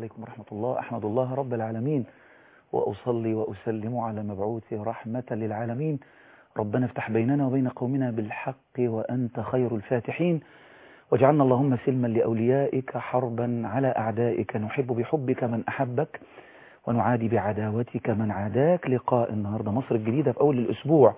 عليكم ورحمة الله أحمد الله رب العالمين وأصلي وأسلم على مبعوث رحمة للعالمين ربنا افتح بيننا وبين قومنا بالحق وأنت خير الفاتحين واجعلنا اللهم سلما لأوليائك حربا على أعدائك نحب بحبك من أحبك ونعادي بعداوتك من عاداك لقاء النهاردة مصر الجديدة في أول الأسبوع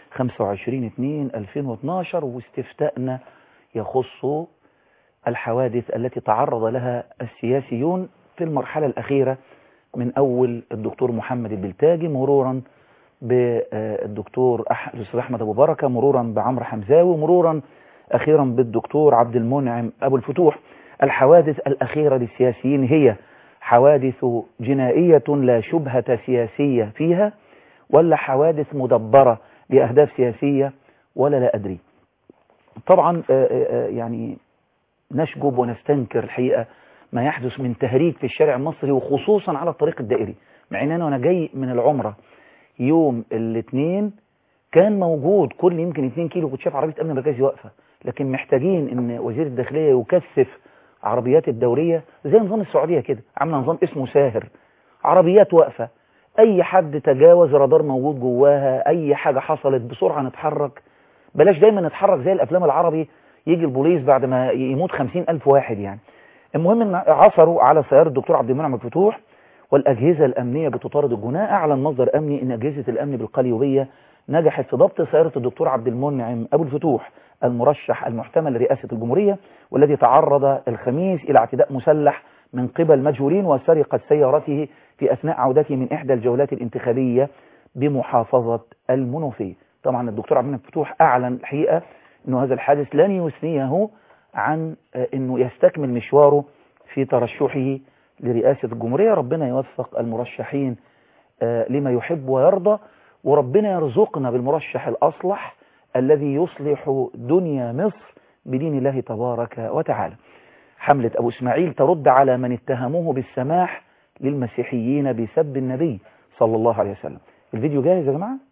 25-2-2012 واستفتاءنا يخص الحوادث التي تعرض لها السياسيون في المرحلة الأخيرة من أول الدكتور محمد البلتاجي مرورا بالدكتور الأستاذ أحمد أبو بركة مرورا بعمر حمزاوي مرورا أخيرا بالدكتور عبد المنعم أبو الفتوح الحوادث الأخيرة للسياسيين هي حوادث جنائية لا شبهة سياسية فيها ولا حوادث مدبرة لأهداف سياسية ولا لا أدري طبعا يعني نشجب ونستنكر الحقيقة ما يحدث من تهريج في الشارع المصري وخصوصا على الطريق الدائري مع ان انا وانا جاي من العمرة يوم الاثنين كان موجود كل يمكن 2 كيلو كنت شايف عربية امن مركزي واقفة لكن محتاجين ان وزير الداخلية يكثف عربيات الدورية زي نظام السعودية كده عامله نظام اسمه ساهر عربيات واقفة اي حد تجاوز رادار موجود جواها اي حاجة حصلت بسرعة نتحرك بلاش دايما نتحرك زي الافلام العربي يجي البوليس بعد ما يموت خمسين ألف واحد يعني المهم ان عثروا على سيارة الدكتور عبد المنعم الفتوح والأجهزة الأمنية بتطارد الجناء أعلن مصدر أمني أن أجهزة الأمن بالقليوبية نجحت في ضبط سيارة الدكتور عبد المنعم أبو الفتوح المرشح المحتمل لرئاسة الجمهورية والذي تعرض الخميس إلى اعتداء مسلح من قبل مجهولين وسرقة سيارته في أثناء عودته من إحدى الجولات الانتخابية بمحافظة المنوفية طبعا الدكتور عبد المنعم الفتوح أعلن الحقيقة أنه هذا الحادث لن يثنيه عن أنه يستكمل مشواره في ترشحه لرئاسة الجمهورية ربنا يوفق المرشحين لما يحب ويرضى وربنا يرزقنا بالمرشح الأصلح الذي يصلح دنيا مصر بدين الله تبارك وتعالى حملة أبو إسماعيل ترد على من اتهموه بالسماح للمسيحيين بسب النبي صلى الله عليه وسلم الفيديو جاهز يا جماعة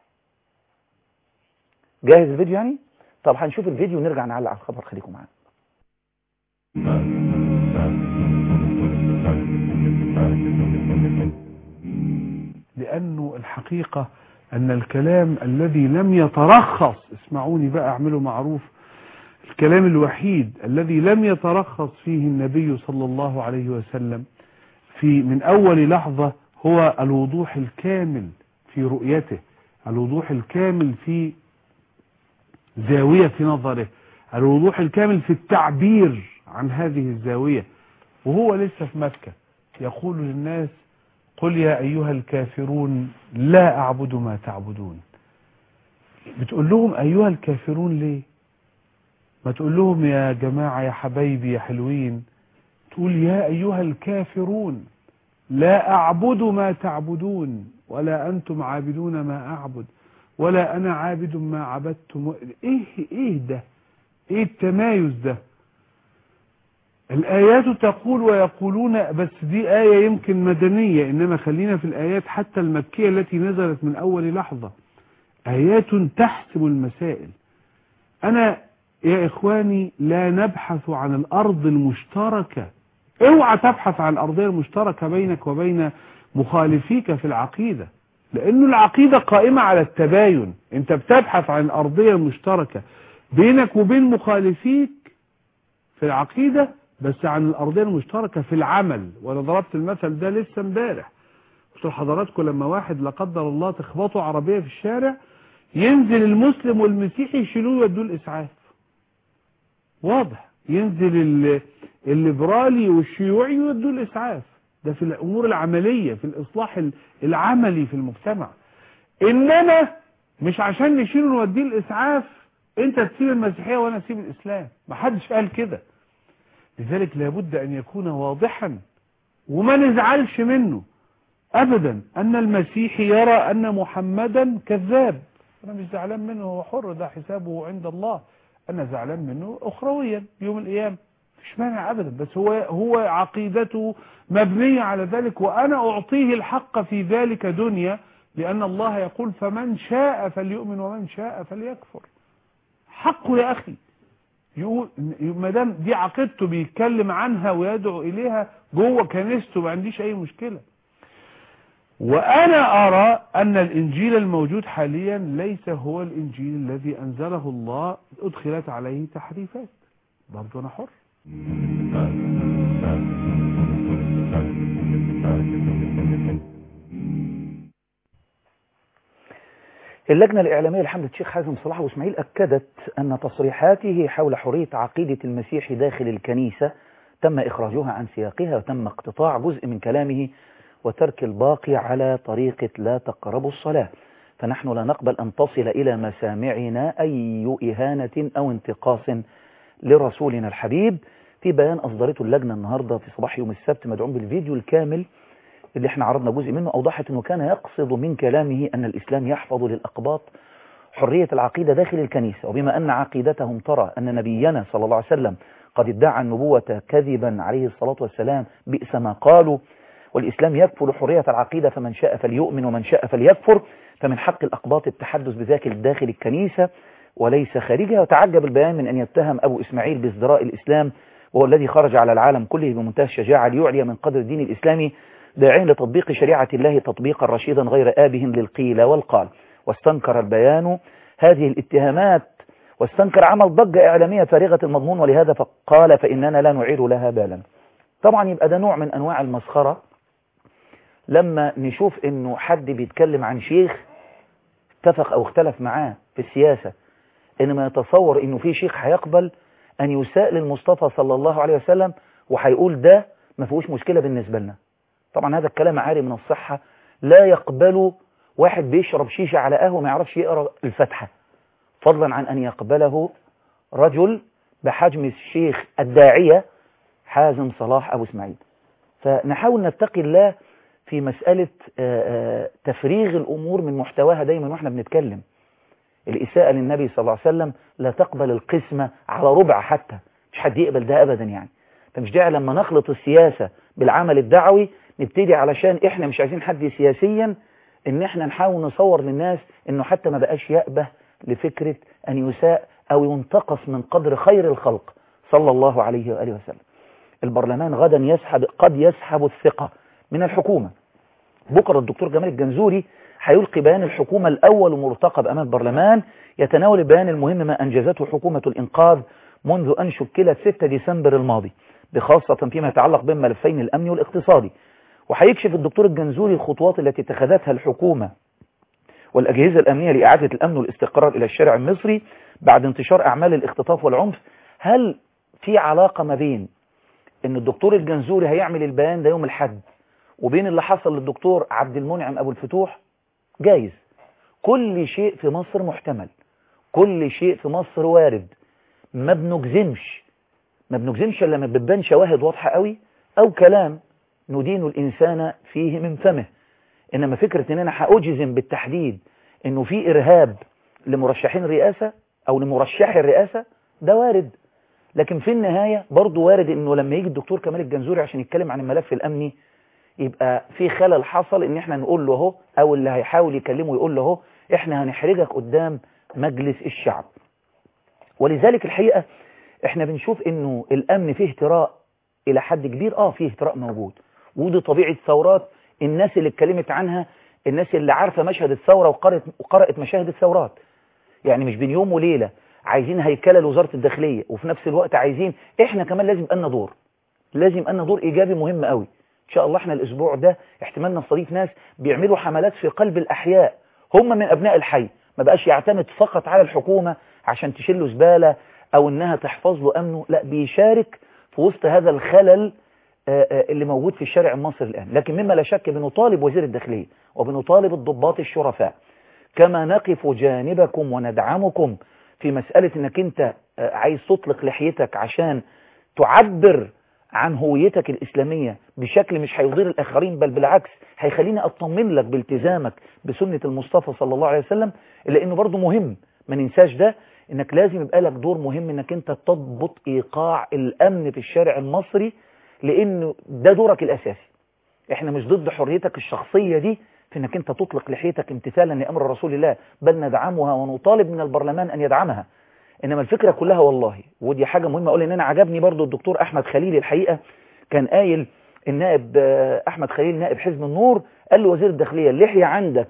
جاهز الفيديو يعني طب هنشوف الفيديو ونرجع نعلق على الخبر خليكم معانا لأنه الحقيقة أن الكلام الذي لم يترخص اسمعوني بقى اعملوا معروف الكلام الوحيد الذي لم يترخص فيه النبي صلى الله عليه وسلم في من أول لحظة هو الوضوح الكامل في رؤيته الوضوح الكامل في زاوية نظره الوضوح الكامل في التعبير عن هذه الزاوية وهو لسه في مكة يقول للناس قل يا أيها الكافرون لا أعبد ما تعبدون بتقول لهم أيها الكافرون ليه ما تقول لهم يا جماعة يا حبايبي يا حلوين تقول يا أيها الكافرون لا أعبد ما تعبدون ولا أنتم عابدون ما أعبد ولا أنا عابد ما عبدتم إيه إيه ده إيه التمايز ده الآيات تقول ويقولون بس دي آية يمكن مدنية إنما خلينا في الآيات حتى المكية التي نزلت من أول لحظة آيات تحسم المسائل أنا يا إخواني لا نبحث عن الأرض المشتركة اوعى تبحث عن الأرضية المشتركة بينك وبين مخالفيك في العقيدة لأنه العقيدة قائمة على التباين أنت بتبحث عن الأرضية المشتركة بينك وبين مخالفيك في العقيدة بس عن الأرضية المشتركة في العمل وأنا ضربت المثل ده لسه امبارح قلت لحضراتكم لما واحد لا قدر الله تخبطه عربية في الشارع ينزل المسلم والمسيحي يشيلوه يودوه الإسعاف واضح ينزل الليبرالي والشيوعي يودوه الإسعاف ده في الأمور العملية في الإصلاح العملي في المجتمع إنما مش عشان نشيله نوديه الإسعاف أنت تسيب المسيحية وأنا أسيب الإسلام ما حدش قال كده لذلك لابد أن يكون واضحا وما نزعلش منه أبدا أن المسيح يرى أن محمدا كذاب أنا مش زعلان منه هو حر ده حسابه عند الله أنا زعلان منه أخرويا يوم القيامة مش مانع أبدا بس هو هو عقيدته مبنية على ذلك وأنا أعطيه الحق في ذلك دنيا لأن الله يقول فمن شاء فليؤمن ومن شاء فليكفر حقه يا أخي يقول ما دام دي عقيدته بيتكلم عنها ويدعو اليها جوه كنيسته ما عنديش اي مشكله وانا ارى ان الانجيل الموجود حاليا ليس هو الانجيل الذي انزله الله ادخلت عليه تحريفات برضه انا حر اللجنة الإعلامية لحملة الشيخ حازم صلاح وإسماعيل أكدت أن تصريحاته حول حرية عقيدة المسيح داخل الكنيسة تم إخراجها عن سياقها وتم اقتطاع جزء من كلامه وترك الباقي على طريقة لا تقربوا الصلاة فنحن لا نقبل أن تصل إلى مسامعنا أي إهانة أو انتقاص لرسولنا الحبيب في بيان أصدرته اللجنة النهاردة في صباح يوم السبت مدعوم بالفيديو الكامل اللي احنا عرضنا جزء منه أوضحت أنه كان يقصد من كلامه أن الإسلام يحفظ للأقباط حرية العقيدة داخل الكنيسة وبما أن عقيدتهم ترى أن نبينا صلى الله عليه وسلم قد ادعى النبوة كذبا عليه الصلاة والسلام بئس ما قالوا والإسلام يكفل حرية العقيدة فمن شاء فليؤمن ومن شاء فليكفر فمن حق الأقباط التحدث بذاك داخل الكنيسة وليس خارجها وتعجب البيان من أن يتهم أبو إسماعيل بازدراء الإسلام وهو الذي خرج على العالم كله بمنتهى الشجاعة ليعلي من قدر الدين الإسلامي داعين لتطبيق شريعة الله تطبيقا رشيدا غير آبه للقيل والقال واستنكر البيان هذه الاتهامات واستنكر عمل ضجة إعلامية فارغة المضمون ولهذا فقال فإننا لا نعير لها بالا طبعا يبقى ده نوع من أنواع المسخرة لما نشوف انه حد بيتكلم عن شيخ اتفق او اختلف معاه في السياسة انما يتصور انه في شيخ هيقبل ان يساء للمصطفى صلى الله عليه وسلم وهيقول ده ما فيهوش مشكلة بالنسبة لنا طبعا هذا الكلام عاري من الصحة لا يقبل واحد بيشرب شيشة على قهوة ما يعرفش يقرأ الفتحة فضلا عن أن يقبله رجل بحجم الشيخ الداعية حازم صلاح أبو اسماعيل فنحاول نتقي الله في مسألة تفريغ الأمور من محتواها دايما وإحنا بنتكلم الإساءة للنبي صلى الله عليه وسلم لا تقبل القسمة على ربع حتى مش حد يقبل ده أبدا يعني فمش داعي لما نخلط السياسة بالعمل الدعوي نبتدي علشان إحنا مش عايزين حد سياسيا إن إحنا نحاول نصور للناس إنه حتى ما بقاش يأبه لفكرة أن يساء أو ينتقص من قدر خير الخلق صلى الله عليه وآله وسلم البرلمان غدا يسحب قد يسحب الثقة من الحكومة بكرة الدكتور جمال الجنزوري هيلقي بيان الحكومة الأول مرتقب أمام البرلمان يتناول البيان المهم ما أنجزته حكومة الإنقاذ منذ أن شكلت 6 ديسمبر الماضي بخاصة فيما يتعلق بالملفين الأمني والاقتصادي وهيكشف الدكتور الجنزوري الخطوات التي اتخذتها الحكومة والأجهزة الأمنية لإعادة الأمن والاستقرار إلى الشارع المصري بعد انتشار أعمال الاختطاف والعنف هل في علاقة ما بين ان الدكتور الجنزوري هيعمل البيان ده يوم الحد وبين اللي حصل للدكتور عبد المنعم ابو الفتوح جايز كل شيء في مصر محتمل كل شيء في مصر وارد ما بنجزمش ما بنجزمش الا لما بتبان شواهد واضحه قوي او كلام ندين الانسان فيه من فمه انما فكره ان انا هاجزم بالتحديد انه في ارهاب لمرشحين الرئاسه او لمرشحي الرئاسه ده وارد لكن في النهاية برضو وارد انه لما يجي الدكتور كمال الجنزوري عشان يتكلم عن الملف الامني يبقى في خلل حصل ان احنا نقول له اهو او اللي هيحاول يكلمه يقول له اهو احنا هنحرجك قدام مجلس الشعب ولذلك الحقيقة احنا بنشوف انه الامن فيه اهتراء الى حد كبير اه فيه اهتراء موجود ودي طبيعة ثورات الناس اللي اتكلمت عنها الناس اللي عارفة مشهد الثورة وقرأت, وقرأت مشاهد الثورات يعني مش بين يوم وليلة عايزين هيكلة لوزارة الداخلية وفي نفس الوقت عايزين احنا كمان لازم يبقى لنا دور لازم يبقى لنا دور ايجابي مهم قوي ان شاء الله احنا الاسبوع ده احتمال نستضيف ناس بيعملوا حملات في قلب الاحياء هم من ابناء الحي ما بقاش يعتمد فقط على الحكومة عشان تشيله زبالة او انها تحفظ له امنه لا بيشارك في وسط هذا الخلل اللي موجود في الشارع المصري الان لكن مما لا شك بنطالب وزير الداخلية وبنطالب الضباط الشرفاء كما نقف جانبكم وندعمكم في مسألة انك انت عايز تطلق لحيتك عشان تعبر عن هويتك الإسلامية بشكل مش هيضير الآخرين بل بالعكس هيخليني أطمن لك بالتزامك بسنة المصطفى صلى الله عليه وسلم إلا إنه برضه مهم ما ننساش ده إنك لازم يبقى لك دور مهم إنك أنت تضبط إيقاع الأمن في الشارع المصري لأنه ده دورك الأساسي إحنا مش ضد حريتك الشخصية دي في انك انت تطلق لحيتك امتثالا لامر رسول الله بل ندعمها ونطالب من البرلمان ان يدعمها انما الفكرة كلها والله ودي حاجة مهمة اقول ان انا عجبني برضو الدكتور احمد خليل الحقيقة كان قايل النائب آه، احمد خليل نائب حزب النور قال له وزير الداخلية اللحية عندك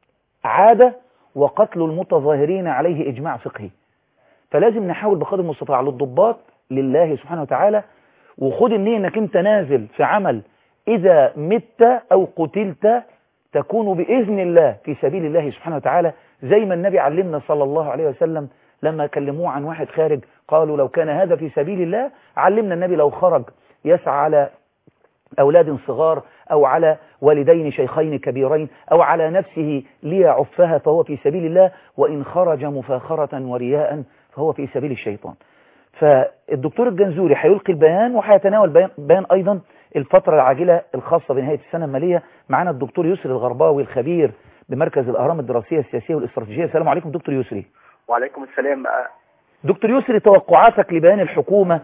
عادة وقتل المتظاهرين عليه اجماع فقهي فلازم نحاول بقدر المستطاع للضباط لله سبحانه وتعالى وخد النية انك انت نازل في عمل اذا مت او قتلت تكون بإذن الله في سبيل الله سبحانه وتعالى زي ما النبي علمنا صلى الله عليه وسلم لما كلموه عن واحد خارج قالوا لو كان هذا في سبيل الله علمنا النبي لو خرج يسعى على أولاد صغار أو على والدين شيخين كبيرين أو على نفسه ليعفها فهو في سبيل الله وإن خرج مفاخرة ورياء فهو في سبيل الشيطان فالدكتور الجنزوري هيلقي البيان وهيتناول بيان, بيان أيضا الفترة العاجلة الخاصة بنهاية السنة المالية معنا الدكتور يسري الغرباوي الخبير بمركز الأهرام الدراسية السياسية والاستراتيجية السلام عليكم دكتور يسري وعليكم السلام آه، دكتور يسري توقعاتك لبيان الحكومة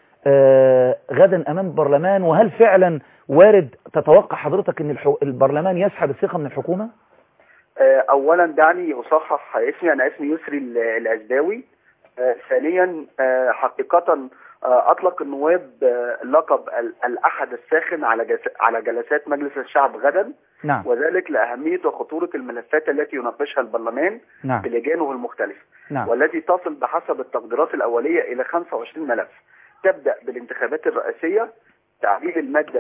آه، غدا أمام البرلمان وهل فعلا وارد تتوقع حضرتك أن الحو- البرلمان يسحب الثقة من الحكومة؟ آه، اولا دعني اصحح اسمي انا اسمي يسري ال- الازداوي آه، ثانيا آه، حقيقة آه، اطلق النواب آه، لقب ال- الاحد الساخن على جس- على جلسات مجلس الشعب غدا نعم وذلك لاهمية وخطورة الملفات التي يناقشها البرلمان نعم بلجانه المختلفة نعم والتي تصل بحسب التقديرات الأولية إلى 25 ملف تبدأ بالانتخابات الرئاسية تعديل المادة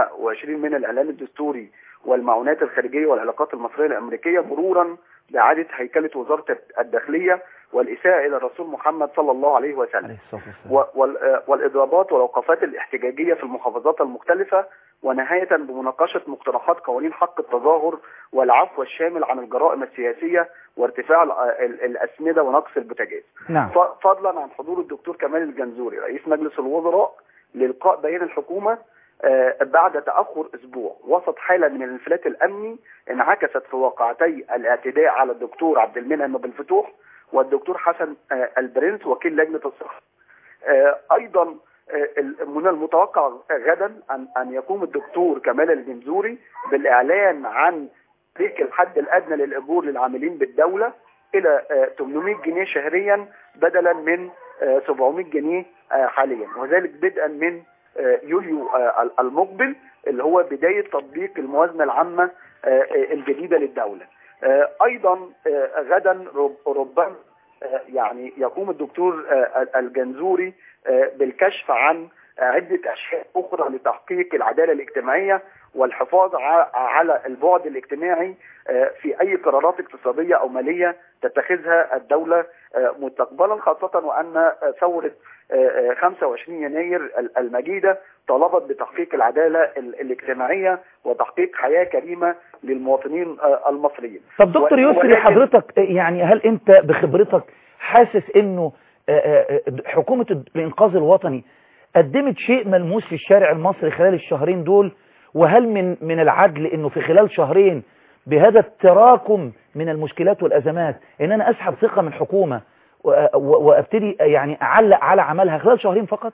28 من الإعلان الدستوري والمعونات الخارجية والعلاقات المصرية الأمريكية مرورا بإعادة هيكلة وزارة الداخلية والإساءة إلى الرسول محمد صلى الله عليه وسلم عليه الصلاة والسلام و- وال- آه، والإضرابات والأوقافات الاحتجاجية في المحافظات المختلفة ونهاية بمناقشة مقترحات قوانين حق التظاهر والعفو الشامل عن الجرائم السياسية وارتفاع ال- ال- الأسمدة ونقص البوتاجاز نعم ف- فضلا عن حضور الدكتور كمال الجنزوري رئيس مجلس الوزراء لإلقاء بيان الحكومة آه، بعد تأخر أسبوع وسط حالة من الانفلات الأمني انعكست في واقعتي الاعتداء على الدكتور عبد المنعم بن فتوح والدكتور حسن آه، البرنس وكيل لجنة الصحة آه، أيضا آه، ال- من المتوقع غدا أن أن يقوم الدكتور كمال الجنزوري بالإعلان عن تحريك الحد الأدنى للأجور للعاملين بالدولة إلى آه، 800 جنيه شهريا بدلا من آه، 700 جنيه آه، حاليا وذلك بدءا من آه، يوليو آه، المقبل اللي هو بداية تطبيق الموازنة العامة آه، آه، الجديدة للدولة آه، أيضا آه، غدا رب- ربما آه، يعني يقوم الدكتور آه، الجنزوري آه، بالكشف عن آه، عدة أشياء أخرى لتحقيق العدالة الاجتماعية والحفاظ ع- على البعد الاجتماعي آه، في أي قرارات اقتصادية أو مالية تتخذها الدولة آه، مستقبلا خاصة وأن آه، ثورة آه، آه، 25 يناير ال- المجيدة طالبت بتحقيق العدالة ال- الاجتماعية وتحقيق حياة كريمة للمواطنين آه، المصريين طب دكتور و- يسري ولكن- حضرتك يعني هل انت بخبرتك حاسس انه آه، آه، آه، حكومة الانقاذ الوطني قدمت شيء ملموس في الشارع المصري خلال الشهرين دول وهل من من العدل انه في خلال شهرين بهذا التراكم من المشكلات والازمات ان انا اسحب ثقة من حكومة و- و- وابتدي يعني اعلق على عملها خلال شهرين فقط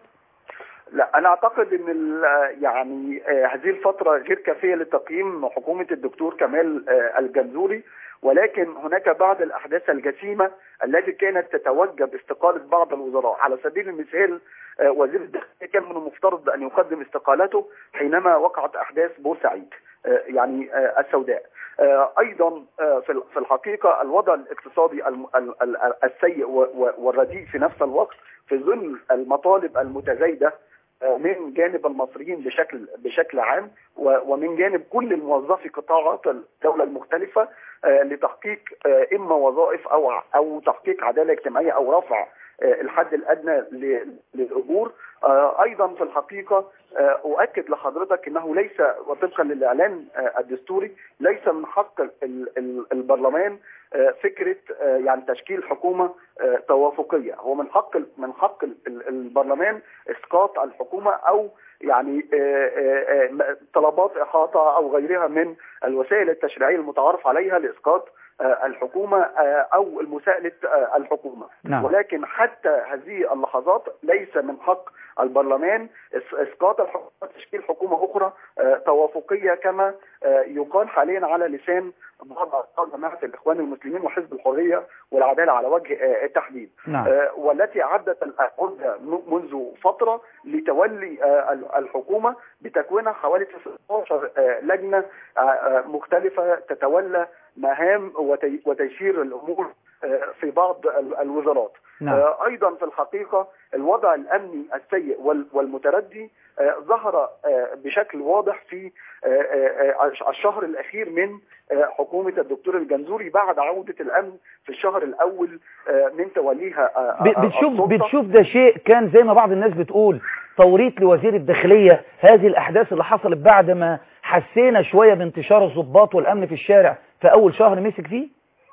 لا انا اعتقد ان ال- يعني آه، هذه الفتره غير كافيه لتقييم حكومه الدكتور كمال آه، الجنزوري ولكن هناك بعض الاحداث الجسيمه التي كانت تتوجب استقاله بعض الوزراء على سبيل المثال آه، وزير الداخليه كان من المفترض ان يقدم استقالته حينما وقعت احداث بورسعيد آه، يعني آه، السوداء آه، ايضا آه، في ال- في الحقيقه الوضع الاقتصادي الم- ال- ال- السيء و- و- والرديء في نفس الوقت في ظل المطالب المتزايده من جانب المصريين بشكل بشكل عام و- ومن جانب كل الموظفي قطاعات الدوله المختلفه آه، لتحقيق آه، اما وظائف او ع- او تحقيق عداله اجتماعيه او رفع آه، الحد الادنى ل- للاجور آه، ايضا في الحقيقه آه، اؤكد لحضرتك انه ليس وطبقا للاعلان آه، الدستوري ليس من حق ال- ال- البرلمان آه، فكره آه، يعني تشكيل حكومه آه، توافقيه هو من حق ال- من حق ال- ال- البرلمان اسقاط الحكومه او يعني آه، آه، آه، طلبات احاطه او غيرها من الوسائل التشريعيه المتعارف عليها لاسقاط آه، الحكومه آه، او المساءله آه، الحكومه نعم ولكن حتى هذه اللحظات ليس من حق البرلمان إس- اسقاط الحكومه تشكيل حكومه اخرى آه، توافقيه كما آه، يقال حاليا على لسان بعض اعضاء جماعه الاخوان المسلمين وحزب الحريه والعداله على وجه آه، التحديد نعم آه، والتي عدت العهدة منذ فترة لتولي آه، ال- الحكومة بتكوينها حوالي 16 آه، لجنة آه، آه، مختلفة تتولى مهام وتي- وتيسير الأمور آه، في بعض ال- الوزارات نعم آه، ايضا في الحقيقه الوضع الامني السيء وال- والمتردي آه، ظهر آه، بشكل واضح في آه، آه، آه، الشهر الاخير من آه، حكومه الدكتور الجنزوري بعد عوده الامن في الشهر الاول آه، من توليها آه، ب- آه، بتشوف السلطة. بتشوف ده شيء كان زي ما بعض الناس بتقول توريط لوزير الداخلية هذه الأحداث اللي حصلت بعد ما حسينا شوية بانتشار الضباط والأمن في الشارع في أول شهر مسك فيه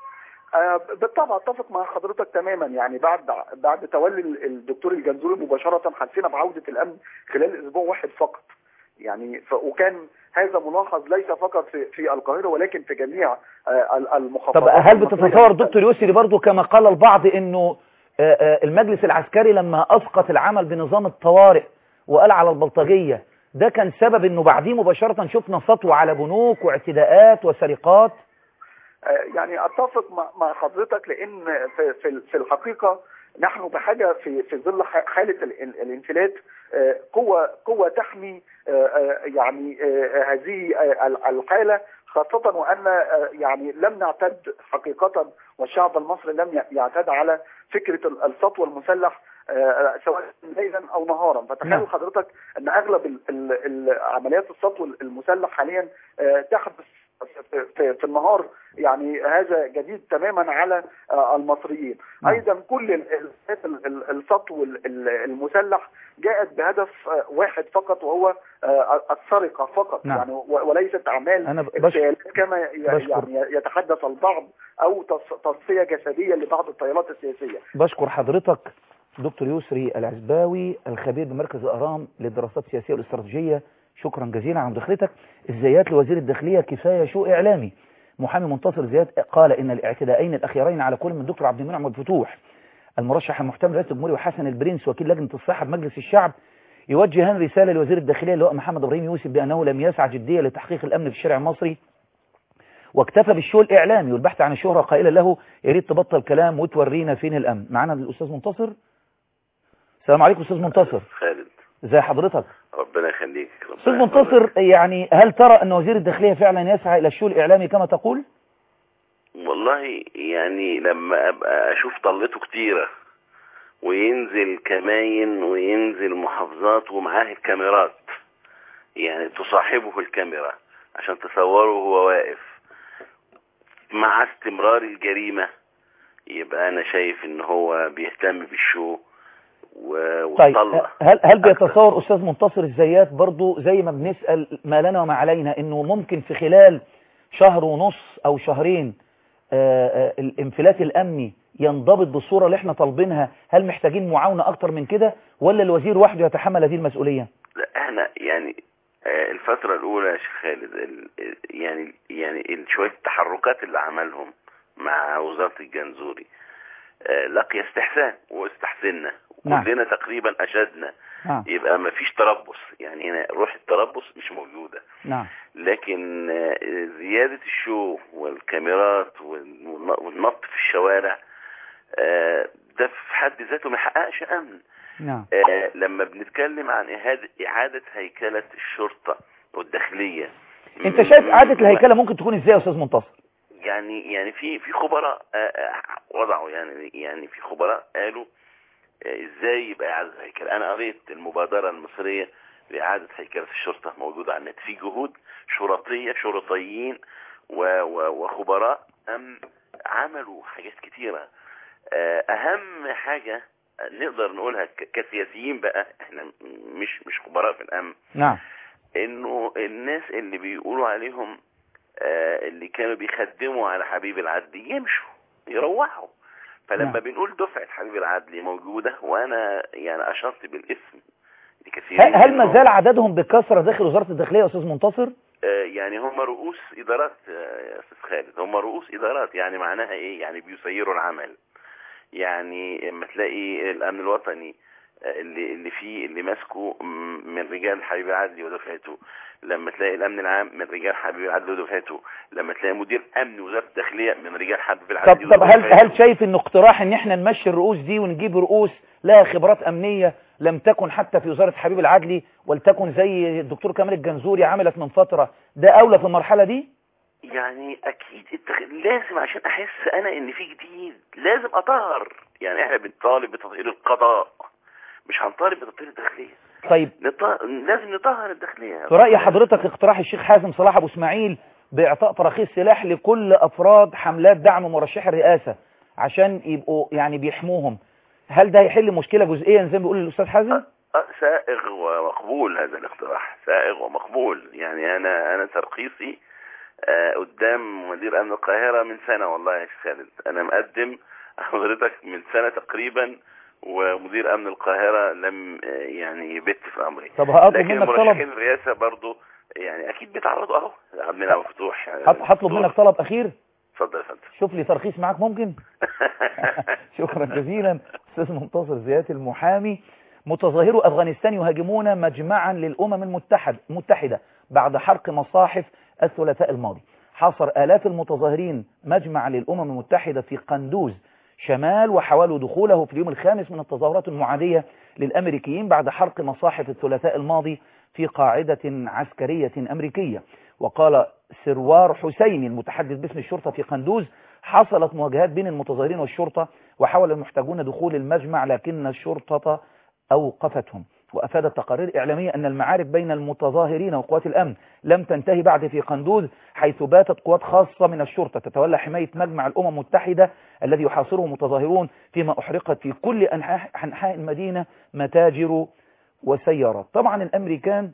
آه، بالطبع اتفق مع حضرتك تماما يعني بعد بعد تولي ال- الدكتور الجنزوري مباشره حسينا بعوده الامن خلال اسبوع واحد فقط يعني ف وكان هذا ملاحظ ليس فقط في, في القاهره ولكن في جميع آه، ال- المحافظات طب هل المصرية. بتتصور دكتور يسري برضو كما قال البعض انه آه، آه، المجلس العسكري لما اسقط العمل بنظام الطوارئ وقال على البلطجية ده كان سبب انه بعديه مباشرة شفنا سطوة على بنوك واعتداءات وسرقات آه، يعني اتفق مع مع حضرتك لان في في في الحقيقه نحن بحاجه في في ظل ح- حاله ال- ال- الانفلات آه، قوه قوه تحمي آه، آه، يعني آه، هذه آه، ال- الحاله خاصة وأن آه، يعني لم نعتد حقيقة والشعب المصري لم ي- يعتد على فكرة ال- السطو المسلح آه، سواء ليلا أو نهارا نعم. فتخيل حضرتك أن أغلب ال- ال- ال- عمليات السطو المسلح حاليا آه، تحدث في- في, في النهار يعني هذا جديد تماما على آه، المصريين نعم. ايضا كل ال- ال- ال- ال- السطو ال- ال- المسلح جاءت بهدف آه، واحد فقط وهو آه، السرقه فقط نعم. يعني و- وليست اعمال أنا بش- اغتيالات كما ي- بشكر. يعني يتحدث البعض او تص- تصفيه جسديه لبعض التيارات السياسيه بشكر حضرتك دكتور يسري العزباوي الخبير بمركز الأهرام للدراسات السياسية والاستراتيجية شكرا جزيلا على مداخلتك الزيات لوزير الداخلية كفاية شو إعلامي محامي منتصر زياد قال إن الاعتداءين الأخيرين على كل من دكتور عبد المنعم والفتوح المرشح المحتمل رئيس الجمهورية وحسن البرنس وكيل لجنة الصحة بمجلس الشعب يوجهان رسالة لوزير الداخلية اللواء محمد إبراهيم يوسف بأنه لم يسعى جدية لتحقيق الأمن في الشارع المصري واكتفى بالشو الإعلامي والبحث عن الشهرة قائلا له يا ريت تبطل كلام وتورينا فين الأمن معنا الأستاذ منتصر السلام عليكم أستاذ منتصر خالد ازي حضرتك ربنا يخليك ربنا أستاذ يحفظك. منتصر يعني هل ترى أن وزير الداخلية فعلا يسعى إلى الشو الإعلامي كما تقول والله يعني لما ابقى اشوف طلته كتيرة وينزل كماين وينزل محافظات ومعاه الكاميرات يعني تصاحبه الكاميرا عشان تصوره وهو واقف مع استمرار الجريمة يبقى انا شايف ان هو بيهتم بالشو و- طيب وطلع هل هل أكتر. بيتصور أستاذ منتصر الزيات برضو زي ما بنسأل ما لنا وما علينا إنه ممكن في خلال شهر ونص أو شهرين آه، آه، الانفلات الأمني ينضبط بالصورة اللي احنا طالبينها هل محتاجين معاونة أكتر من كده ولا الوزير وحده يتحمل هذه المسؤولية لا احنا يعني آه، الفترة الأولى يا شيخ خالد ال- ال- يعني يعني ال- شوية التحركات اللي عملهم مع وزارة الجنزوري آه، لقي استحسان واستحسنا نعم. وكلنا تقريبا أشدنا نعم يبقى ما فيش تربص يعني هنا روح التربص مش موجودة نعم لكن آه، زيادة الشو والكاميرات والن- والنط في الشوارع آه، ده في حد ذاته ما يحققش أمن نعم آه، لما بنتكلم عن إعادة, إعادة هيكلة الشرطة والداخلية انت شايف إعادة الهيكلة ممكن تكون ازاي يا أستاذ منتصر يعني يعني في في خبراء آه، آه، وضعوا يعني يعني في خبراء قالوا آه، ازاي يبقى إعادة هيكلة أنا قريت المبادرة المصرية لإعادة هيكلة الشرطة موجودة على النت في جهود شرطية شرطيين و- و- وخبراء أم عملوا حاجات كتيرة آه، أهم حاجة نقدر نقولها ك- كسياسيين بقى احنا م- مش مش خبراء في الأمن نعم انه الناس اللي بيقولوا عليهم آه، اللي كانوا بيخدموا على حبيب العدلي يمشوا يروحوا فلما نعم. بنقول دفعة حبيب العدلي موجودة وانا يعني اشرت بالاسم لكثيرين هل هل ما منهم. زال عددهم بكثرة داخل وزارة الداخلية يا أستاذ منتصر آه، يعني هم رؤوس ادارات آه، يا استاذ خالد هم رؤوس ادارات يعني معناها ايه يعني بيسيروا العمل يعني اما تلاقي الامن الوطني آه، اللي اللي فيه اللي ماسكه م- من رجال حبيب العدلي ودفعته لما تلاقي الامن العام من رجال حبيب العدلي ودفعته لما تلاقي مدير امن وزاره الداخليه من رجال حبيب العدلي طب طب هل ودفعته. هل شايف انه اقتراح ان احنا نمشي الرؤوس دي ونجيب رؤوس لها خبرات امنيه لم تكن حتى في وزاره حبيب العدلي ولتكن زي الدكتور كمال الجنزوري عملت من فتره ده اولى في المرحله دي يعني اكيد التخ... لازم عشان احس انا ان في جديد لازم اطهر يعني احنا بنطالب بتطهير القضاء مش هنطالب بتطهير الداخليه طيب نط... لازم نطهر الداخليه في رأي حضرتك اقتراح الشيخ حازم صلاح أبو اسماعيل بإعطاء تراخيص سلاح لكل أفراد حملات دعم مرشح الرئاسة عشان يبقوا يعني بيحموهم هل ده هيحل مشكلة جزئيا زي ما بيقول الأستاذ حازم؟ أه، سائغ ومقبول هذا الاقتراح سائغ ومقبول يعني انا انا ترخيصي آه، قدام مدير امن القاهره من سنه والله يا شيخ خالد انا مقدم حضرتك من سنه تقريبا ومدير امن القاهره لم آه، يعني يبت في امري طب هطلب لكن منك مرشحين طلب الرئاسه برضو يعني اكيد بيتعرضوا اهو عندنا مفتوح يعني هط- هطلب دور. منك طلب أخير اتفضل يا فندم شوف لي ترخيص معاك ممكن شكرا جزيلا أستاذ منتصر زياد المحامي متظاهرو أفغانستان يهاجمون مجمعا للأمم المتحد المتحدة بعد حرق مصاحف الثلاثاء الماضي حاصر آلاف المتظاهرين مجمع للأمم المتحدة في قندوز شمال وحاولوا دخوله في اليوم الخامس من التظاهرات المعادية للأمريكيين بعد حرق مصاحف الثلاثاء الماضي في قاعدة عسكرية أمريكية وقال سروار حسيني المتحدث باسم الشرطة في قندوز حصلت مواجهات بين المتظاهرين والشرطة وحاول المحتجون دخول المجمع لكن الشرطة أوقفتهم وأفادت تقارير إعلامية أن المعارك بين المتظاهرين وقوات الأمن لم تنتهي بعد في قندوز حيث باتت قوات خاصة من الشرطة تتولى حماية مجمع الأمم المتحدة الذي يحاصره متظاهرون فيما أحرقت في كل أنحاء أنحاء المدينة متاجر وسيارات طبعا الأمريكان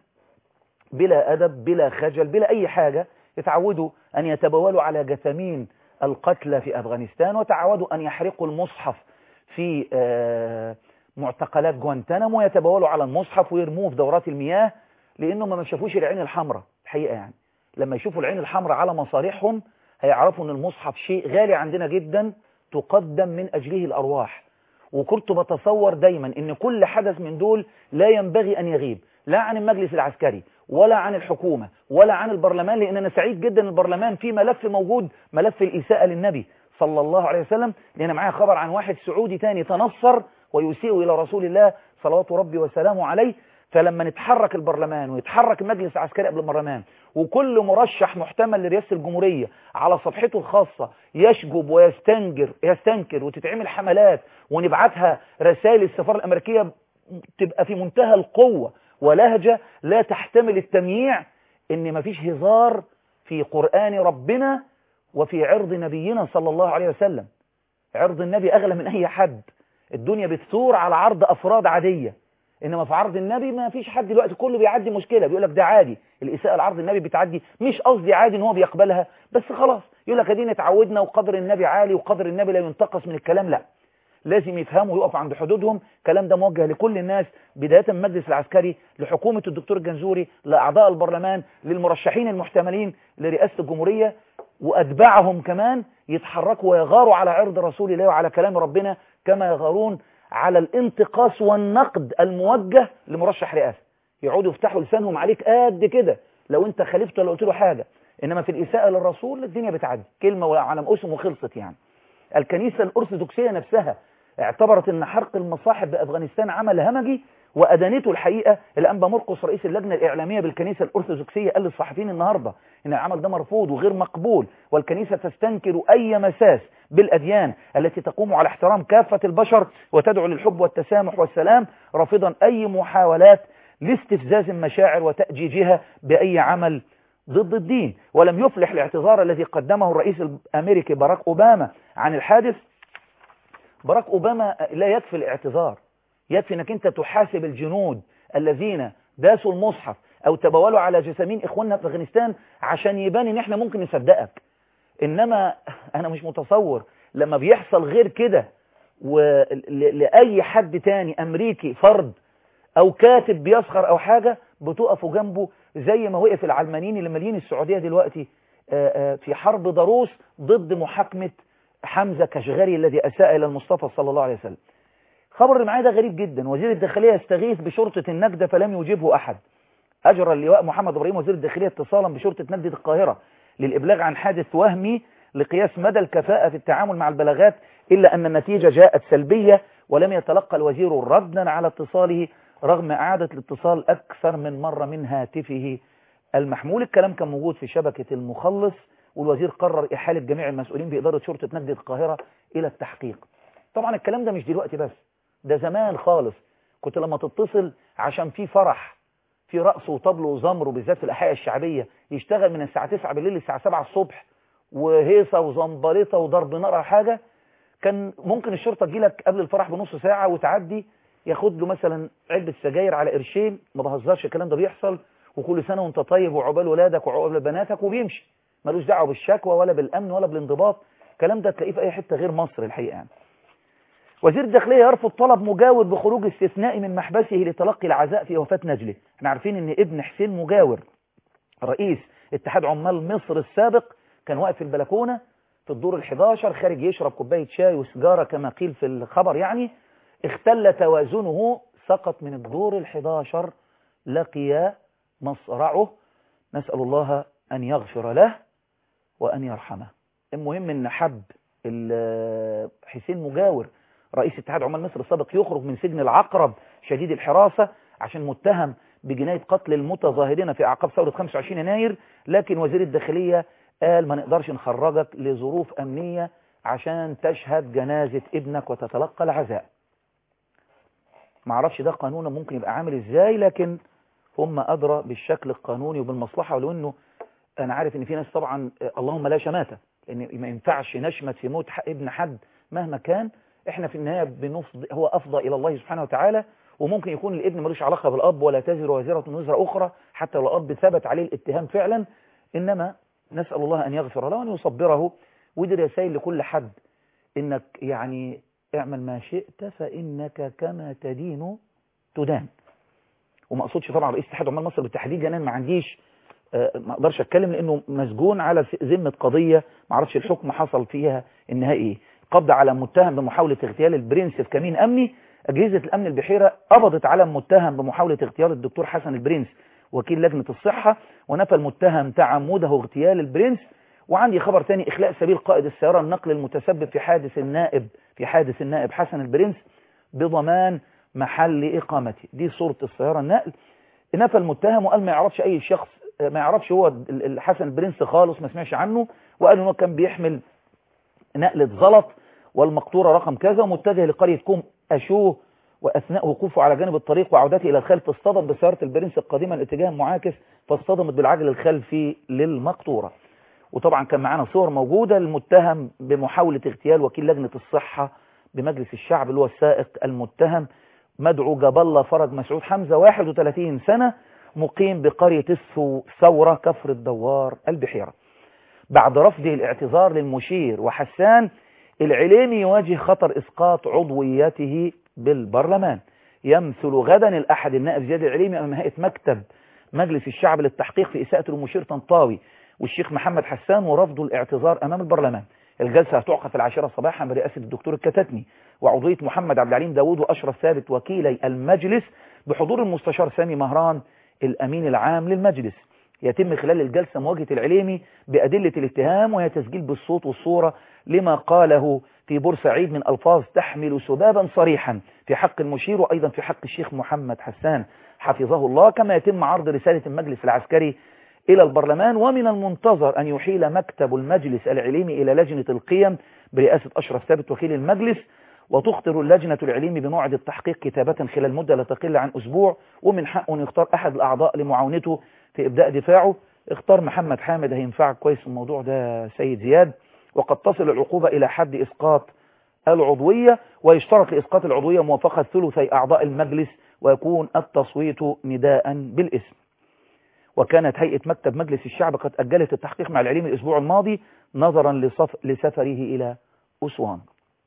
بلا أدب بلا خجل بلا أي حاجة يتعودوا أن يتبولوا على جثامين القتلى في أفغانستان وتعودوا أن يحرقوا المصحف في آه، معتقلات جوانتانامو ويتبولوا على المصحف ويرموه في دورات المياه لأنهم ما شافوش العين الحمراء الحقيقة يعني لما يشوفوا العين الحمراء على مصاريحهم هيعرفوا أن المصحف شيء غالي عندنا جدا تقدم من أجله الأرواح وكنت بتصور دايما ان كل حدث من دول لا ينبغي ان يغيب لا عن المجلس العسكري ولا عن الحكومة ولا عن البرلمان لان انا سعيد جدا البرلمان في ملف موجود ملف الاساءة للنبي صلى الله عليه وسلم لان معايا خبر عن واحد سعودي تاني تنصر ويسيء الى رسول الله صلوات ربي وسلامه عليه فلما نتحرك البرلمان ويتحرك المجلس العسكري قبل البرلمان وكل مرشح محتمل لرئاسة الجمهورية على صفحته الخاصة يشجب ويستنكر يستنكر وتتعمل حملات ونبعتها رسائل السفارة الأمريكية تبقى في منتهى القوة ولهجة لا تحتمل التمييع ان مفيش هزار في قرآن ربنا وفي عرض نبينا صلى الله عليه وسلم عرض النبي أغلى من أي حد الدنيا بتثور على عرض أفراد عادية إنما في عرض النبي ما فيش حد دلوقتي كله بيعدي مشكلة بيقول لك ده عادي الإساءة لعرض النبي بتعدي مش قصدي عادي إن هو بيقبلها بس خلاص يقول لك ادينا اتعودنا وقدر النبي عالي وقدر النبي لا ينتقص من الكلام لا لازم يفهموا ويقف عند حدودهم الكلام ده موجه لكل الناس بداية من المجلس العسكري لحكومة الدكتور الجنزوري لأعضاء البرلمان للمرشحين المحتملين لرئاسة الجمهورية وأتباعهم كمان يتحركوا ويغاروا على عرض رسول الله وعلى كلام ربنا كما يغارون على الانتقاص والنقد الموجه لمرشح رئاسة يقعدوا يفتحوا لسانهم عليك قد كده لو انت خالفت ولا قلت له حاجة انما في الإساءة للرسول الدنيا بتعدي كلمة على مقسم وخلصت يعني الكنيسة الأرثوذكسية نفسها اعتبرت ان حرق المصاحف بأفغانستان عمل همجي وأدانته الحقيقة الأنبا مرقس رئيس اللجنة الإعلامية بالكنيسة الأرثوذكسية قال للصحفيين النهاردة إن العمل ده مرفوض وغير مقبول والكنيسة تستنكر أي مساس بالأديان التي تقوم على احترام كافة البشر وتدعو للحب والتسامح والسلام رافضا أي محاولات لاستفزاز المشاعر وتأجيجها بأي عمل ضد الدين ولم يفلح الاعتذار الذي قدمه الرئيس الأمريكي باراك أوباما عن الحادث باراك أوباما لا يكفي الاعتذار يكفي انك انت تحاسب الجنود الذين داسوا المصحف او تبولوا على جسامين اخواننا في افغانستان عشان يبان ان احنا ممكن نصدقك انما انا مش متصور لما بيحصل غير كده ولأي حد تاني امريكي فرد او كاتب بيسخر او حاجة بتقفوا جنبه زي ما وقف العلمانيين اللي مالين السعودية دلوقتي في حرب ضروس ضد محاكمة حمزة كشغري الذي اساء الى المصطفى صلى الله عليه وسلم خبر اللي معايا ده غريب جدا وزير الداخلية يستغيث بشرطة النجدة فلم يجيبه أحد أجرى اللواء محمد إبراهيم وزير الداخلية اتصالا بشرطة نجدة القاهرة للإبلاغ عن حادث وهمي لقياس مدى الكفاءة في التعامل مع البلاغات إلا أن النتيجة جاءت سلبية ولم يتلقى الوزير ردا على اتصاله رغم إعادة الاتصال أكثر من مرة من هاتفه المحمول الكلام كان موجود في شبكة المخلص والوزير قرر إحالة جميع المسؤولين بإدارة شرطة نجدة القاهرة إلى التحقيق طبعا الكلام ده مش دلوقتي بس ده زمان خالص كنت لما تتصل عشان في فرح في رقص وطبل وزمر وبالذات في الأحياء الشعبية يشتغل من الساعة 9 بالليل للساعة 7 الصبح وهيصة وزنبلطة وضرب نار على حاجة كان ممكن الشرطة تجيلك قبل الفرح بنص ساعة وتعدي ياخد له مثلا علبة سجاير على قرشين ما بهزرش الكلام ده بيحصل وكل سنة وانت طيب وعقبال ولادك وعقبال بناتك وبيمشي ملوش دعوه بالشكوى ولا بالامن ولا بالانضباط الكلام ده تلاقيه في اي حته غير مصر الحقيقه يعني وزير الداخليه يرفض طلب مجاور بخروج استثنائي من محبسه لتلقي العزاء في وفاه نجله احنا عارفين ان ابن حسين مجاور رئيس اتحاد عمال مصر السابق كان واقف في البلكونه في الدور ال11 خارج يشرب كوبايه شاي وسجاره كما قيل في الخبر يعني اختل توازنه سقط من الدور ال11 لقي مصرعه نسال الله ان يغفر له وأن يرحمه المهم أن حب حسين مجاور رئيس اتحاد عمال مصر السابق يخرج من سجن العقرب شديد الحراسة عشان متهم بجناية قتل المتظاهرين في أعقاب ثورة 25 يناير لكن وزير الداخلية قال ما نقدرش نخرجك لظروف أمنية عشان تشهد جنازة ابنك وتتلقى العزاء معرفش ده قانونا ممكن يبقى عامل ازاي لكن هم أدرى بالشكل القانوني وبالمصلحة ولو انه انا عارف ان في ناس طبعا اللهم لا شماتة لان ما ينفعش نشمت في موت ابن حد مهما كان احنا في النهاية بنفض هو افضى الى الله سبحانه وتعالى وممكن يكون الابن ملوش علاقة بالاب ولا تزر وزيرة وزر اخرى حتى لو الاب ثبت عليه الاتهام فعلا انما نسأل الله ان يغفر له وان يصبره ودي رسائل لكل حد انك يعني اعمل ما شئت فانك كما تدين تدان وما اقصدش طبعا رئيس اتحاد عمال مصر بالتحديد جنان ما عنديش ما اقدرش اتكلم لانه مسجون على ذمه قضيه ما اعرفش الحكم حصل فيها النهائي ايه قبض على متهم بمحاوله اغتيال البرنس في كمين امني اجهزه الامن البحيره قبضت على متهم بمحاوله اغتيال الدكتور حسن البرنس وكيل لجنه الصحه ونفى المتهم تعمده اغتيال البرنس وعندي خبر تاني اخلاء سبيل قائد السياره النقل المتسبب في حادث النائب في حادث النائب حسن البرنس بضمان محل اقامته دي صوره السياره النقل نفى المتهم وقال ما يعرفش اي شخص ما يعرفش هو الحسن البرنس خالص ما سمعش عنه وقال انه كان بيحمل نقلة زلط والمقطورة رقم كذا ومتجه لقرية كوم أشوه وأثناء وقوفه على جانب الطريق وعودته إلى الخلف اصطدم بسيارة البرنس القادمة الاتجاه معاكس فاصطدمت بالعجل الخلفي للمقطورة وطبعا كان معانا صور موجودة المتهم بمحاولة اغتيال وكيل لجنة الصحة بمجلس الشعب اللي هو السائق المتهم مدعو جاب الله فرج مسعود حمزة 31 سنة مقيم بقرية السو ثورة كفر الدوار البحيرة بعد رفضه الاعتذار للمشير وحسان العليمي يواجه خطر إسقاط عضويته بالبرلمان يمثل غدا الأحد النائب زياد العليمي أمام هيئة مكتب مجلس الشعب للتحقيق في إساءة المشير طنطاوي والشيخ محمد حسان ورفض الاعتذار أمام البرلمان الجلسة هتعقد في العاشرة صباحا برئاسة الدكتور الكتاتني وعضوية محمد عبد العليم داوود وأشرف ثابت وكيلي المجلس بحضور المستشار سامي مهران الأمين العام للمجلس يتم خلال الجلسة مواجهة العليمي بأدلة الاتهام وهي تسجيل بالصوت والصورة لما قاله في بورسعيد من ألفاظ تحمل سبابا صريحا في حق المشير وأيضا في حق الشيخ محمد حسان حفظه الله كما يتم عرض رسالة المجلس العسكري إلى البرلمان ومن المنتظر أن يحيل مكتب المجلس العليمي إلى لجنة القيم برئاسة أشرف ثابت وكيل المجلس وتخطر اللجنة العليمي بموعد التحقيق كتابة خلال مدة لا تقل عن أسبوع ومن حقه أن يختار أحد الأعضاء لمعاونته في إبداء دفاعه اختار محمد حامد هينفعك كويس في الموضوع ده سيد زياد وقد تصل العقوبة إلى حد إسقاط العضوية ويشترط لإسقاط العضوية موافقة ثلثي أعضاء المجلس ويكون التصويت نداء بالاسم وكانت هيئة مكتب مجلس الشعب قد أجلت التحقيق مع العليم الأسبوع الماضي نظرا لصف لسفره إلى أسوان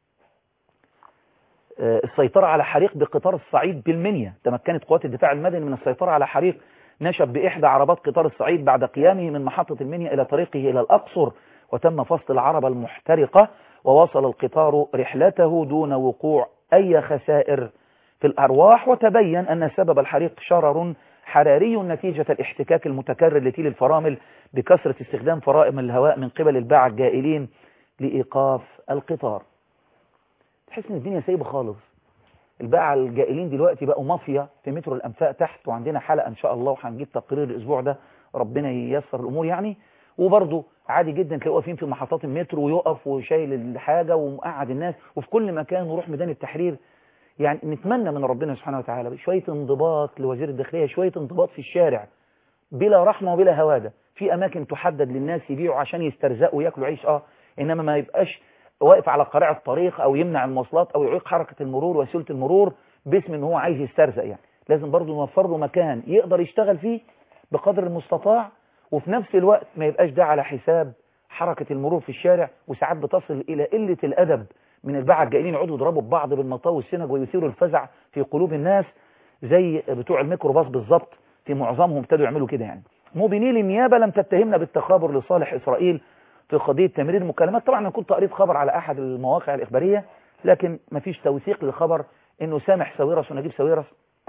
السيطرة على حريق بقطار الصعيد بالمنيا تمكنت قوات الدفاع المدني من السيطرة على حريق نشب بإحدى عربات قطار الصعيد بعد قيامه من محطة المنيا إلى طريقه إلى الأقصر وتم فصل العربة المحترقة وواصل القطار رحلته دون وقوع أي خسائر في الأرواح وتبين أن سبب الحريق شرر حراري نتيجة الاحتكاك المتكرر لتيل الفرامل بكثرة استخدام فرائم الهواء من قبل الباعة الجائلين لإيقاف القطار تحس ان الدنيا سايبة خالص الباعة الجائلين دلوقتي بقوا مافيا في مترو الأنفاق تحت وعندنا حلقة إن شاء الله وهنجيب تقرير الأسبوع ده ربنا ييسر الأمور يعني وبرضه عادي جدا تلاقوا واقفين في محطات المترو ويقف وشايل الحاجة ومقعد الناس وفي كل مكان وروح ميدان التحرير يعني نتمنى من ربنا سبحانه وتعالى شوية انضباط لوزير الداخلية شوية انضباط في الشارع بلا رحمة وبلا هوادة في أماكن تحدد للناس يبيعوا عشان يسترزقوا وياكلوا عيش اه إنما ما يبقاش واقف على قارع الطريق أو يمنع المواصلات أو يعيق حركة المرور وسيلة المرور باسم إن هو عايز يسترزق يعني لازم برضه نوفر له مكان يقدر يشتغل فيه بقدر المستطاع وفي نفس الوقت ما يبقاش ده على حساب حركة المرور في الشارع وساعات بتصل إلى قلة الأدب من الباعة الجائلين يقعدوا يضربوا ببعض بالمطاوي والسنج ويثيروا الفزع في قلوب الناس زي بتوع الميكروباص بالظبط في معظمهم ابتدوا يعملوا كده يعني موبينيل النيابة لم تتهمنا بالتخابر لصالح إسرائيل في قضية تمرير المكالمات طبعا أنا كنت قريت خبر على أحد المواقع الإخبارية لكن ما فيش توثيق للخبر إنه سامح ساويرس ونجيب ساويرس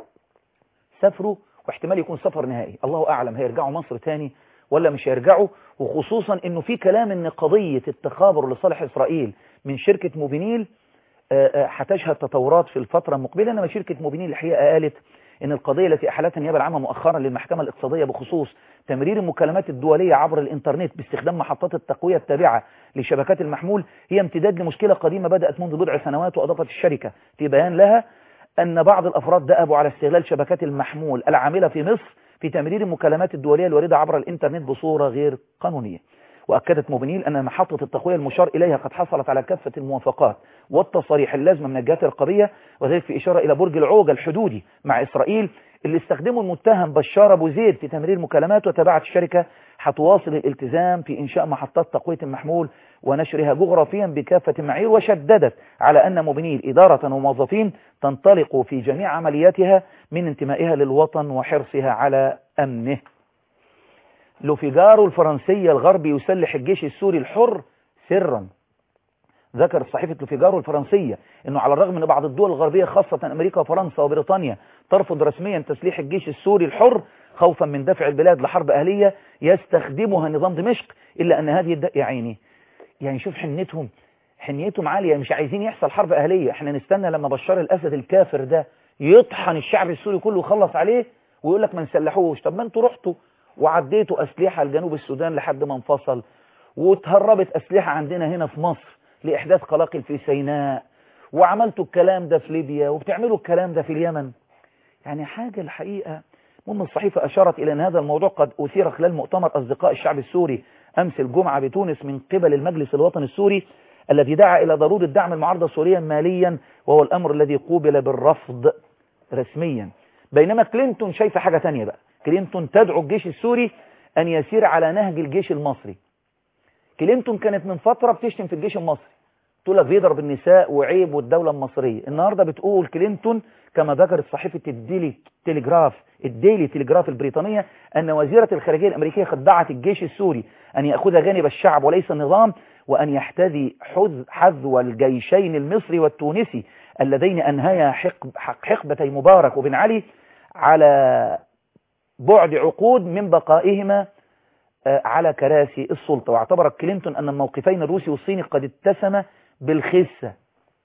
سافروا واحتمال يكون سفر نهائي الله أعلم هيرجعوا مصر تاني ولا مش هيرجعوا وخصوصا انه في كلام ان قضية التخابر لصالح اسرائيل من شركة موبينيل هتشهد تطورات في الفترة المقبلة انما شركة موبينيل الحقيقة قالت ان القضية التي احالتها النيابة العامة مؤخرا للمحكمة الاقتصادية بخصوص تمرير المكالمات الدولية عبر الانترنت باستخدام محطات التقوية التابعة لشبكات المحمول هي امتداد لمشكلة قديمة بدأت منذ بضع سنوات واضافت الشركة في بيان لها ان بعض الافراد دأبوا على استغلال شبكات المحمول العاملة في مصر في تمرير المكالمات الدولية الواردة عبر الإنترنت بصورة غير قانونية وأكدت موبينيل أن محطة التقوية المشار إليها قد حصلت على كافة الموافقات والتصاريح اللازمة من الجهات الرقابية وذلك في إشارة إلى برج العوجة الحدودي مع إسرائيل اللي استخدمه المتهم بشار أبو زيد في تمرير مكالمات وتابعت الشركة هتواصل الالتزام في إنشاء محطات تقوية المحمول ونشرها جغرافيا بكافة المعايير وشددت على أن موبينيل إدارة وموظفين تنطلق في جميع عملياتها من انتمائها للوطن وحرصها على أمنه لوفيجارو الفرنسية الغربي يسلح الجيش السوري الحر سرا ذكرت صحيفة لوفيجارو الفرنسية أنه على الرغم من بعض الدول الغربية خاصة أمريكا وفرنسا وبريطانيا ترفض رسميا تسليح الجيش السوري الحر خوفا من دفع البلاد لحرب أهلية يستخدمها نظام دمشق إلا أن هذه الد... يا عيني يعني شوف حنيتهم حنيتهم عالية مش عايزين يحصل حرب أهلية احنا نستنى لما بشار الأسد الكافر ده يطحن الشعب السوري كله ويخلص عليه ويقول لك ما نسلحوش طب ما انتوا رحتوا وعديتوا أسلحة لجنوب السودان لحد ما انفصل وتهربت أسلحة عندنا هنا في مصر لإحداث قلاقل في سيناء وعملتوا الكلام ده في ليبيا وبتعملوا الكلام ده في اليمن يعني حاجة الحقيقة المهم الصحيفة أشارت إلى أن هذا الموضوع قد أثير خلال مؤتمر أصدقاء الشعب السوري أمس الجمعة بتونس من قبل المجلس الوطني السوري الذي دعا إلى ضرورة دعم المعارضة السورية ماليا وهو الأمر الذي قوبل بالرفض رسميا بينما كلينتون شايفة حاجة تانية بقى كلينتون تدعو الجيش السوري أن يسير على نهج الجيش المصري كلينتون كانت من فترة بتشتم في الجيش المصري تقول لك بيضرب النساء وعيب والدولة المصرية النهاردة بتقول كلينتون كما ذكرت صحيفة الديلي تليجراف الديلي تليجراف البريطانية أن وزيرة الخارجية الأمريكية قد دعت الجيش السوري أن يأخذ جانب الشعب وليس النظام وأن يحتذي حذو الجيشين المصري والتونسي اللذين أنهيا حقب حقبتي مبارك وبن علي على بعد عقود من بقائهما على كراسي السلطة واعتبر كلينتون أن الموقفين الروسي والصيني قد اتسم بالخسة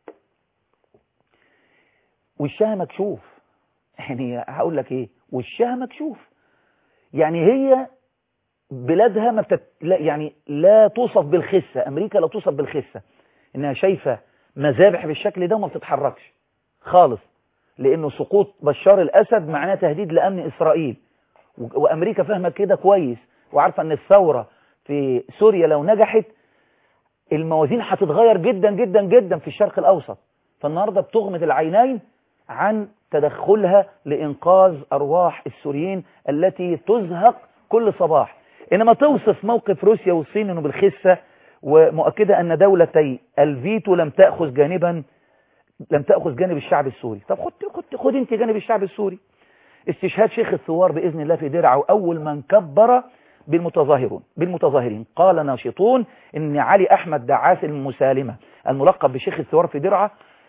وشها مكشوف يعني هقول لك ايه وشها مكشوف يعني هي بلادها ما بتت... لا يعني لا توصف بالخسة أمريكا لا توصف بالخسة إنها شايفة مذابح بالشكل ده وما بتتحركش خالص لأنه سقوط بشار الأسد معناه تهديد لأمن إسرائيل وأمريكا فاهمة كده كويس وعارفة أن الثورة في سوريا لو نجحت الموازين هتتغير جدا جدا جدا في الشرق الأوسط فالنهاردة بتغمض العينين عن تدخلها لإنقاذ أرواح السوريين التي تزهق كل صباح إنما توصف موقف روسيا والصين أنه بالخسة ومؤكدة أن دولتي الفيتو لم تأخذ جانبا لم تأخذ جانب الشعب السوري طب خد, خد, خد انت جانب الشعب السوري استشهاد شيخ الثوار بإذن الله في درعه أول من كبر بالمتظاهرون بالمتظاهرين قال ناشطون ان علي احمد دعاس المسالمة الملقب بشيخ الثوار في درعه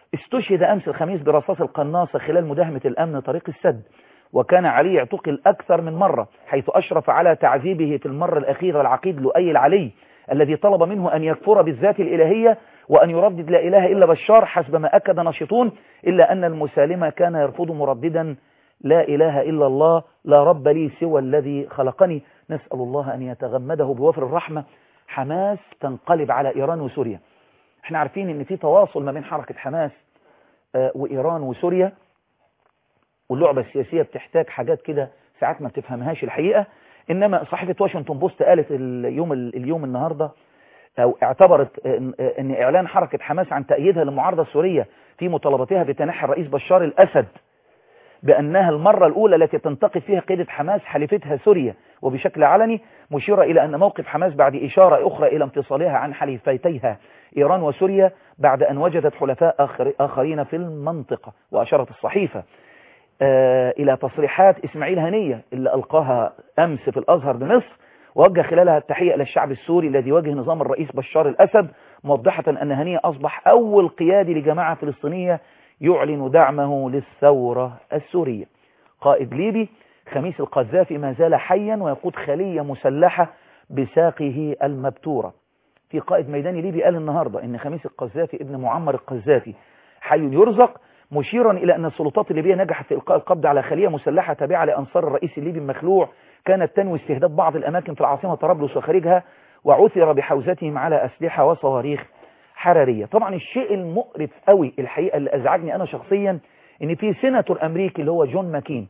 استشهد أمس الخميس برصاص القناصة خلال مداهمة الأمن طريق السد وكان علي يعتقل أكثر من مرة حيث أشرف على تعذيبه في المرة الأخيرة العقيد لؤي العلي الذي طلب منه أن يكفر بالذات الإلهية وأن يردد لا إله إلا بشار حسب ما أكد ناشطون إلا أن المسالمة كان يرفض مرددا لا إله إلا الله لا رب لي سوى الذي خلقني نسأل الله أن يتغمده بوفر الرحمة حماس تنقلب على إيران وسوريا احنا عارفين ان في تواصل ما بين حركة حماس آه، وإيران وسوريا واللعبة السياسية بتحتاج حاجات كده ساعات ما بتفهمهاش الحقيقة إنما صحيفة واشنطن بوست قالت اليوم اليوم النهاردة أو اعتبرت إن إن إعلان حركة حماس عن تأييدها للمعارضة السورية في مطالبتها بتنحي الرئيس بشار الأسد بأنها المرة الأولى التي تنتقد فيها قيادة حماس حليفتها سوريا وبشكل علني مشيرة إلى أن موقف حماس بعد إشارة أخرى إلى انفصالها عن حليفتيها إيران وسوريا بعد أن وجدت حلفاء آخر آخرين في المنطقة وأشارت الصحيفة آه إلى تصريحات إسماعيل هنية اللي ألقاها أمس في الأزهر بمصر ووجه خلالها التحية إلى الشعب السوري الذي يواجه نظام الرئيس بشار الأسد موضحة أن هنية أصبح أول قيادي لجماعة فلسطينية يعلن دعمه للثورة السورية قائد ليبي خميس القذافي ما زال حيا ويقود خلية مسلحة بساقه المبتورة في قائد ميداني ليبي قال النهاردة ان خميس القذافي ابن معمر القذافي حي يرزق مشيرا إلى أن السلطات الليبية نجحت في إلقاء القبض على خلية مسلحة تابعة لأنصار الرئيس الليبي المخلوع كانت تنوي استهداف بعض الأماكن في العاصمة طرابلس وخارجها وعثر بحوزتهم على أسلحة وصواريخ حرارية طبعا الشيء المقرف قوي الحقيقة اللي أزعجني أنا شخصيا إن في سيناتور أمريكي اللي هو جون ماكين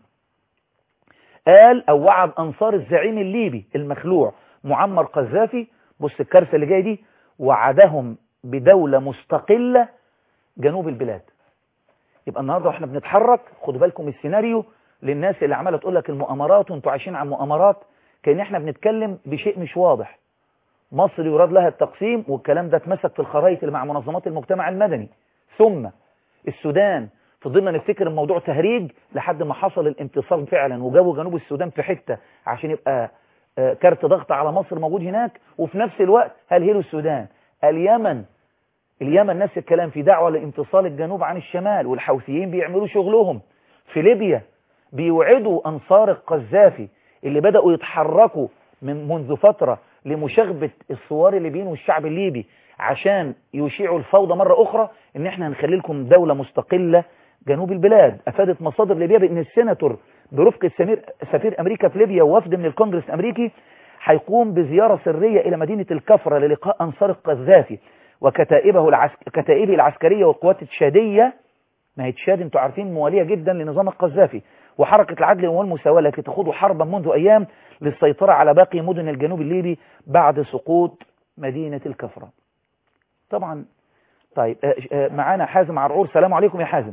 قال أو وعد أنصار الزعيم الليبي المخلوع معمر قذافي بص الكارثة اللي جاية دي وعدهم بدولة مستقلة جنوب البلاد يبقى النهاردة واحنا بنتحرك خدوا بالكم السيناريو للناس اللي عمالة تقول لك المؤامرات وانتوا عايشين على المؤامرات كأن احنا بنتكلم بشيء مش واضح مصر يراد لها التقسيم والكلام ده اتمسك في الخرائط اللي مع منظمات المجتمع المدني ثم السودان فضلنا نفتكر الموضوع تهريج لحد ما حصل الانتصار فعلا وجابوا جنوب السودان في حتة عشان يبقى كارت ضغط على مصر موجود هناك وفي نفس الوقت هلهلوا السودان اليمن اليمن نفس الكلام في دعوة لانفصال الجنوب عن الشمال والحوثيين بيعملوا شغلهم في ليبيا بيوعدوا أنصار القذافي اللي بدأوا يتحركوا من منذ فترة لمشاغبة الثوار الليبيين والشعب الليبي عشان يشيعوا الفوضى مرة أخرى إن إحنا هنخلي لكم دولة مستقلة جنوب البلاد أفادت مصادر ليبيا بأن السيناتور برفقة سمير سفير أمريكا في ليبيا ووفد من الكونجرس الأمريكي هيقوم بزيارة سرية إلى مدينة الكفرة للقاء أنصار القذافي وكتائبه العسك... كتائبه العسكرية والقوات التشادية ما هي تشاد انتوا عارفين موالية جدا لنظام القذافي وحركة العدل والمساواة التي تخوض حربا منذ أيام للسيطرة على باقي مدن الجنوب الليبي بعد سقوط مدينة الكفرة طبعا طيب معانا حازم عرعور سلام عليكم يا حازم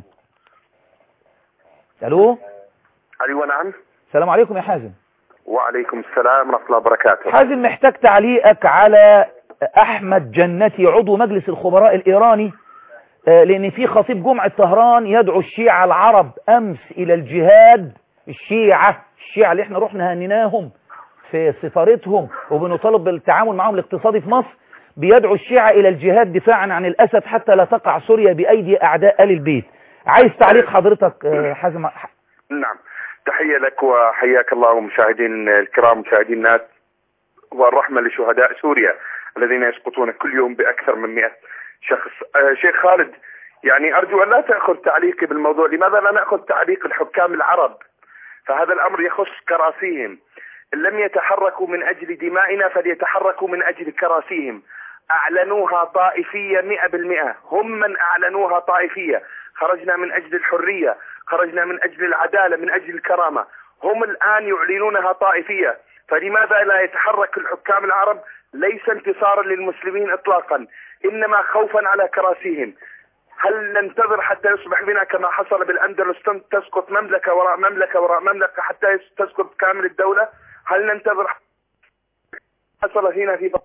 الو ايوه نعم السلام عليكم يا حازم وعليكم السلام ورحمه الله وبركاته حازم محتاج تعليقك على احمد جنتي عضو مجلس الخبراء الايراني لان في خطيب جمعة طهران يدعو الشيعة العرب امس الى الجهاد الشيعة الشيعة اللي احنا رحنا هنناهم في سفارتهم وبنطالب بالتعامل معهم الاقتصادي في مصر بيدعو الشيعة الى الجهاد دفاعا عن الاسد حتى لا تقع سوريا بايدي اعداء ال البيت عايز تعليق حضرتك حازم نعم تحية لك وحياك الله ومشاهدين الكرام مشاهدين الناس والرحمة لشهداء سوريا الذين يسقطون كل يوم بأكثر من 100 شخص آه شيخ خالد يعني أرجو أن لا تأخذ تعليقي بالموضوع لماذا لا نأخذ تعليق الحكام العرب فهذا الأمر يخص كراسيهم إن لم يتحركوا من أجل دمائنا فليتحركوا من أجل كراسيهم أعلنوها طائفية مئة بالمئة هم من أعلنوها طائفية خرجنا من أجل الحرية خرجنا من أجل العدالة من أجل الكرامة هم الآن يعلنونها طائفية فلماذا لا يتحرك الحكام العرب ليس انتصارا للمسلمين إطلاقا إنما خوفا على كراسيهم هل ننتظر حتى يصبح بنا كما حصل بالأندلس تسقط مملكة وراء مملكة وراء مملكة حتى تسقط كامل الدولة هل ننتظر حصل هنا في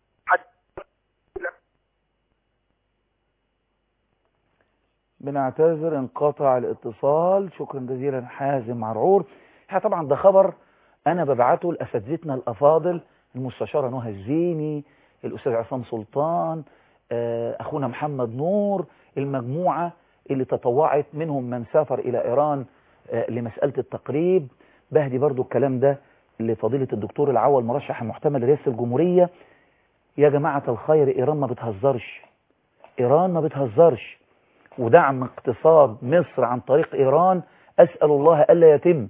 بنعتذر انقطع الاتصال شكرا جزيلا حازم عرعور طبعا ده خبر انا ببعته لاساتذتنا الافاضل المستشاره نهى الزيني الاستاذ عصام سلطان اخونا محمد نور المجموعه اللي تطوعت منهم من سافر إلى إيران آه، لمسألة التقريب بهدي برضو الكلام ده لفضيلة الدكتور العوض مرشح المحتمل لرئاسة الجمهورية يا جماعة الخير إيران ما بتهزرش إيران ما بتهزرش ودعم اقتصاد مصر عن طريق إيران أسأل الله ألا يتم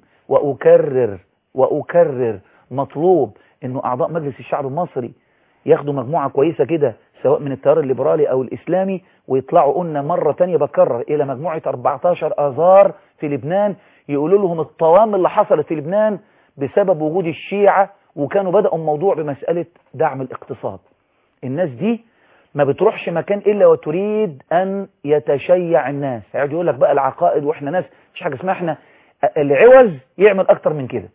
وأكرر وأكرر مطلوب أنه أعضاء مجلس الشعب المصري ياخدوا مجموعة كويسة كده سواء من التيار الليبرالي أو الإسلامي ويطلعوا قلنا مرة تانية بكرر إلى مجموعة 14 آذار في لبنان يقولوا لهم الطوام اللي حصلت في لبنان بسبب وجود الشيعة وكانوا بدأوا الموضوع بمسألة دعم الاقتصاد الناس دي ما بتروحش مكان إلا وتريد أن يتشيع الناس هيقعد يقول لك بقى العقائد وإحنا ناس مش حاجة اسمها إحنا العوز يعمل أكتر من كده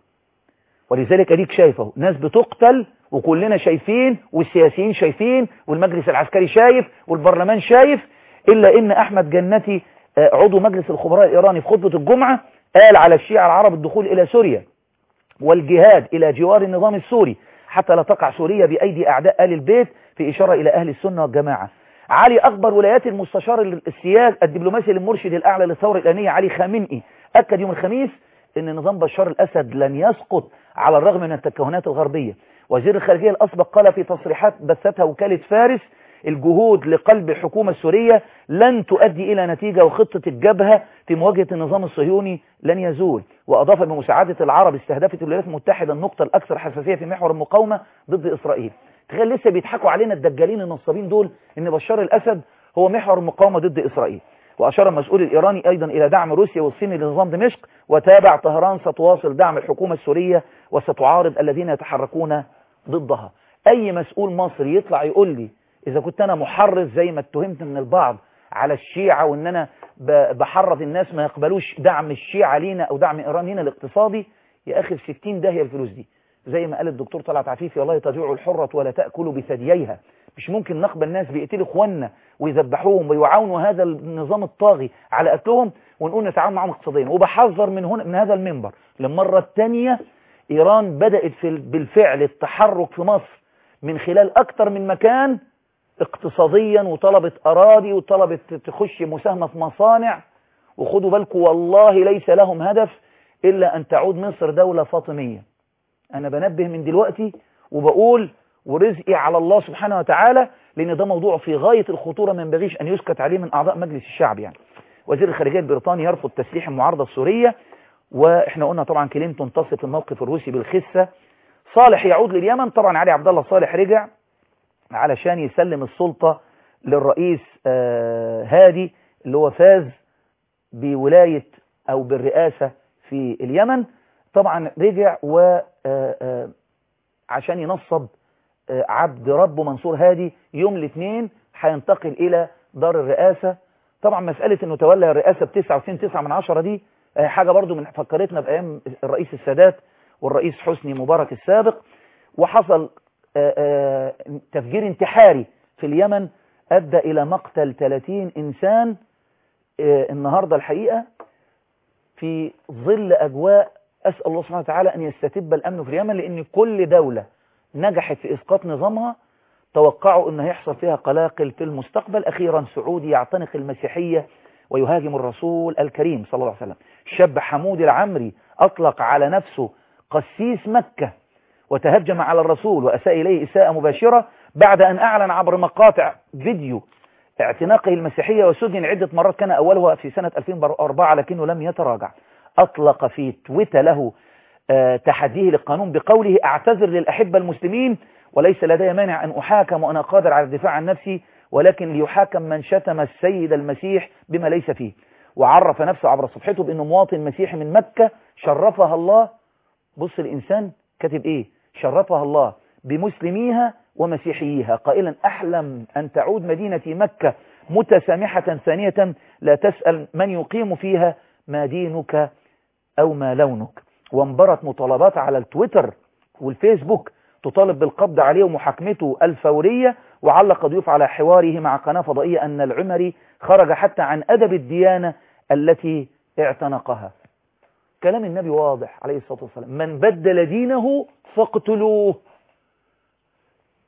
ولذلك أديك شايفه ناس بتقتل وكلنا شايفين والسياسيين شايفين والمجلس العسكري شايف والبرلمان شايف إلا إن أحمد جنتي آه، عضو مجلس الخبراء الإيراني في خطبة الجمعة قال على الشيعة العرب الدخول إلى سوريا والجهاد إلى جوار النظام السوري حتى لا تقع سوريا بأيدي أعداء آل البيت في إشارة إلى أهل السنة والجماعة علي أكبر ولايات المستشار السياسي الدبلوماسي المرشد الأعلى للثورة الإيرانية علي خامنئي أكد يوم الخميس أن نظام بشار الأسد لن يسقط على الرغم من التكهنات الغربية وزير الخارجية الأسبق قال في تصريحات بثتها وكالة فارس الجهود لقلب الحكومة السورية لن تؤدي إلى نتيجة وخطة الجبهة في مواجهة النظام الصهيوني لن يزول وأضاف بمساعدة العرب استهدفت الولايات المتحدة النقطة الأكثر حساسية في محور المقاومة ضد إسرائيل تخيل لسه بيضحكوا علينا الدجالين النصابين دول إن بشار الأسد هو محور المقاومة ضد إسرائيل وأشار المسؤول الإيراني أيضا إلى دعم روسيا والصين لنظام دمشق وتابع طهران ستواصل دعم الحكومة السورية وستعارض الذين يتحركون ضدها أي مسؤول مصري يطلع يقول لي إذا كنت أنا محرض زي ما اتهمت من البعض على الشيعة وإن أنا ب- بحرض الناس ما يقبلوش دعم الشيعة لينا أو دعم إيران لينا الاقتصادي يا أخي في 60 داهية الفلوس دي زي ما قال الدكتور طلعت عفيفي والله تجوع الحرة ولا تأكل بثدييها مش ممكن نقبل ناس بيقتلوا اخواننا ويذبحوهم ويعاونوا هذا النظام الطاغي على قتلهم ونقول نتعاون معهم اقتصاديا وبحذر من هنا من هذا المنبر للمرة الثانية إيران بدأت في ال- بالفعل التحرك في مصر من خلال أكتر من مكان اقتصاديا وطلبت أراضي وطلبت تخش مساهمة في مصانع وخدوا بالكم والله ليس لهم هدف إلا أن تعود مصر دولة فاطمية أنا بنبه من دلوقتي وبقول ورزقي على الله سبحانه وتعالى لأن ده موضوع في غاية الخطورة ما ينبغيش أن يسكت عليه من أعضاء مجلس الشعب يعني وزير الخارجية البريطاني يرفض تسليح المعارضة السورية واحنا قلنا طبعا كلينتون تصف الموقف الروسي بالخسة صالح يعود لليمن طبعا علي عبد الله صالح رجع علشان يسلم السلطة للرئيس آه هادي اللي هو فاز بولاية او بالرئاسة في اليمن طبعا رجع و آه آه عشان ينصب آه عبد ربه منصور هادي يوم الاثنين هينتقل الى دار الرئاسة طبعا مسألة انه تولى الرئاسة ب 99 9 من عشرة دي آه حاجة برضو من فكرتنا بأيام الرئيس السادات والرئيس حسني مبارك السابق وحصل آه آه تفجير انتحاري في اليمن أدى إلى مقتل 30 إنسان النهاردة الحقيقة في ظل أجواء أسأل الله سبحانه وتعالى أن يستتب الأمن في اليمن لأن كل دولة نجحت في إسقاط نظامها توقعوا أن هيحصل فيها قلاقل في المستقبل أخيرا سعودي يعتنق المسيحية ويهاجم الرسول الكريم صلى الله عليه وسلم الشاب حمود العمري أطلق على نفسه قسيس مكة وتهجم على الرسول وأساء إليه إساءة مباشرة بعد أن أعلن عبر مقاطع فيديو اعتناقه المسيحية وسجن عدة مرات كان أولها في سنة 2004 لكنه لم يتراجع أطلق في تويتر له أه تحديه للقانون بقوله أعتذر للأحبة المسلمين وليس لدي مانع أن أحاكم وأنا قادر على الدفاع عن نفسي ولكن ليحاكم من شتم السيد المسيح بما ليس فيه وعرف نفسه عبر صفحته بأنه مواطن مسيحي من مكة شرفها الله بص الإنسان كاتب إيه شرفها الله بمسلميها ومسيحييها قائلا أحلم أن تعود مدينة مكة متسامحة ثانية لا تسأل من يقيم فيها ما دينك أو ما لونك وانبرت مطالبات على التويتر والفيسبوك تطالب بالقبض عليه ومحاكمته الفورية وعلق ضيوف على حواره مع قناة فضائية أن العمري خرج حتى عن أدب الديانة التي اعتنقها كلام النبي واضح عليه الصلاة والسلام من بدل دينه فاقتلوه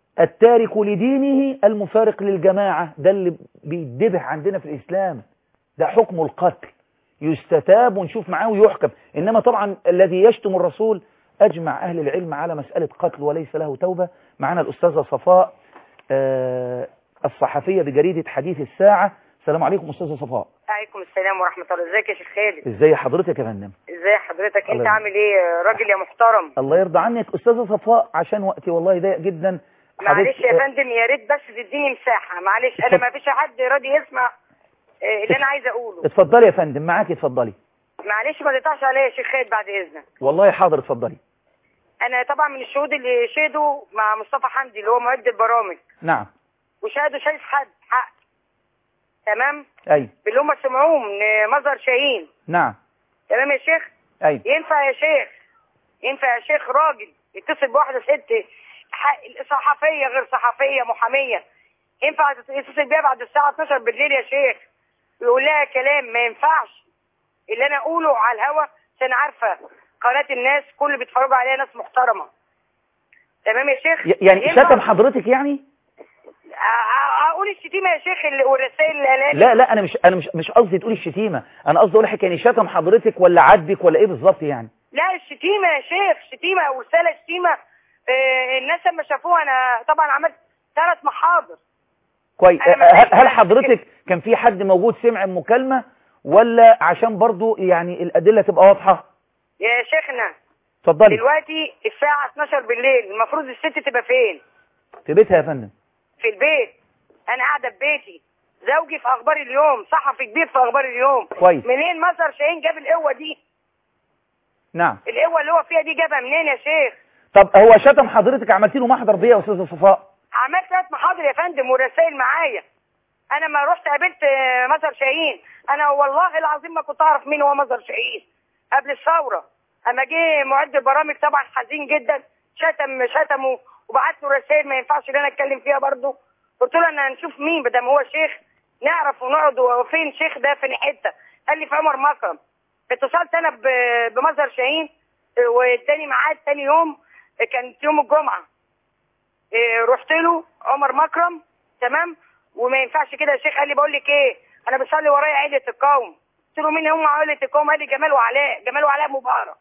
التارك لدينه المفارق للجماعة ده اللي بيدبح عندنا في الإسلام ده حكم القتل يستتاب ونشوف معاه ويحكم إنما طبعا الذي يشتم الرسول أجمع أهل العلم على مسألة قتل وليس له توبة معنا الأستاذة صفاء آه، الصحفية بجريدة حديث الساعة السلام عليكم أستاذة صفاء عليكم السلام ورحمة الله ازيك يا شيخ خالد ازاي حضرتك يا فندم ازاي حضرتك انت الله عامل ايه راجل يا محترم الله يرضى عنك أستاذة صفاء عشان وقتي والله ضيق جدا معلش يا حضرتك- فندم يا ريت بس تديني مساحة معلش انا اتفضل. ما فيش حد راضي يسمع آه، اللي انا عايزه اقوله اتفضلي يا فندم معاكي اتفضلي معلش ما تقطعش عليا يا شيخ خالد بعد اذنك والله حاضر اتفضلي انا طبعا من الشهود اللي شهدوا مع مصطفى حمدي اللي هو معد البرامج نعم وشهدوا شايف حد حق تمام أي باللي هم سمعوه من مظهر شاهين نعم تمام يا شيخ أي ينفع يا شيخ ينفع يا شيخ راجل يتصل بواحدة ست ح- صحفية غير صحفية محامية ينفع يتصل بيها بعد الساعة 12 بالليل يا شيخ ويقول لها كلام ما ينفعش اللي انا اقوله على الهوا عشان عارفة قناة الناس كل اللي بيتفرجوا عليها ناس محترمة تمام يا شيخ ي- يعني ينفع شتم حضرتك يعني أ- أ- اقول الشتيمة يا شيخ اللي- والرسائل اللي قالها لي. لا لا انا مش انا مش مش قصدي تقولي الشتيمه انا قصدي اقول لك يعني شتم حضرتك ولا عاتبك ولا ايه بالظبط يعني لا الشتيمة يا شيخ شتيمة او رسالة شتيمة آه، الناس لما شافوها انا طبعا عملت ثلاث محاضر كويس أنا ما هل, بقيتش هل أفتكر. حضرتك كان في حد موجود سمع المكالمه ولا عشان برضو يعني الادله تبقى واضحه يا شيخنا اتفضلي دلوقتي الساعة 12 بالليل المفروض الست تبقى فين في بيتها يا فندم في البيت انا قاعدة في بيتي زوجي في اخبار اليوم صحفي كبير في اخبار اليوم كويس. منين مصدر شاهين جاب القوة دي نعم القوة اللي هو فيها دي جابها منين يا شيخ طب هو شتم حضرتك عملت له محضر بيه يا استاذه صفاء عملت ثلاث محاضر يا فندم والرسائل معايا انا ما رحت قابلت آه، مظهر شاهين انا والله العظيم ما كنت اعرف مين هو مظهر شاهين قبل الثوره اما جه معد البرامج طبعا حزين جدا شتم شتمه وبعت له رسائل ما ينفعش ان انا اتكلم فيها برضه قلت له انا هنشوف مين بدل ما هو شيخ نعرف ونقعد وفين شيخ ده فين حته قال لي في عمر مكرم اتصلت انا ب- بمظهر شاهين آه، واداني ميعاد تاني يوم آه، كانت يوم الجمعه إيه، رحت له عمر مكرم تمام وما ينفعش كده يا شيخ قال لي بقول لك ايه انا بصلي ورايا عيله القوم قلت له مين هم عيله القوم قال لي جمال وعلاء جمال وعلاء مبارك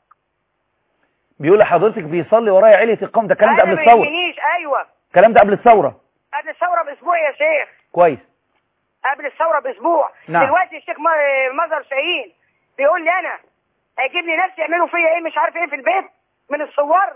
بيقول لحضرتك بيصلي ورايا عيله القوم ده الكلام ده أنا قبل ما الثوره يهمنيش ايوه الكلام ده قبل الثوره قبل الثوره باسبوع يا شيخ كويس قبل الثوره باسبوع نعم. دلوقتي الشيخ م- مظهر شاهين بيقول لي انا هيجيب لي ناس يعملوا فيا ايه مش عارف ايه في البيت من الصور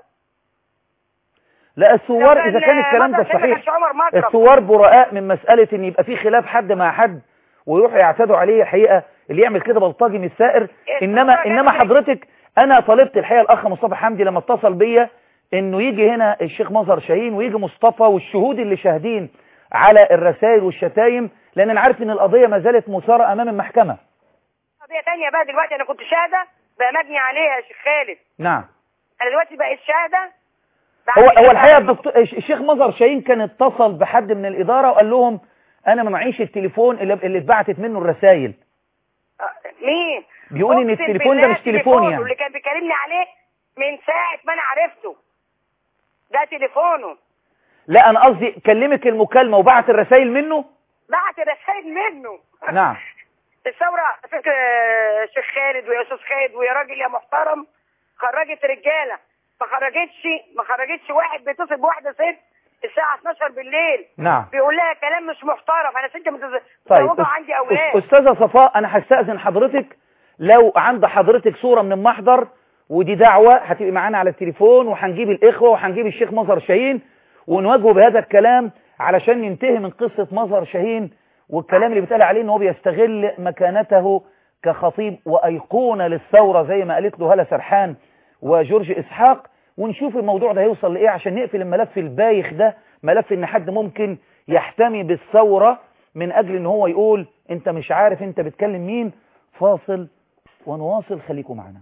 لا الثوار طب اذا ال- كان الكلام ده مظهر شاهين ما صحيح كانش عمر مكرم الثوار براء من مسألة ان يبقى في خلاف حد مع حد ويروحوا يعتدوا عليه الحقيقة اللي يعمل كده بلطجي من السائر إيه انما الثوار انما يعني؟ حضرتك انا طالبت الحقيقة الاخ مصطفى حمدي لما اتصل بيا انه يجي هنا الشيخ مظهر شاهين ويجي مصطفى والشهود اللي شاهدين على الرسائل والشتايم لان انا عارف ان القضية ما زالت مثارة امام المحكمة قضيه تانية بقى دلوقتي انا كنت شاهده بقى مجني عليها يا شيخ خالد نعم انا دلوقتي بقيت شاهده بعد هو كده هو الحقيقة بعد ما- الدكتور الشيخ مظهر شاهين كان اتصل بحد من الإدارة وقال لهم انا ما معيش التليفون اللي اللي اتبعتت منه الرسائل آه، مين بيقول ان أقسم التليفون ده بالله مش تليفون تليفونه يعني اللي كان بيكلمني عليه من ساعة ما انا عرفته ده تليفونه لا انا قصدي كلمك المكالمة وبعت الرسائل منه بعت رسائل منه نعم الثورة على فكرة يا شيخ خالد ويا استاذ خالد ويا راجل يا محترم خرجت رجالة ما خرجتش ما خرجتش واحد بيتصل بواحدة ست الساعة 12 بالليل نعم بيقول لها كلام مش محترم انا ست متز- طيب متزوجة أس- وعندي أس- اولاد استاذة صفاء انا هستأذن حضرتك لو عند حضرتك صورة من المحضر ودي دعوة هتبقي معانا على التليفون وهنجيب الاخوة وهنجيب الشيخ مظهر شاهين ونواجهه بهذا الكلام علشان ننتهي من قصة مظهر شاهين والكلام اللي بيتقال عليه ان هو بيستغل مكانته كخطيب وايقونة للثورة زي ما قالت له هلا سرحان وجورج اسحاق ونشوف الموضوع ده هيوصل لايه عشان نقفل الملف البايخ ده ملف ان حد ممكن يحتمي بالثورة من اجل ان هو يقول انت مش عارف انت بتكلم مين فاصل ونواصل خليكم معنا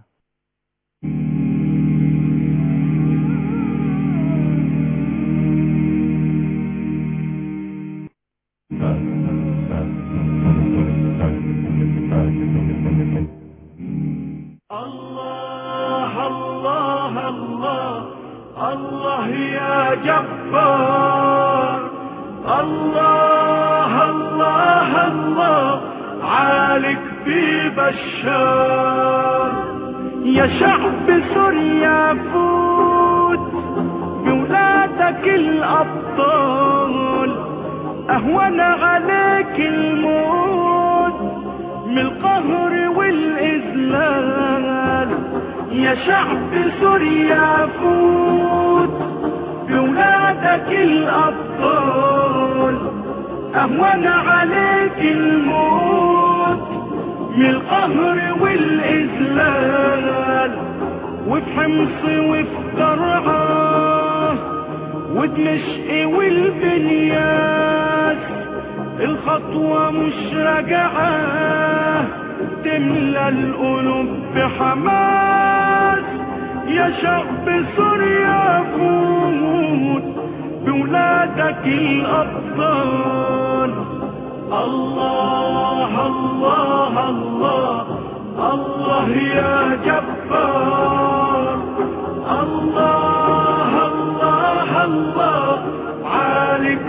الله الله الله الله يا جبار الله الله الله عالك بشار يا شعب سوريا فوت بولادك الأبطال أهون عليك الموت من القهر والإذلال يا شعب سوريا فوت بولادك الأبطال أهون عليك الموت من القهر والإذلال وفي حمص وفي درعا ودمشق والبنياس الخطوة مش راجعة تملى القلوب بحماس يا شعب سوريا فوت بولادك الأبطال الله الله الله الله يا جبار الله الله الله عالك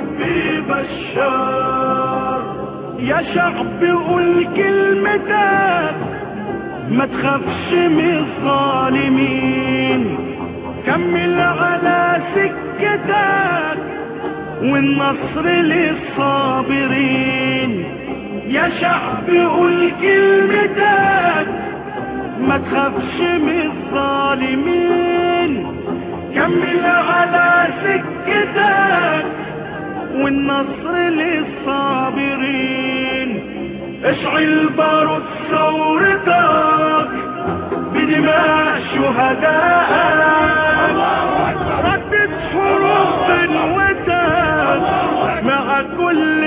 ببشار يا شعب قول كلمتك ما تخافش من الظالمين كمل على سكتك والنصر للصابرين يا شعب قول كلمتك ما تخافش من الظالمين كمل على سكتك والنصر للصابرين اشعل بارود ثورتك بدماء شهدائك ردت حروف قنوتك مع كل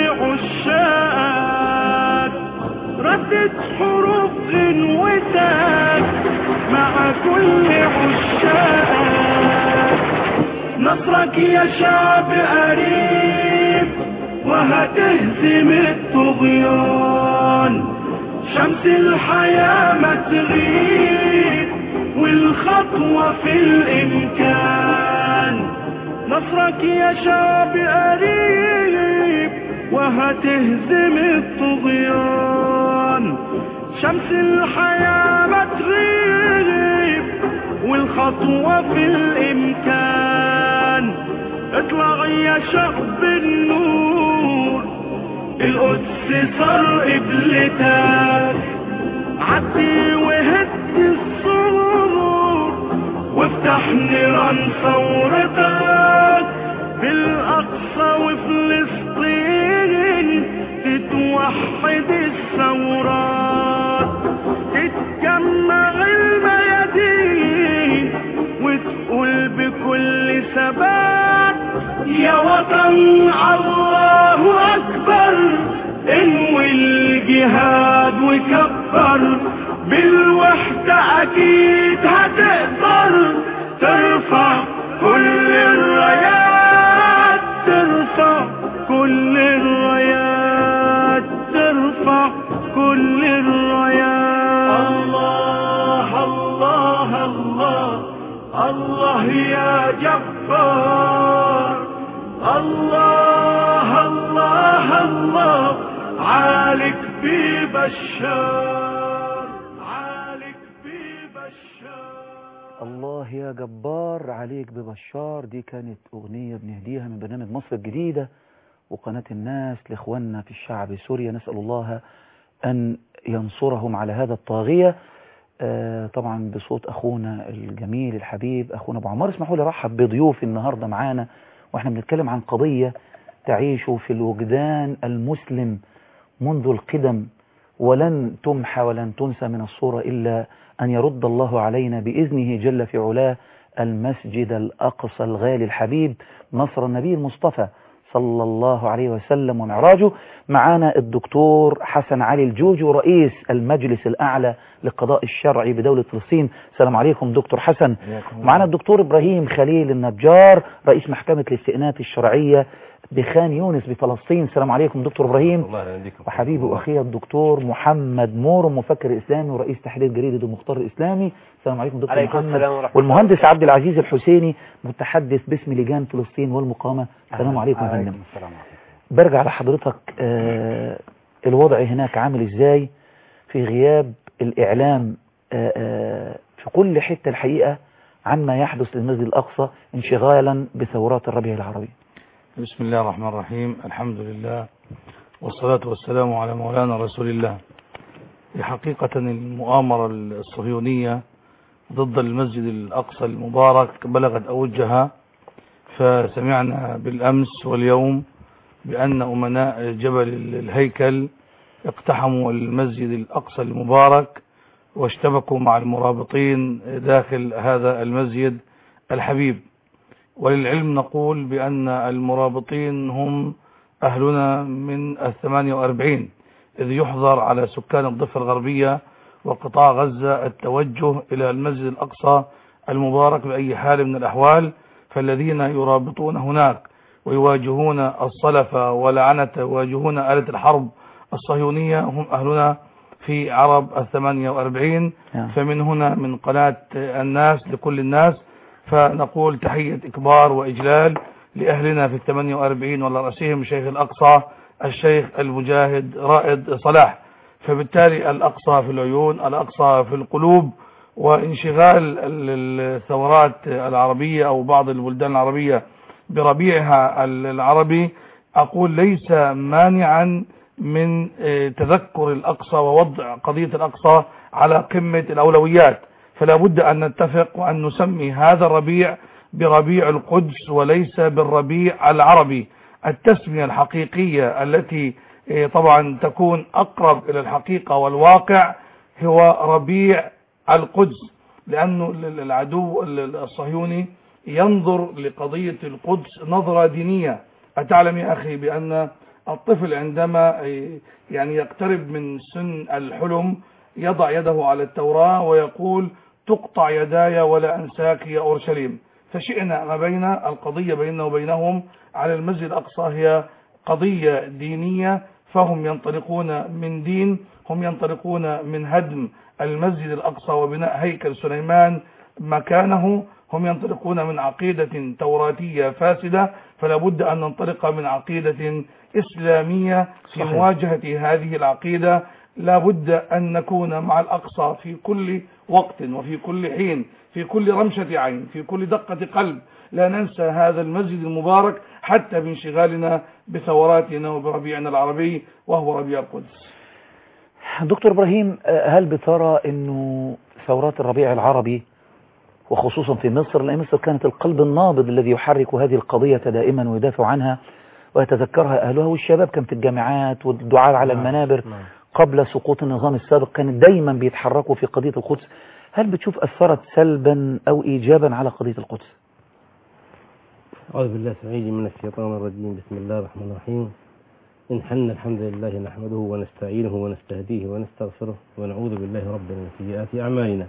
عشاقك ردت حروف غنوتك مع كل عشاقك نصرك يا شعب قريب وهتهزم الطغيان شمس الحياة ما تغيب والخطوة في الإمكان نصرك يا شعب قريب وهتهزم الطغيان شمس الحياة ما تغيب والخطوة في الإمكان اطلع يا شعب النور القدس صار قبلتك عدي وهد السرور وافتح نيران ثورتك في الأقصى وفلسطين تتوحد الثورات تتجمع الميادين وتقول بكل ثبات يا وطن الله أكبر انوي الجهاد وكبر بالوحدة أكيد هتقدر ترفع كل الرايات ترفع كل الرايات ترفع كل الرايات الله الله الله الله يا جبار الله الله الله عالك ببشار عالك ببشار الله يا جبار عليك ببشار دي كانت أغنية بنهديها من برنامج مصر الجديدة وقناة الناس لإخواننا في الشعب سوريا نسأل الله أن ينصرهم على هذا الطاغية آه طبعا بصوت أخونا الجميل الحبيب أخونا أبو عمار اسمحوا لي رحب بضيوفي النهاردة معانا وإحنا بنتكلم عن قضية تعيش في الوجدان المسلم منذ القدم ولن تمحى ولن تنسى من الصورة إلا أن يرد الله علينا بإذنه جل في علاه المسجد الأقصى الغالي الحبيب نصر النبي المصطفى صلى الله عليه وسلم ومعراجه معانا الدكتور حسن علي الجوجو رئيس المجلس الأعلى للقضاء الشرعي بدولة فلسطين السلام عليكم دكتور حسن معانا الدكتور إبراهيم خليل النجار رئيس محكمة الاستئناف الشرعية بخان يونس بفلسطين السلام عليكم دكتور إبراهيم الله يهلا بكم وحبيبي وأخي الدكتور محمد مور مفكر إسلامي ورئيس تحرير جريدة المختار الإسلامي السلام عليكم دكتور عليكم محمد السلام ورحمة والمهندس عبد العزيز الحسيني متحدث باسم لجان فلسطين والمقامة السلام عليكم يا فندم السلام عليكم برجع لحضرتك آه الوضع هناك عامل ازاي في غياب الإعلام آه، آه، في كل حتة الحقيقة عن ما يحدث للمسجد الأقصى انشغالا بثورات الربيع العربي بسم الله الرحمن الرحيم الحمد لله والصلاة والسلام على مولانا رسول الله حقيقة المؤامرة الصهيونية ضد المسجد الأقصى المبارك بلغت أوجها فسمعنا بالأمس واليوم بأن أمناء جبل الهيكل اقتحموا المسجد الأقصى المبارك واشتبكوا مع المرابطين داخل هذا المسجد الحبيب وللعلم نقول بأن المرابطين هم أهلنا من الثمانية وأربعين إذ يحظر على سكان الضفة الغربية وقطاع غزة التوجه إلى المسجد الأقصى المبارك بأي حال من الأحوال فالذين يرابطون هناك ويواجهون الصلف ولعنة ويواجهون آلة الحرب الصهيونية هم أهلنا في عرب الثمانية وأربعين نعم. فمن هنا من قناة الناس لكل الناس فنقول تحية إكبار وإجلال لأهلنا في الثمانية وأربعين وعلى رأسهم شيخ الأقصى الشيخ المجاهد رائد صلاح فبالتالي الأقصى في العيون الأقصى في القلوب وانشغال ال- الثورات العربية أو بعض البلدان العربية بربيعها ال- العربي أقول ليس مانعا من آه، تذكر الأقصى ووضع قضية الأقصى على قمة الأولويات فلا بد أن نتفق وأن نسمي هذا الربيع بربيع القدس وليس بالربيع العربي التسمية الحقيقية التي آه، طبعا تكون أقرب إلى الحقيقة والواقع هو ربيع القدس لأنه ال- العدو ال- الصهيوني ينظر لقضية القدس نظرة دينية أتعلم يا أخي بأن الطفل عندما آه، يعني يقترب من سن الحلم يضع يده على التوراة ويقول تقطع يداي ولا أنساك يا أورشليم فشئنا ما بين القضية بيننا وبينهم على المسجد الأقصى هي قضية دينية فهم ينطلقون من دين هم ينطلقون من هدم المسجد الأقصى وبناء هيكل سليمان مكانه هم ينطلقون من عقيدة توراتية فاسدة فلا بد أن ننطلق من عقيدة إسلامية في صحيح. مواجهة هذه العقيدة لا بد أن نكون مع الأقصى في كل وقت وفي كل حين في كل رمشة عين في كل دقة قلب لا ننسى هذا المسجد المبارك حتى بانشغالنا بثوراتنا وبربيعنا العربي وهو ربيع القدس دكتور إبراهيم آه، هل بترى أنه ثورات الربيع العربي وخصوصا في مصر لأن مصر كانت القلب النابض الذي يحرك هذه القضية دائما ويدافع عنها ويتذكرها أهلها والشباب كان في الجامعات والدعاء على المنابر قبل سقوط النظام السابق كان دايما بيتحركوا في قضية القدس هل بتشوف أثرت سلبا أو إيجابا على قضية القدس أعوذ بالله سعيد من الشيطان الرجيم بسم الله الرحمن الرحيم إن حن الحمد لله نحمده ونستعينه ونستهديه ونستغفره ونعوذ بالله ربنا من سيئات أعمالنا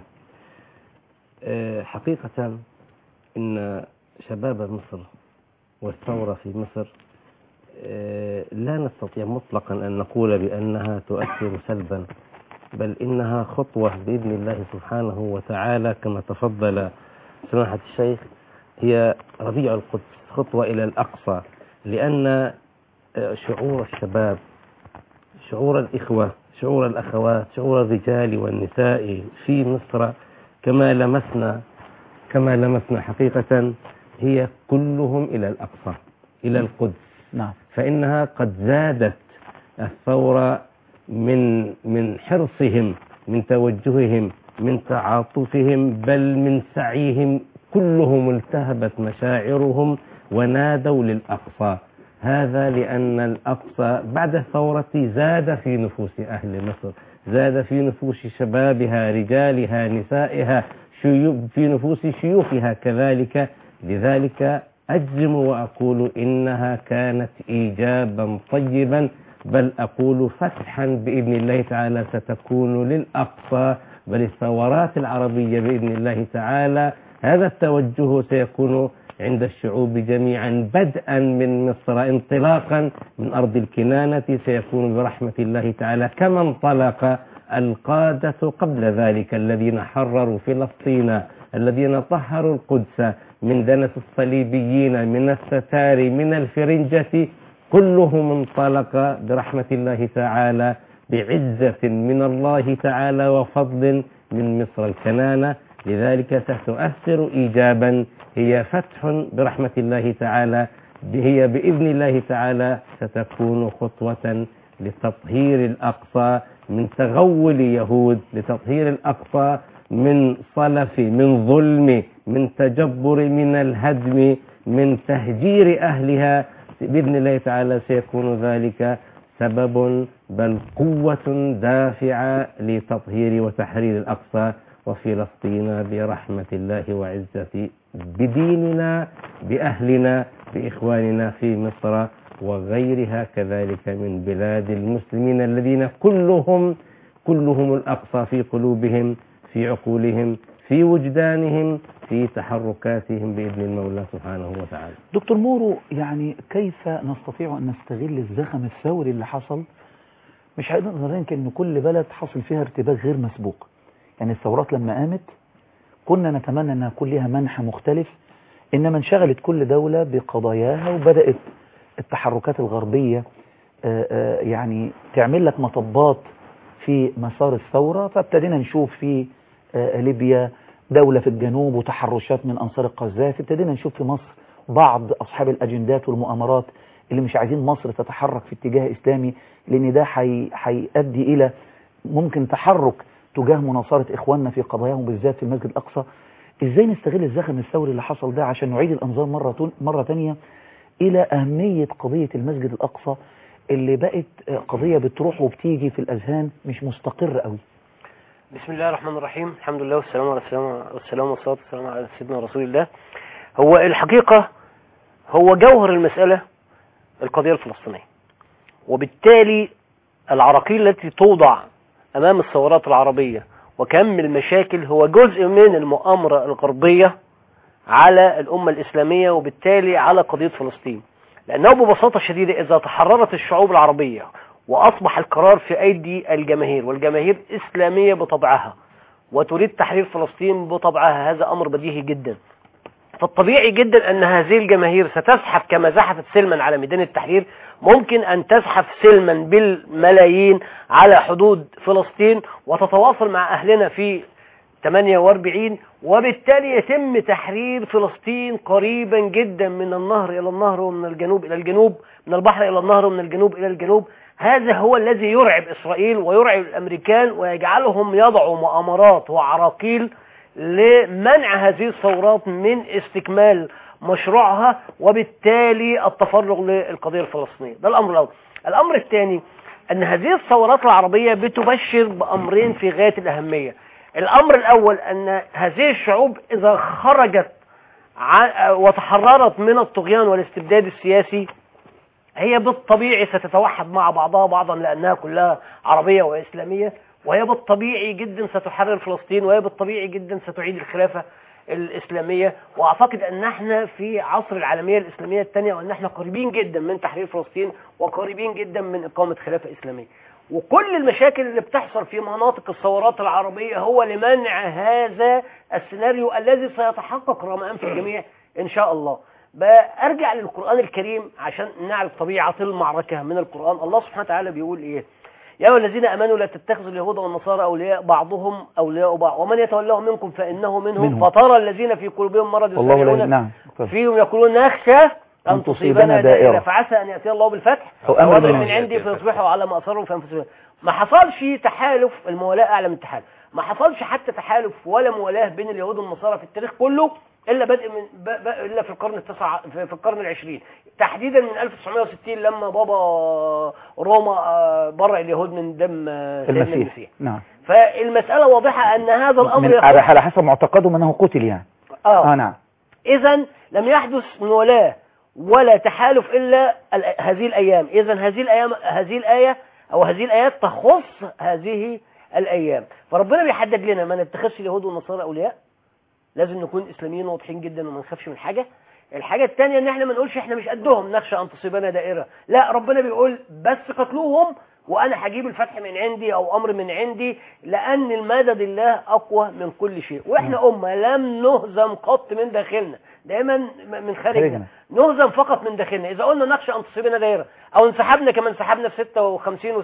آه، حقيقة إن شباب مصر والثورة في مصر آه، لا نستطيع مطلقا أن نقول بأنها تؤثر سلبا بل إنها خطوة بإذن الله سبحانه وتعالى كما تفضل سماحة الشيخ هي ربيع القدس خطوة إلى الأقصى لأن آه، شعور الشباب شعور الإخوة شعور الأخوات شعور الرجال والنساء في مصر كما لمسنا كما لمسنا حقيقة هي كلهم إلى الأقصى إلى القدس نعم فإنها قد زادت الثورة من من حرصهم من توجههم من تعاطفهم بل من سعيهم كلهم التهبت مشاعرهم ونادوا للأقصى هذا لأن الأقصى بعد الثورة زاد في نفوس أهل مصر زاد في نفوس شبابها رجالها نسائها شيو- في نفوس شيوخها كذلك لذلك أجزم وأقول إنها كانت إيجابا طيبا بل أقول فتحا بإذن الله تعالى ستكون للأقصى بل الثورات العربية بإذن الله تعالى هذا التوجه سيكون عند الشعوب جميعا بدءا من مصر انطلاقا من أرض الكنانة سيكون برحمة الله تعالى كما انطلق القادة قبل ذلك الذين حرروا فلسطين الذين طهروا القدس من دنس الصليبيين من الستار من الفرنجة كلهم انطلق برحمة الله تعالى بعزة من الله تعالى وفضل من مصر الكنانة لذلك ستؤثر إيجابا هي فتح برحمة الله تعالى هي بإذن الله تعالى ستكون خطوة لتطهير الأقصى من تغول يهود لتطهير الأقصى من صلف من ظلم من تجبر من الهدم من تهجير أهلها بإذن الله تعالى سيكون ذلك سبب بل قوة دافعة لتطهير وتحرير الأقصى وفلسطين برحمة الله وعزة بديننا بأهلنا بإخواننا في مصر وغيرها كذلك من بلاد المسلمين الذين كلهم كلهم الأقصى في قلوبهم في عقولهم في وجدانهم في تحركاتهم بإذن المولى سبحانه وتعالى دكتور مورو يعني كيف نستطيع أن نستغل الزخم الثوري اللي حصل مش هنقدر ننكر ان كل بلد حصل فيها ارتباك غير مسبوق يعني الثورات لما قامت كنا نتمنى انها يكون لها منحى مختلف انما انشغلت كل دولة بقضاياها وبدأت التحركات الغربية آه، آه، يعني تعمل لك مطبات في مسار الثورة فابتدينا نشوف في آه، ليبيا دولة في الجنوب وتحرشات من أنصار القذافي ابتدينا نشوف في مصر بعض أصحاب الأجندات والمؤامرات اللي مش عايزين مصر تتحرك في اتجاه إسلامي لأن ده حي- هيؤدي إلى ممكن تحرك تجاه مناصرة إخواننا في قضاياهم بالذات في المسجد الأقصى إزاي نستغل الزخم الثوري اللي حصل ده عشان نعيد الأنظار مرة تون- مرة تانية إلى أهمية قضية المسجد الأقصى اللي بقت آه، قضية بتروح وبتيجي في الأذهان مش مستقرة قوي بسم الله الرحمن الرحيم الحمد لله والسلام على السلام والسلام والصلاة والسلام على سيدنا رسول الله هو الحقيقة هو جوهر المسألة القضية الفلسطينية وبالتالي العراقيل التي توضع أمام الثورات العربية وكم المشاكل هو جزء من المؤامرة الغربية على الأمة الإسلامية وبالتالي على قضية فلسطين لأنه ببساطة شديدة إذا تحررت الشعوب العربية وأصبح القرار في أيدي الجماهير والجماهير إسلامية بطبعها وتريد تحرير فلسطين بطبعها هذا أمر بديهي جدا فالطبيعي جدا أن هذه الجماهير ستزحف كما زحفت سلما على ميدان التحرير ممكن أن تزحف سلما بالملايين على حدود فلسطين وتتواصل مع أهلنا في 48 وبالتالي يتم تحرير فلسطين قريبا جدا من النهر إلى النهر ومن الجنوب إلى الجنوب من البحر إلى النهر ومن الجنوب إلى الجنوب هذا هو الذي يرعب إسرائيل ويرعب الأمريكان ويجعلهم يضعوا مؤامرات وعراقيل لمنع هذه الثورات من استكمال مشروعها وبالتالي التفرغ للقضية الفلسطينية ده الأمر الأول الأمر الثاني أن هذه الثورات العربية بتبشر بأمرين في غاية الأهمية الأمر الأول أن هذه الشعوب إذا خرجت ع- وتحررت من الطغيان والاستبداد السياسي هي بالطبيعي ستتوحد مع بعضها بعضا لأنها كلها عربية وإسلامية وهي بالطبيعي جدا ستحرر فلسطين وهي بالطبيعي جدا ستعيد الخلافة الإسلامية وأعتقد أن احنا في عصر العالمية الإسلامية الثانية وأن احنا قريبين جدا من تحرير فلسطين وقريبين جدا من إقامة خلافة إسلامية وكل المشاكل اللي بتحصل في مناطق الثورات العربية هو لمنع هذا السيناريو الذي سيتحقق رغم أنف الجميع إن شاء الله بأرجع للقرآن الكريم عشان نعرف طبيعة المعركة من القرآن الله سبحانه وتعالى بيقول إيه يا أيها الذين آمنوا لا تتخذوا اليهود والنصارى أولياء بعضهم أولياء بعض ومن يتولهم منكم فإنه منهم, منهم. فترى الذين في قلوبهم مرض والله لا يسارعون نعم فيهم يقولون نخشى أن أن تصيبنا تصيبنا دائرة. دائرة فعسى أن يأتي الله بالفتح أو أو أمر أمر من من عندي فيصبحوا على ما أصروا في أنفسهم ما حصلش تحالف الموالاة أعلى من التحالف ما حصلش حتى تحالف ولا موالاة بين اليهود والنصارى في التاريخ كله إلا بدء من ب... ب... إلا في القرن التسعة في في القرن العشرين تحديدا من 1960 لما بابا روما آه، برأ اليهود من دم آه، سيدنا المسيح المسيح نعم فالمسألة واضحة أن هذا الأمر من يخص- على على حسب معتقدهم أنه قتل يعني آه. آه نعم إذا لم يحدث ولاة ولا تحالف إلا ال- هذه الأيام إذا هذه الأيام هذه الآية أو هذه الآيات تخص هذه الأيام فربنا بيحدد لنا ما نتخذش اليهود والنصارى أولياء لازم نكون إسلاميين واضحين جدا وما نخافش من حاجة الحاجة الثانية ان احنا ما نقولش احنا مش قدهم نخشى ان تصيبنا دائرة لا ربنا بيقول بس قتلوهم وانا هجيب الفتح من عندي او امر من عندي لان المدد الله اقوى من كل شيء واحنا امة لم نهزم قط من داخلنا دائما م- من خارجنا خارجنا. نهزم فقط من داخلنا اذا قلنا نخشى ان تصيبنا دايره او انسحبنا كما انسحبنا في 56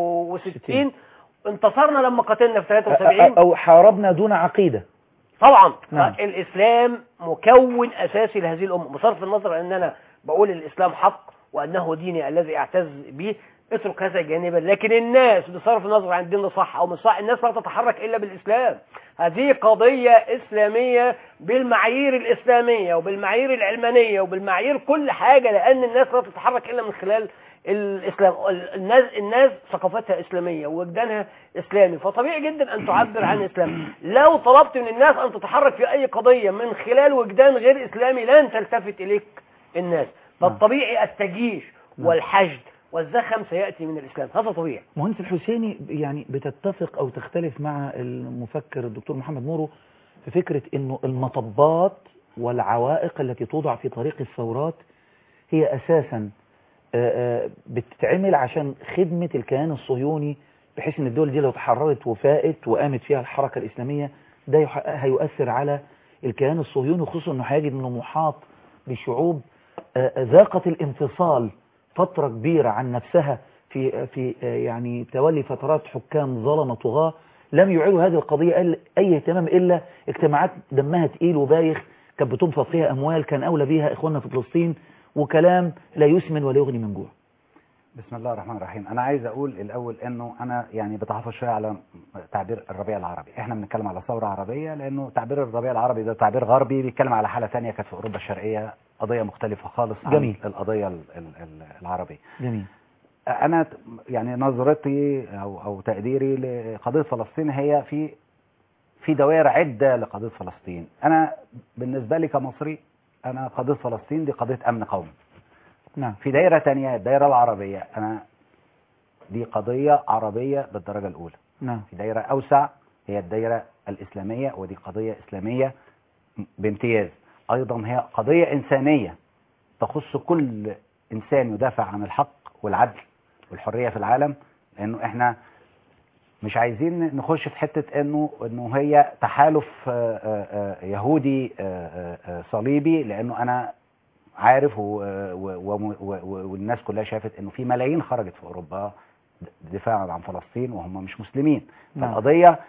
و67 انتصرنا لما قاتلنا في 73 أو حاربنا دون عقيدة طبعا نعم. الاسلام مكون اساسي لهذه الامه بصرف النظر عن ان انا بقول الاسلام حق وانه ديني الذي اعتز به اترك هذا جانبا لكن الناس بصرف النظر عن الدين ده صح او مش صح الناس لا تتحرك الا بالاسلام هذه قضيه اسلاميه بالمعايير الاسلاميه وبالمعايير العلمانيه وبالمعايير كل حاجه لان الناس لا تتحرك الا من خلال الاسلام الناس الناس ثقافتها اسلاميه ووجدانها اسلامي فطبيعي جدا ان تعبر عن الاسلام لو طلبت من الناس ان تتحرك في اي قضيه من خلال وجدان غير اسلامي لن تلتفت اليك الناس فالطبيعي التجيش والحشد والزخم سياتي من الاسلام هذا طبيعي مهندس الحسيني يعني بتتفق او تختلف مع المفكر الدكتور محمد مورو في فكرة انه المطبات والعوائق التي توضع في طريق الثورات هي اساسا آه، آه، بتتعمل عشان خدمة الكيان الصهيوني بحيث ان الدول دي لو تحررت وفاقت وقامت فيها الحركة الاسلامية ده يح- هيؤثر على الكيان الصهيوني خصوصا انه هيجد انه محاط بشعوب آه، ذاقت الانفصال فترة كبيرة عن نفسها في في آه، يعني تولي فترات حكام ظلمة طغاة لم يعيروا هذه القضية أل- أي اهتمام إلا اجتماعات دمها تقيل وبايخ كانت بتنفق فيها أموال كان أولى بيها إخواننا في فلسطين وكلام لا يسمن ولا يغني من جوع بسم الله الرحمن الرحيم انا عايز اقول الاول انه انا يعني بتحفظ شويه على تعبير الربيع العربي احنا بنتكلم على ثوره عربيه لانه تعبير الربيع العربي ده تعبير غربي بيتكلم على حاله ثانيه كانت في اوروبا الشرقيه قضيه مختلفه خالص عن جميل. القضيه ال- ال- ال- العربيه جميل انا ت- يعني نظرتي او او تقديري لقضيه فلسطين هي في في دوائر عده لقضيه فلسطين انا بالنسبه لي كمصري انا قضيه فلسطين دي قضيه امن قومي نعم في دايره تانية الدايره العربيه انا دي قضيه عربيه بالدرجه الاولى نعم في دايره اوسع هي الدايره الاسلاميه ودي قضيه اسلاميه بامتياز ايضا هي قضيه انسانيه تخص كل انسان يدافع عن الحق والعدل والحريه في العالم لانه احنا مش عايزين نخش في حته انه انه هي تحالف آه، آه، آه، يهودي آه، آه، آه، صليبي لانه انا عارف و- و- و- و- والناس كلها شافت انه في ملايين خرجت في اوروبا دفاعا عن فلسطين وهم مش مسلمين نعم. فالقضيه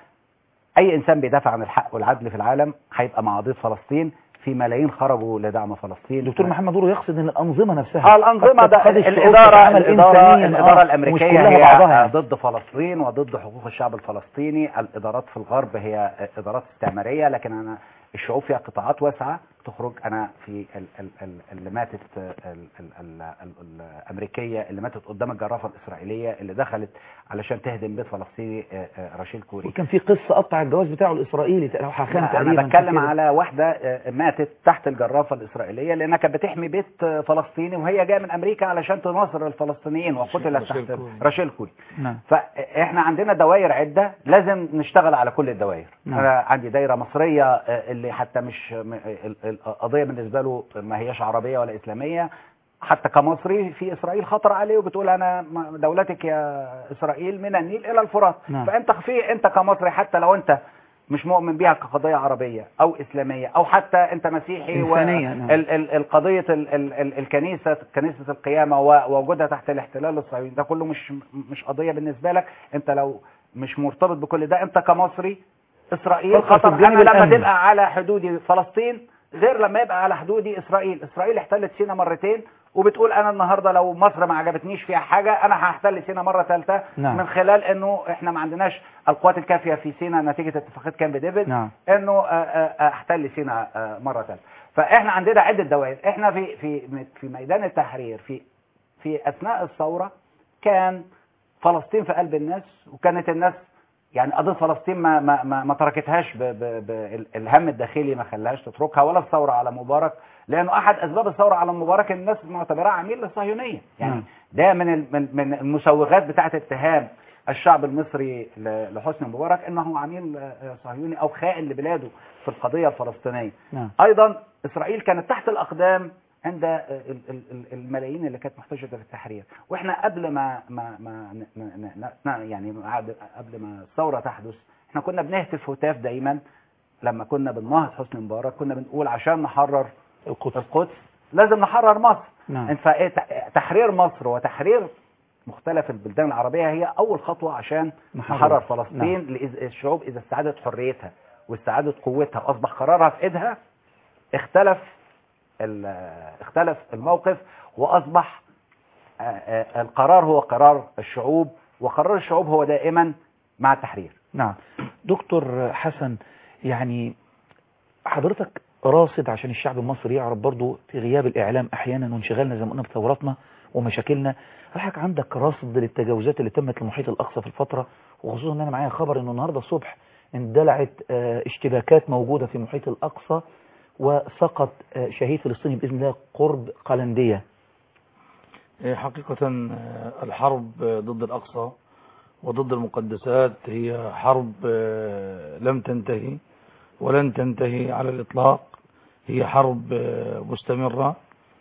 اي انسان بيدافع عن الحق والعدل في العالم هيبقى مع قضيه فلسطين في ملايين خرجوا لدعم فلسطين دكتور محمد دورو يقصد ان الانظمه نفسها اه الانظمه قد ده تقتضي الشعوب الاداره تتعامل الاداره إنسانياً، الاداره آه، ومش الامريكيه كلها هي بعضها يعني. ضد فلسطين وضد حقوق الشعب الفلسطيني الادارات في الغرب هي ادارات استعماريه لكن انا الشعوب فيها قطاعات واسعه تخرج انا في ال- ال- ال- اللي ماتت ال- ال- ال- ال- الامريكيه اللي ماتت قدام الجرافه الاسرائيليه اللي دخلت علشان تهدم بيت فلسطيني آه، آه، رشيل كوري وكان في قصه قطع الجواز بتاعه الاسرائيلي لو حاخام لا، تقريبا انا بتكلم كده. على واحده آه، ماتت تحت الجرافه الاسرائيليه لانها كانت بتحمي بيت آه، فلسطيني وهي جايه من امريكا علشان تناصر الفلسطينيين وقتلت رشيل تحت كوري. رشيل كوري نعم فاحنا عندنا دوائر عده لازم نشتغل على كل الدوائر نعم. انا عندي دايره مصريه آه، اللي حتى مش م- ال- ال- القضيه بالنسبه له ما هياش عربيه ولا اسلاميه حتى كمصري في اسرائيل خطر عليه وبتقول انا م- دولتك يا اسرائيل من النيل الى الفرات نعم. فانت في انت كمصري حتى لو انت مش مؤمن بيها كقضيه عربيه او اسلاميه او حتى انت مسيحي إنسانية، نعم. ال- ال- القضيه ال- ال- ال- الكنيسه كنيسه القيامه و- ووجودها تحت الاحتلال الصهيوني ده كله مش مش قضيه بالنسبه لك انت لو مش مرتبط بكل ده انت كمصري اسرائيل فقط خطر الجانب انا لما الأمني. تبقى على حدود فلسطين غير لما يبقى على حدود اسرائيل اسرائيل احتلت سينا مرتين وبتقول انا النهارده لو مصر ما عجبتنيش فيها حاجه انا هحتل سينا مره ثالثه نعم. من خلال انه احنا ما عندناش القوات الكافيه في سينا نتيجه اتفاقيه كامب ديفيد نعم انه آه، آه، آه، احتل سينا آه، مره ثالثه فاحنا عندنا عده دوائر احنا في في في ميدان التحرير في في اثناء الثوره كان فلسطين في قلب الناس وكانت الناس يعني قضيه فلسطين ما ما ما, ما تركتهاش ب ب ب ال- الهم الداخلي ما خلاهاش تتركها ولا الثوره على مبارك لانه احد اسباب الثوره على مبارك الناس معتبراه عميل للصهيونيه يعني نعم. ده من ال- من من المسوغات بتاعه اتهام الشعب المصري ل- لحسني مبارك انه عميل آه، صهيوني او خائن لبلاده في القضيه الفلسطينيه نعم ايضا اسرائيل كانت تحت الاقدام عند ال- ال- ال- الملايين اللي كانت محتجزه في التحرير واحنا قبل ما ما ما ن- ن- ن- ن- يعني عاد- قبل ما الثوره تحدث احنا كنا بنهتف هتاف دايما لما كنا بنناهض حسني مبارك كنا بنقول عشان نحرر القدس القدس لازم نحرر مصر نعم فتحرير مصر وتحرير مختلف البلدان العربية هي أول خطوة عشان نحرر. نحرر فلسطين نعم. لإذ- الشعوب إذا استعادت حريتها واستعادت قوتها وأصبح قرارها في إيدها اختلف ال- اختلف الموقف وأصبح آه، آه، القرار هو قرار الشعوب وقرار الشعوب هو دائما مع التحرير نعم دكتور حسن يعني حضرتك راصد عشان الشعب المصري يعرف برضو في غياب الإعلام أحيانا وانشغالنا زي ما قلنا بثوراتنا ومشاكلنا هل حضرتك عندك رصد للتجاوزات اللي تمت للمحيط الأقصى في الفترة وخصوصا أن أنا معايا خبر أنه النهاردة الصبح اندلعت آه، اشتباكات موجودة في المحيط الأقصى وسقط آه، شهيد فلسطيني بإذن الله قرب قلندية إيه، حقيقة آه، الحرب آه، ضد الأقصى وضد المقدسات هي حرب آه، لم تنتهي ولن تنتهي على الإطلاق هي حرب آه، مستمرة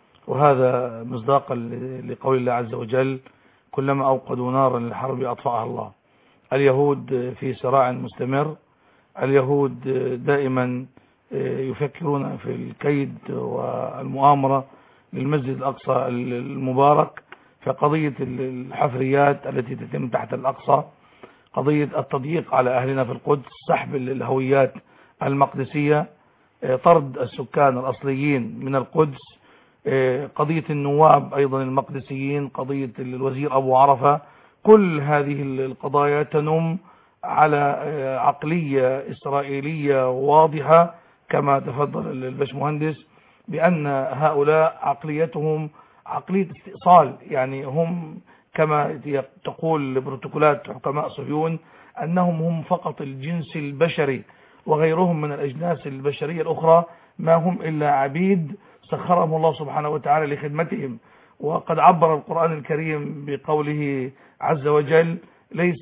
وهذا مصداقا ل- لقول الله عز وجل كلما أوقدوا نارا للحرب أطفأها الله اليهود آه، في صراع مستمر اليهود آه، دائما آه، يفكرون في الكيد والمؤامرة للمسجد الأقصى المبارك فقضية الحفريات التي تتم تحت الأقصى قضية التضييق على أهلنا في القدس سحب الهويات المقدسية آه، طرد السكان الأصليين من القدس آه، قضية النواب أيضا المقدسيين قضية الوزير أبو عرفة كل هذه القضايا تنم على آه، عقلية إسرائيلية واضحة كما تفضل البشمهندس بأن هؤلاء عقليتهم عقلية استئصال يعني هم كما تقول بروتوكولات حكماء صهيون أنهم هم فقط الجنس البشري وغيرهم من الأجناس البشرية الأخرى ما هم إلا عبيد سخرهم الله سبحانه وتعالى لخدمتهم وقد عبر القرآن الكريم بقوله عز وجل ليس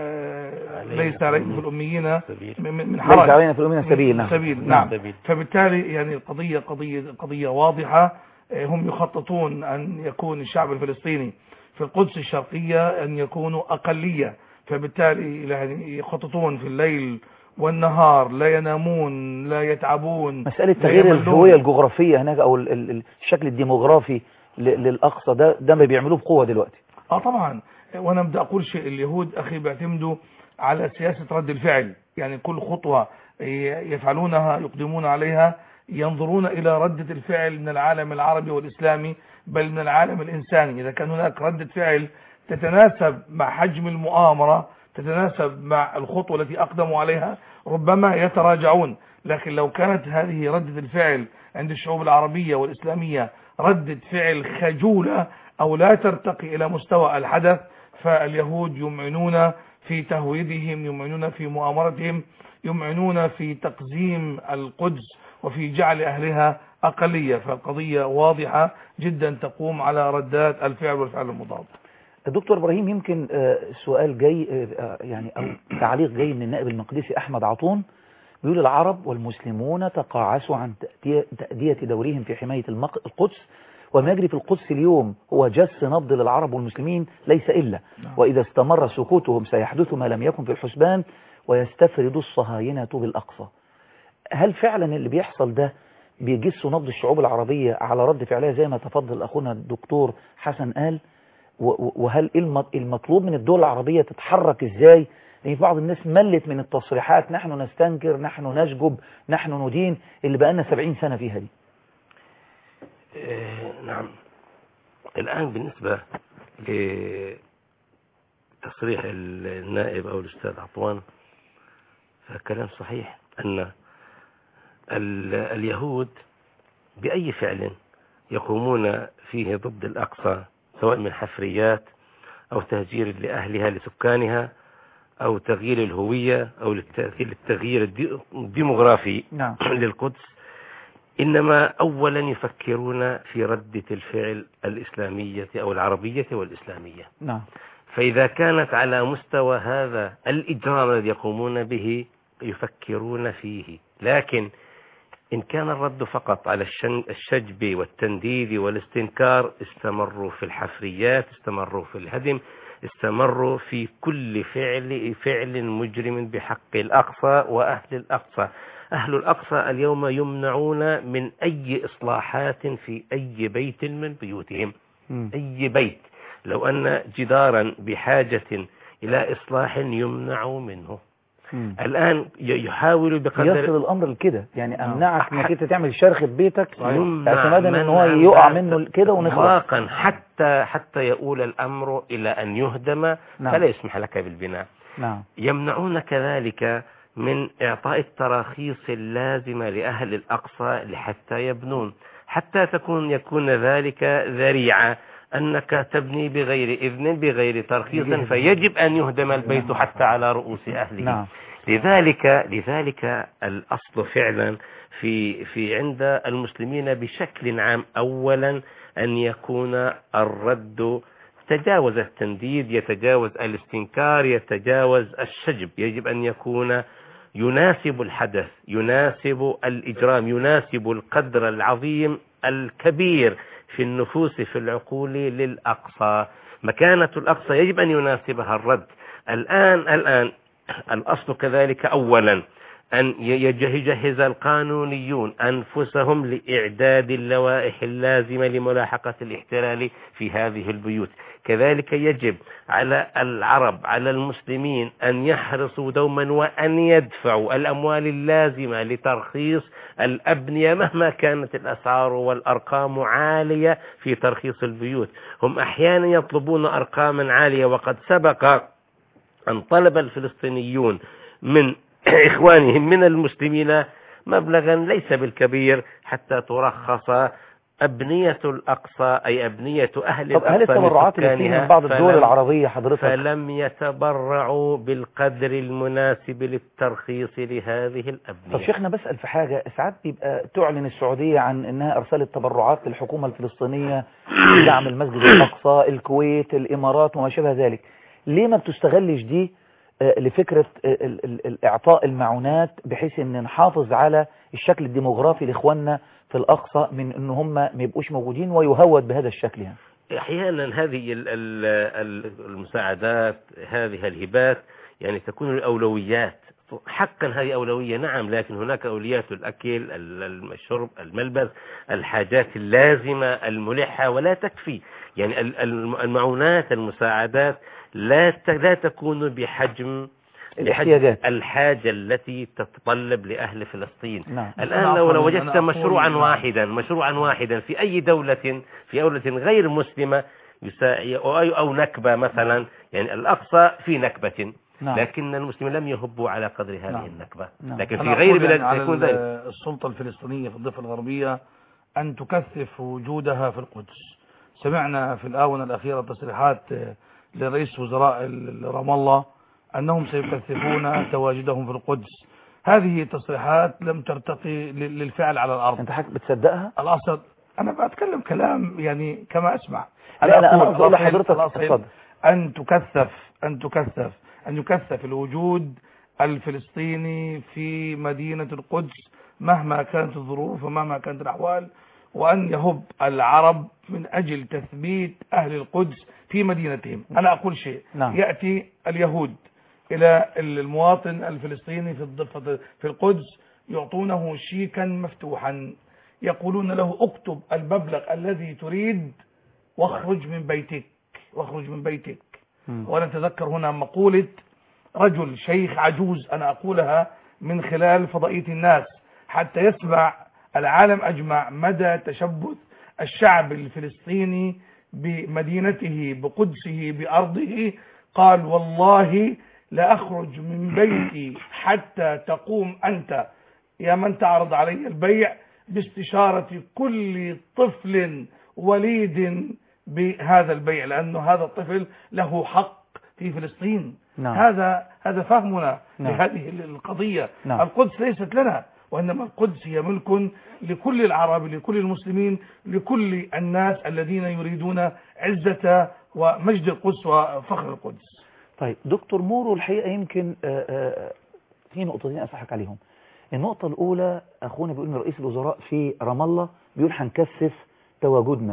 آه، ليس عليكم في الأميين من من ليس حرج علينا في الأمين سبيل نعم سبيل نعم فبالتالي يعني القضية قضية قضية واضحة آه، هم يخططون أن يكون الشعب الفلسطيني في القدس الشرقية أن يكونوا أقلية فبالتالي يعني يخططون في الليل والنهار لا ينامون لا يتعبون مسألة لا تغيير يملون. الهوية الجغرافية هناك أو ال- ال- الشكل الديموغرافي ل- للأقصى ده ده ما بيعملوه بقوة دلوقتي اه طبعا وانا بدي اقول شيء اليهود اخي بيعتمدوا على سياسة رد الفعل يعني كل خطوة ي- يفعلونها يقدمون عليها ينظرون الى ردة الفعل من العالم العربي والاسلامي بل من العالم الانساني اذا كان هناك ردة فعل تتناسب مع حجم المؤامرة تتناسب مع الخطوة التي اقدموا عليها ربما يتراجعون لكن لو كانت هذه ردة الفعل عند الشعوب العربية والإسلامية ردة فعل خجولة أو لا ترتقي إلى مستوى الحدث فاليهود يمعنون في تهويدهم يمعنون في مؤامرتهم يمعنون في تقزيم القدس وفي جعل أهلها أقلية فالقضية واضحة جدا تقوم على ردات الفعل والفعل المضاد الدكتور إبراهيم يمكن آه، سؤال جاي آه، آه، يعني أو تعليق جاي من النائب المقدسي أحمد عطون بيقول العرب والمسلمون تقاعسوا عن تأدية- تأدية دورهم في حماية المق- القدس وما يجري في القدس اليوم هو جس نبض للعرب والمسلمين ليس إلا وإذا استمر سكوتهم سيحدث ما لم يكن في الحسبان ويستفرد الصهاينة بالأقصى هل فعلا اللي بيحصل ده بيجس نبض الشعوب العربية على رد فعلها زي ما تفضل أخونا الدكتور حسن قال و- و- وهل إيه الم- المطلوب من الدول العربية تتحرك ازاي لان في بعض الناس ملت من التصريحات نحن نستنكر نحن نشجب نحن ندين اللي بقالنا 70 سنة فيها دي آه، نعم الآن بالنسبة لتصريح النائب أو الأستاذ عطوان فكلام صحيح أن ال- اليهود بأي فعل يقومون فيه ضد الأقصى سواء من حفريات أو تهجير لأهلها لسكانها أو تغيير الهوية أو للتغيير للتغيير الدي- الديموغرافي نعم للقدس إنما أولا يفكرون في ردة الفعل الإسلامية أو العربية والإسلامية نعم فإذا كانت على مستوى هذا الإجرام الذي يقومون به يفكرون فيه لكن إن كان الرد فقط على الشن- الشجب والتنديد والاستنكار استمروا في الحفريات استمروا في الهدم استمروا في كل فعل فعل مجرم بحق الأقصى وأهل الأقصى أهل الأقصى اليوم يمنعون من أي إصلاحات في أي بيت من بيوتهم أي بيت لو أن جدارا بحاجة إلى إصلاح يمنع منه الآن ي- يحاول بقدر يصل الامر لكده يعني امنعك انك انت تعمل شرخ في بيتك يمنع اعتمادا ان هو منعا يقع باتا منه كده ونخلص إطلاقا حتى حتى يؤول الأمر إلى أن يهدم نعم. فلا يسمح لك بالبناء نعم يمنعون كذلك من إعطاء التراخيص اللازمة لأهل الأقصى لحتى يبنون حتى تكون يكون ذلك ذريعة أنك تبني بغير إذن بغير ترخيص بغير- فيجب أن يهدم البيت حتى على رؤوس أهله نعم لذلك لذلك الأصل فعلا في في عند المسلمين بشكل عام أولا أن يكون الرد تجاوز التنديد يتجاوز الاستنكار يتجاوز الشجب يجب أن يكون يناسب الحدث يناسب الإجرام يناسب القدر العظيم الكبير في النفوس في العقول للأقصى مكانة الأقصى يجب أن يناسبها الرد الآن الآن الأصل كذلك أولا أن يجه- يجهز القانونيون أنفسهم لإعداد اللوائح اللازمة لملاحقة الاحتلال في هذه البيوت كذلك يجب على العرب على المسلمين أن يحرصوا دوما وأن يدفعوا الأموال اللازمة لترخيص الأبنية مهما كانت الأسعار والأرقام عالية في ترخيص البيوت هم أحيانا يطلبون أرقاما عالية وقد سبق أن طلب الفلسطينيون من إخوانهم من المسلمين مبلغا ليس بالكبير حتى ترخص أبنية الأقصى أي أبنية أهل طب هل الأقصى التبرعات اللي بتيجي لسكانها من بعض الدول فلم- العربية حضرتك فلم يتبرعوا بالقدر المناسب للترخيص لهذه طب الأبنية شيخنا بسأل في حاجة ساعات بيبقى تعلن السعودية عن انها ارسلت تبرعات للحكومة الفلسطينية لدعم المسجد الاقصى الكويت الامارات وما شابه ذلك ليه ما بتستغلش دي آه، لفكرة آه، ال- ال- ال- اعطاء المعونات بحيث ان نحافظ على الشكل الديموغرافي لاخواننا في الاقصى من ان هم ما يبقوش موجودين ويهود بهذا الشكل يعني احيانا هذه ال- ال- ال- المساعدات هذه الهبات يعني تكون الاولويات حقا هذه اولويه نعم لكن هناك اولويات الاكل ال- ال- الشرب الملبس الحاجات اللازمه الملحه ولا تكفي يعني ال- ال- المعونات المساعدات لا ت- لا تكون بحجم الاحتياجات. الحاجه التي تتطلب لاهل فلسطين نعم الآن لو لو عفواً، وجدت أنا أقول مشروعا نعم. واحدا مشروعا واحدا في أي دولة في دولة غير مسلمة يسا- أو أو- أو نكبة مثلا يعني الأقصى في نكبة نعم. لكن المسلمين لم يهبوا على قدر هذه نعم. النكبة نعم. لكن في أنا غير أقول بلاد يعني على يكون ال- ذلك السلطة الفلسطينية في الضفة الغربية أن تكثف وجودها في القدس سمعنا في الآونة الأخيرة تصريحات آه، لرئيس وزراء ال- رام الله أنهم سيكثفون تواجدهم في القدس هذه تصريحات لم ترتقي لل- للفعل على الأرض انت حضرتك بتصدقها الأصل أنا بتكلم كلام يعني كما أسمع لا لا انا قصدي اقول الأصل- لحضرتك الأصل اتفضل أن تكثف أن تكثف أن يكثف الوجود الفلسطيني في مدينة القدس مهما كانت الظروف ومهما كانت الأحوال وأن يهب العرب من أجل تثبيت أهل القدس في مدينتهم أنا أقول شيء نعم. يأتي اليهود إلى المواطن الفلسطيني في الضفة في القدس يعطونه شيكا مفتوحا يقولون له اكتب المبلغ الذي تريد واخرج من بيتك واخرج من بيتك وانا اتذكر هنا مقولة رجل شيخ عجوز انا اقولها من خلال فضائية الناس حتى يسمع العالم اجمع مدى تشبث الشعب الفلسطيني بمدينته بقدسه بارضه قال والله لا اخرج من بيتي حتى تقوم انت يا من تعرض علي البيع باستشارة كل طفل وليد بهذا البيع لأنه هذا الطفل له حق في فلسطين نعم. هذا هذا فهمنا نعم. لهذه القضية نعم. القدس ليست لنا وإنما القدس هي ملك لكل العرب لكل المسلمين لكل الناس الذين يريدون عزة ومجد القدس وفخر القدس طيب دكتور مورو الحقيقة يمكن آه، آه، في نقطتين أصحك عليهم النقطة الأولى أخونا بيقول إن رئيس الوزراء في رام الله بيقول هنكثف تواجدنا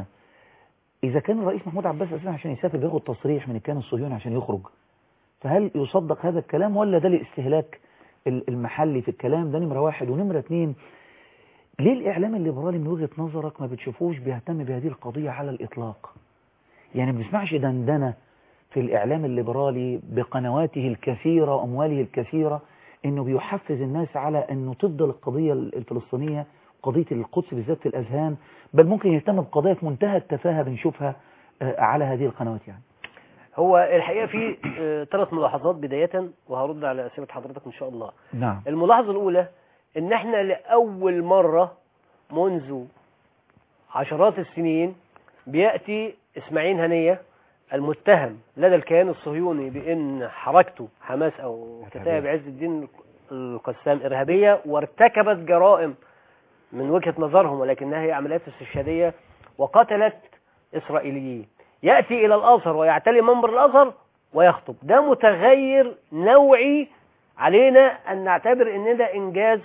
إذا كان الرئيس محمود عباس أساسا عشان يسافر بياخد تصريح من الكيان الصهيوني عشان يخرج فهل يصدق هذا الكلام ولا ده لاستهلاك ال- المحلي في الكلام ده نمرة واحد ونمرة اتنين ليه الإعلام الليبرالي من وجهة نظرك ما بتشوفوش بيهتم بهذه القضية على الإطلاق يعني ما بنسمعش دندنة في الإعلام الليبرالي بقنواته الكثيرة وأمواله الكثيرة إنه بيحفز الناس على إنه تفضل القضية الفلسطينية قضية القدس بالذات في الأذهان بل ممكن يهتم بقضايا في منتهى التفاهة بنشوفها آه، على هذه القنوات يعني هو الحقيقة في آه، ثلاث ملاحظات بداية وهرد على أسئلة حضرتك إن شاء الله نعم الملاحظة الأولى إن إحنا لأول مرة منذ عشرات السنين بيأتي إسماعيل هنية المتهم لدى الكيان الصهيوني بأن حركته حماس أو كتائب عز الدين القسام إرهابية وارتكبت جرائم من وجهة نظرهم ولكنها هي عمليات استشهادية وقتلت إسرائيليين يأتي إلى الأزهر ويعتلي منبر الأزهر ويخطب ده متغير نوعي علينا أن نعتبر أن ده إنجاز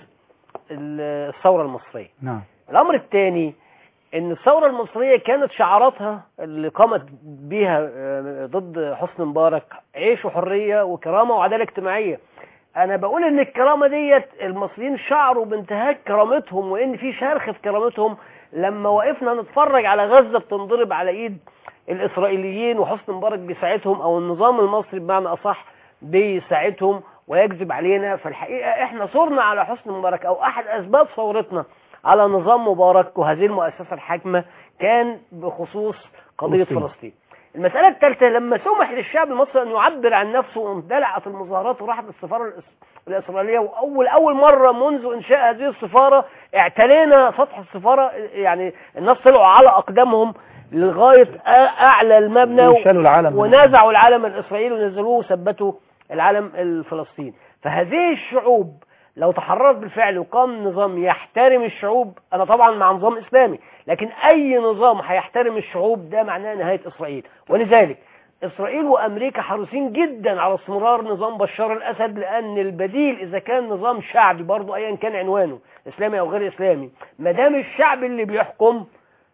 الثورة المصرية نعم الأمر الثاني أن الثورة المصرية كانت شعاراتها اللي قامت بها آه، ضد حسني مبارك عيش وحرية وكرامة وعدالة اجتماعية أنا بقول أن الكرامة ديت المصريين شعروا بانتهاك كرامتهم وأن في شرخ في كرامتهم لما وقفنا نتفرج على غزة بتنضرب على إيد الإسرائيليين وحسني مبارك بيساعدهم أو النظام المصري بمعنى أصح بيساعدهم ويكذب علينا فالحقيقة احنا صرنا على حسني مبارك او احد اسباب ثورتنا على نظام مبارك وهذه المؤسسة الحاكمة كان بخصوص قضية فلسطين. فلسطين المسألة الثالثة لما سمح للشعب المصري أن يعبر عن نفسه واندلعت المظاهرات وراحت السفارة الإس- الإسرائيلية وأول أول مرة منذ إنشاء هذه السفارة اعتلينا سطح السفارة يعني الناس طلعوا على أقدامهم لغاية أ- أعلى المبنى وشالوا العلم. ونازعوا العلم الإسرائيلي ونزلوه وثبتوا العلم الفلسطيني فهذه الشعوب لو تحررت بالفعل وقام نظام يحترم الشعوب أنا طبعا مع نظام إسلامي لكن أي نظام هيحترم الشعوب ده معناه نهاية إسرائيل ولذلك إسرائيل وأمريكا حريصين جدا على استمرار نظام بشار الأسد لأن البديل إذا كان نظام شعبي برضه أيا كان عنوانه إسلامي أو غير إسلامي ما دام الشعب اللي بيحكم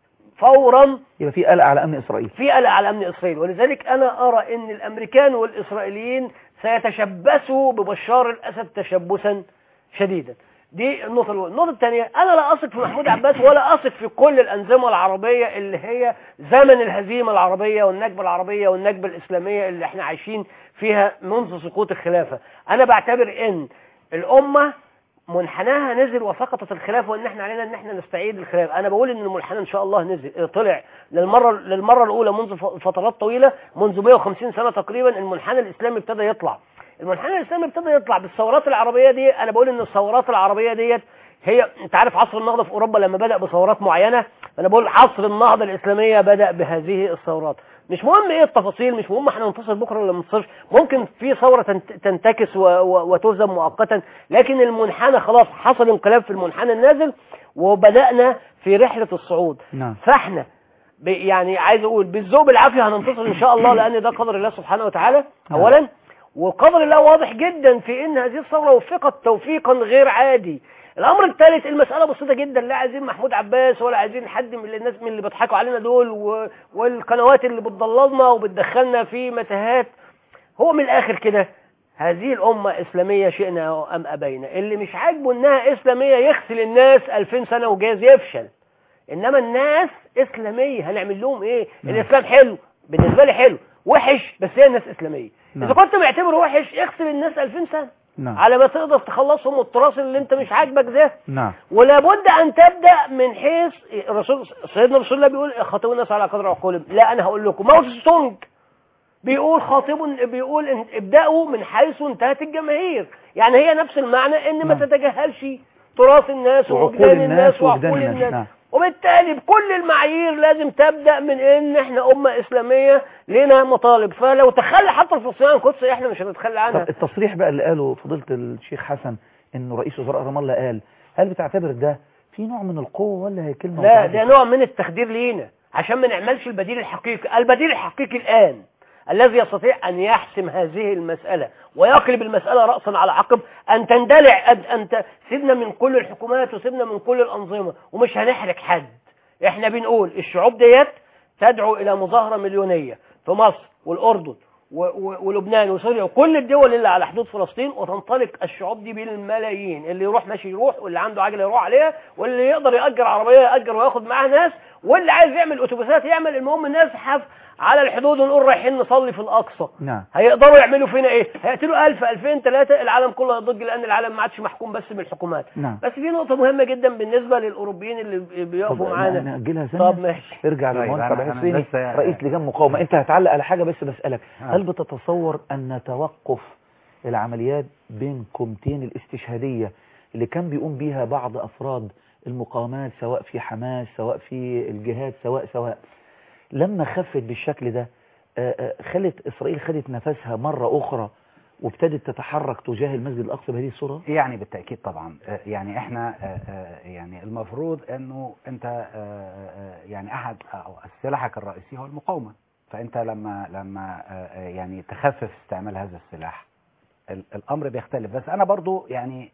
فورا يبقى في قلق على أمن إسرائيل في قلق على امن اسرائيل ولذلك انا ارى ان الامريكان والاسرائيليين سيتشبثوا ببشار الاسد تشبثا شديدا دي النقطة الأولى، النقطة الثانية أنا لا أثق في محمود عباس ولا أثق في كل الأنظمة العربية اللي هي زمن الهزيمة العربية والنكبة العربية والنكبة الإسلامية اللي احنا عايشين فيها منذ سقوط الخلافة أنا بعتبر إن الأمة منحناها نزل وسقطت الخلافه وان احنا علينا ان احنا نستعيد الخلافه انا بقول ان المنحنى ان شاء الله نزل اه، طلع للمره للمره الاولى منذ ف- فترات طويله منذ 150 سنه تقريبا المنحنى الاسلامي ابتدى يطلع المنحنى الاسلامي ابتدى يطلع بالثورات العربيه دي انا بقول ان الثورات العربيه ديت هي انت عارف عصر النهضه في اوروبا لما بدا بثورات معينه انا بقول عصر النهضه الاسلاميه بدا بهذه الثورات مش مهم ايه التفاصيل مش مهم احنا ننتصر بكره ولا ما ننتصرش ممكن في ثوره تنت- تنتكس و- و- وتهزم مؤقتا لكن المنحنى خلاص حصل انقلاب في المنحنى النازل وبدانا في رحله الصعود نعم فاحنا ب- يعني عايز اقول بالذوق بالعافيه هننتصر ان شاء الله لان ده قدر الله سبحانه وتعالى نعم. اولا وقدر الله واضح جدا في ان هذه الثوره وفقت توفيقا غير عادي الامر الثالث المساله بسيطه جدا لا عايزين محمود عباس ولا عايزين حد من الناس من اللي بيضحكوا علينا دول و... والقنوات اللي بتضللنا وبتدخلنا في متاهات هو من الاخر كده هذه الأمة إسلامية شئنا أم أبينا اللي مش عاجبه إنها إسلامية يغسل الناس 2000 سنة وجايز يفشل إنما الناس إسلامية هنعمل لهم إيه نعم. الإسلام حلو بالنسبة لي حلو وحش بس هي الناس إسلامية نعم. إذا كنت معتبره وحش اغسل الناس 2000 سنة نعم على ما تقدر تخلصهم من التراث اللي انت مش عاجبك ده نعم ولا بد ان تبدا من حيث الرسول سيدنا رسول الله بيقول خاطبوا الناس على قدر عقولهم لا انا هقول لكم ماو تse تونج بيقول خاطب بيقول ان- ابداوا من حيث انتهت الجماهير يعني هي نفس المعنى ان ما نعم. تتجاهلش تراث الناس وعقول ووجدان الناس الناس ووجدان وعقول الناس، الناس نعم. وبالتالي بكل المعايير لازم تبدا من ان احنا امه اسلاميه لنا مطالب فلو تخلى حتى الفلسطينيين عن القدس احنا مش هنتخلى عنها طب التصريح بقى اللي قاله فضيلة الشيخ حسن انه رئيس وزراء رام الله قال هل بتعتبر ده في نوع من القوة ولا هي كلمة لا متعددة؟ ده نوع من التخدير لينا عشان ما نعملش البديل الحقيقي البديل الحقيقي الآن الذي يستطيع أن يحسم هذه المسألة ويقلب المسألة رأسا على عقب أن تندلع أن أنت سيبنا من كل الحكومات وسيبنا من كل الأنظمة ومش هنحرج حد احنا بنقول الشعوب ديت تدعو إلى مظاهرة مليونية في مصر والأردن و- و- ولبنان وسوريا وكل الدول اللي على حدود فلسطين وتنطلق الشعوب دي بالملايين اللي يروح ماشي يروح واللي عنده عجله يروح عليها واللي يقدر يأجر عربيه يأجر وياخد معاه ناس واللي عايز يعمل اتوبيسات يعمل المهم نزحف على الحدود ونقول رايحين نصلي في الاقصى نعم هيقدروا يعملوا فينا ايه هيقتلوا 1000 2000 3 العالم كله هيضج لان العالم ما عادش محكوم بس بالحكومات نعم بس في نقطه مهمه جدا بالنسه للاوروبيين اللي بي- بيقفوا طب معانا نأجلها ثانية طب ماشي ارجع طيب، للمهندس أنا- عبد أنا الحسيني بس- رئيس لجان مقاومة انت هتعلق على حاجة بس بسألك آه. هل بتتصور ان توقف العمليات بين كومتين الاستشهادية اللي كان بيقوم بيها بعض افراد المقاومات سواء في حماس سواء في الجهاد سواء سواء لما خفت بالشكل ده آه، آه، خلت اسرائيل خدت نفسها مرة اخرى وابتدت تتحرك تجاه المسجد الاقصى بهذه الصورة يعني بالتأكيد طبعا آه، يعني احنا آه، آه، يعني المفروض انه انت آه، آه، يعني احد أو سلاحك الرئيسي هو المقاومة فانت لما لما آه، آه، يعني تخفف استعمال هذا السلاح ال- الامر بيختلف بس انا برضو يعني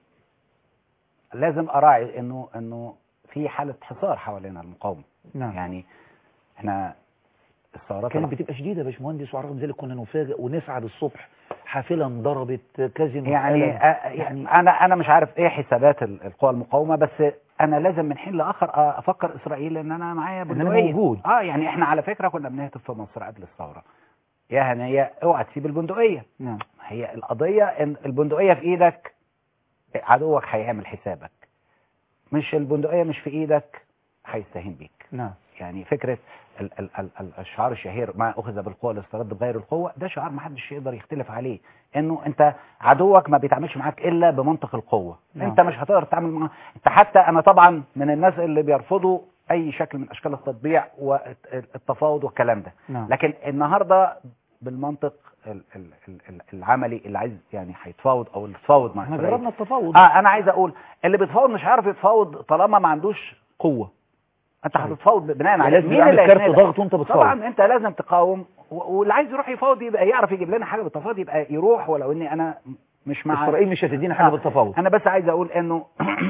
لازم اراعي انه انه في حالة حصار حوالين المقاومة نعم يعني احنا الثورات كانت الع- بتبقى شديدة يا باشمهندس وعلى رغم ذلك كنا نفاجئ ونسعد الصبح حافلة انضربت كازينو يعني اتقلب. آه، يعني انا انا مش عارف ايه حسابات ال- القوى المقاومه بس انا لازم من حين لاخر آه، افكر اسرائيل ان انا معايا أنا بندقيه موجود. اه يعني احنا على فكره كنا بنهتف في مصر قبل الثوره يا هنيه اوعى تسيب البندقيه نعم هي القضيه ان البندقيه في ايدك عدوك هيعمل حسابك مش البندقيه مش في ايدك هيستهين بيك نعم يعني فكرة ال ال ال ال الشعار الشهير ما أخذ بالقوة الاسترد بغير القوة ده شعار ما حدش يقدر يختلف عليه إنه أنت عدوك ما بيتعاملش معاك إلا بمنطق القوة نعم. أنت مش هتقدر تتعامل معاه أنت حتى أنا طبعا من الناس اللي بيرفضوا أي شكل من أشكال التطبيع والتفاوض والكلام ده نعم لكن النهاردة بالمنطق ال ال ال ال- العملي اللي عايز يعني هيتفاوض أو اللي تفاوض مع احنا إسرائيل جربنا التفاوض اه انا عايز اقول اللي بيتفاوض مش هيعرف يتفاوض طالما ما عندوش قوة انت هتتفاوض بناء يعني على لازم مين يعمل اللي كارت هيسندك؟ ضغط وانت بتفاوض طبعا انت لازم تقاوم و- واللي عايز يروح يفاوض يبقى يعرف يجيب لنا حاجه بالتفاوض يبقى يروح ولو اني انا مش مع اسرائيل مش هتدينا حاجة آه. بالتفاوض انا بس عايز اقول انه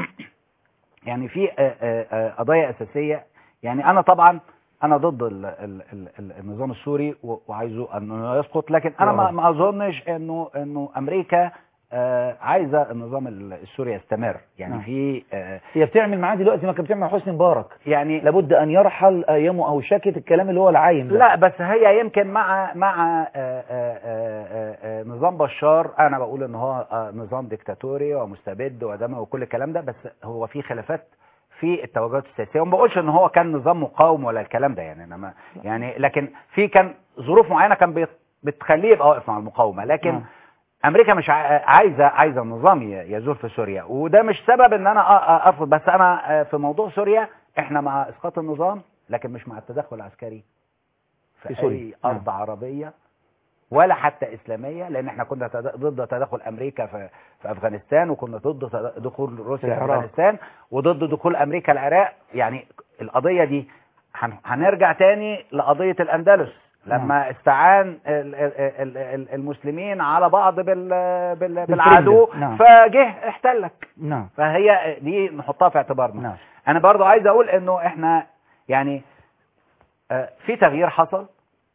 يعني في آه، آه، آه، قضايا اساسيه يعني انا طبعا انا ضد ال ال ال ال النظام السوري و- وعايزه انه يسقط لكن انا يا ما رب. ما اظنش انه انه امريكا آه، عايزه النظام السوري يستمر يعني نعم. في آه، هي بتعمل معاه دلوقتي ما كانت بتعمل مع حسني مبارك يعني لابد ان يرحل ايامه او شكت الكلام اللي هو العايم ده لا بس هي يمكن مع مع آه، آه، آه، آه، نظام بشار انا بقول ان هو آه، نظام ديكتاتوري ومستبد ودموي وكل الكلام ده بس هو في خلافات في التوجهات السياسيه وما بقولش ان هو كان نظام مقاوم ولا الكلام ده يعني انا ما يعني لكن في كان ظروف معينه كان بيت- بتخليه يبقى واقف مع المقاومه لكن نعم. امريكا مش ع- عايزه عايزه النظام ي- يزول في سوريا وده مش سبب ان انا أ- أ- ارفض بس انا آه، في موضوع سوريا احنا مع اسقاط النظام لكن مش مع التدخل العسكري في في سوريا. اي ارض عربيه ولا حتى اسلاميه لان احنا كنا تد- ضد تدخل امريكا في في افغانستان وكنا ضد تد- دخول روسيا في العراق. افغانستان وضد دخول امريكا العراق يعني القضيه دي هن- هنرجع تاني لقضيه الاندلس لما استعان ال- ال- ال- ال- المسلمين على بعض بال بال بالعدو نعم. فجه احتلك نعم فهي دي نحطها في اعتبارنا نعم انا برضو عايز اقول انه احنا يعني آه، في تغيير حصل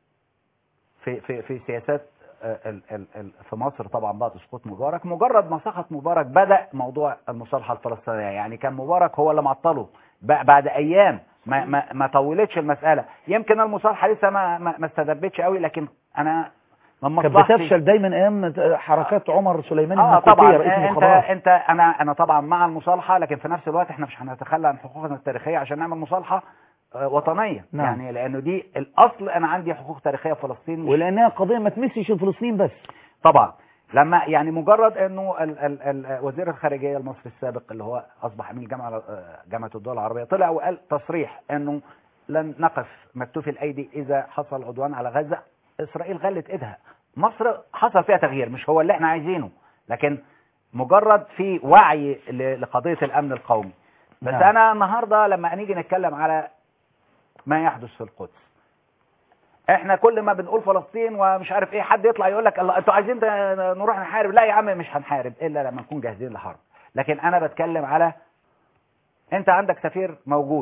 في في في سياسات آه، ال- ال- ال- في مصر طبعا بعد سقوط مبارك مجرد ما سقط مبارك بدا موضوع المصالحه الفلسطينيه يعني كان مبارك هو اللي معطله ب- بعد ايام ما ما ما طولتش المساله يمكن المصالحه لسه ما ما ما استدبتش قوي لكن انا من كانت مصلحتي بتفشل دايما ايام حركات عمر سليمان اه النقوطية طبعا رئيس انت المخابرات انت انا انا طبعا مع المصالحه لكن في نفس الوقت احنا مش هنتخلى عن حقوقنا التاريخيه عشان نعمل مصالحه آه، وطنيه نعم. يعني لانه دي الاصل انا عندي حقوق تاريخيه في فلسطين مش ولانها قضية ما تمسش الفلسطينيين بس طبعا لما يعني مجرد انه ال ال ال وزير الخارجيه المصري السابق اللي هو اصبح امين جامعه آه، جامعه الدول العربيه طلع وقال تصريح انه لن نقف مكتوفي الايدي اذا حصل عدوان على غزه اسرائيل غلت ايدها مصر حصل فيها تغيير مش هو اللي احنا عايزينه لكن مجرد في وعي ل- لقضيه الامن القومي بس نعم. انا النهارده لما نيجي نتكلم على ما يحدث في القدس احنا كل ما بنقول فلسطين ومش عارف ايه حد يطلع يقول لك الله انتوا عايزين ده نروح نحارب لا يا عم مش هنحارب الا لما نكون جاهزين لحرب لكن انا بتكلم على انت عندك سفير موجود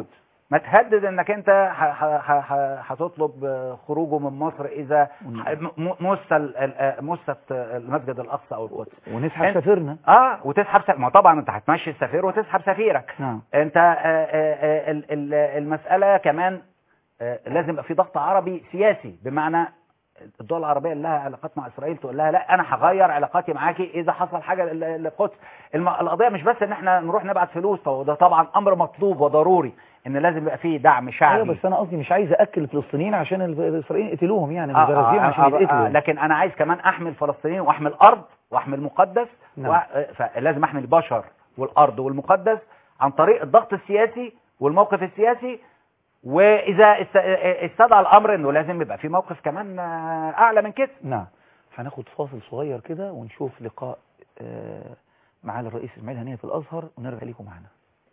ما تهدد انك انت ح- ح- ح- ح- هتطلب آه، خروجه من مصر اذا م- م- مس ال- ال- آه، مست آه، المسجد الاقصى او القدس ونسحب أنت- سفيرنا اه وتسحب س... ما طبعا انت هتمشي السفير وتسحب سفيرك نعم انت آه، آه، آه، ال- ال- المسألة كمان آه، لازم يبقى في ضغط عربي سياسي بمعنى الدول العربية اللي لها علاقات مع إسرائيل تقول لها لا أنا هغير علاقاتي معاكي إذا حصل حاجة لل- للقدس الم- القضية مش بس إن إحنا نروح نبعت فلوس طب ده طبعا أمر مطلوب وضروري إن لازم يبقى فيه دعم شعبي ايوه بس انا قصدي مش عايز ااكل الفلسطينيين عشان ال- الاسرائيليين يقتلوهم يعني مش آه، برازيهم آه، عشان آه، آه، يتقتلوا لكن انا عايز كمان احمي الفلسطينيين واحمي الارض واحمي المقدس نعم. و... آه، فلازم احمي البشر والارض والمقدس عن طريق الضغط السياسي والموقف السياسي واذا است- آه، استدعى الامر انه لازم يبقى في موقف كمان آه، اعلى من كده نعم هناخد فاصل صغير كده ونشوف لقاء آه، معالي الرئيس اسماعيل هنيه في الازهر ونرجع لكم معانا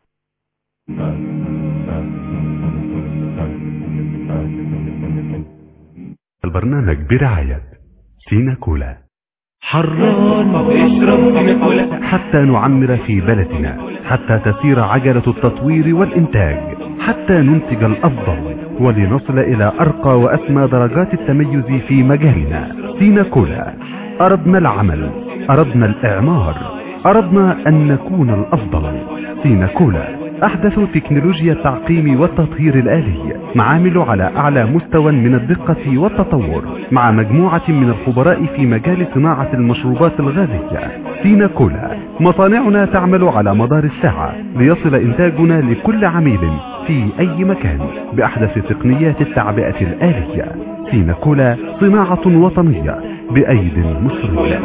البرنامج برعاية سينا كولا حران اشرب سينا كولا حتى نعمر في بلدنا حتى تسير عجلة التطوير والإنتاج حتى ننتج الأفضل ولنصل إلى أرقى وأسمى درجات التميز في مجالنا سينا كولا أردنا العمل أردنا الإعمار أردنا أن نكون الأفضل سينا كولا أحدث تكنولوجيا التعقيم والتطهير الآلي معامل على أعلى مستوى من الدقة والتطور مع مجموعة من الخبراء في مجال صناعة المشروبات الغازية سينا كولا مصانعنا تعمل على مدار الساعة ليصل إنتاجنا لكل عميل في أي مكان بأحدث تقنيات التعبئة الآلية سينا كولا صناعة وطنية بأيد مصرية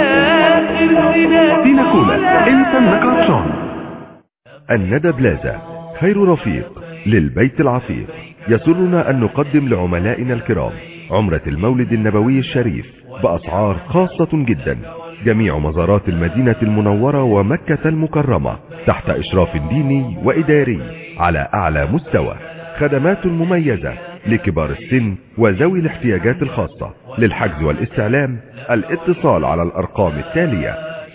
سينا كولا انت النكرتشون الندى بلازا خير رفيق للبيت العتيق يسرنا أن نقدم لعملائنا الكرام عمرة المولد النبوي الشريف بأسعار خاصة جدا جميع مزارات المدينة المنورة ومكة المكرمة تحت إشراف ديني وإداري على أعلى مستوى خدمات مميزة لكبار السن وذوي الاحتياجات الخاصة للحجز والاستعلام الاتصال على الأرقام التالية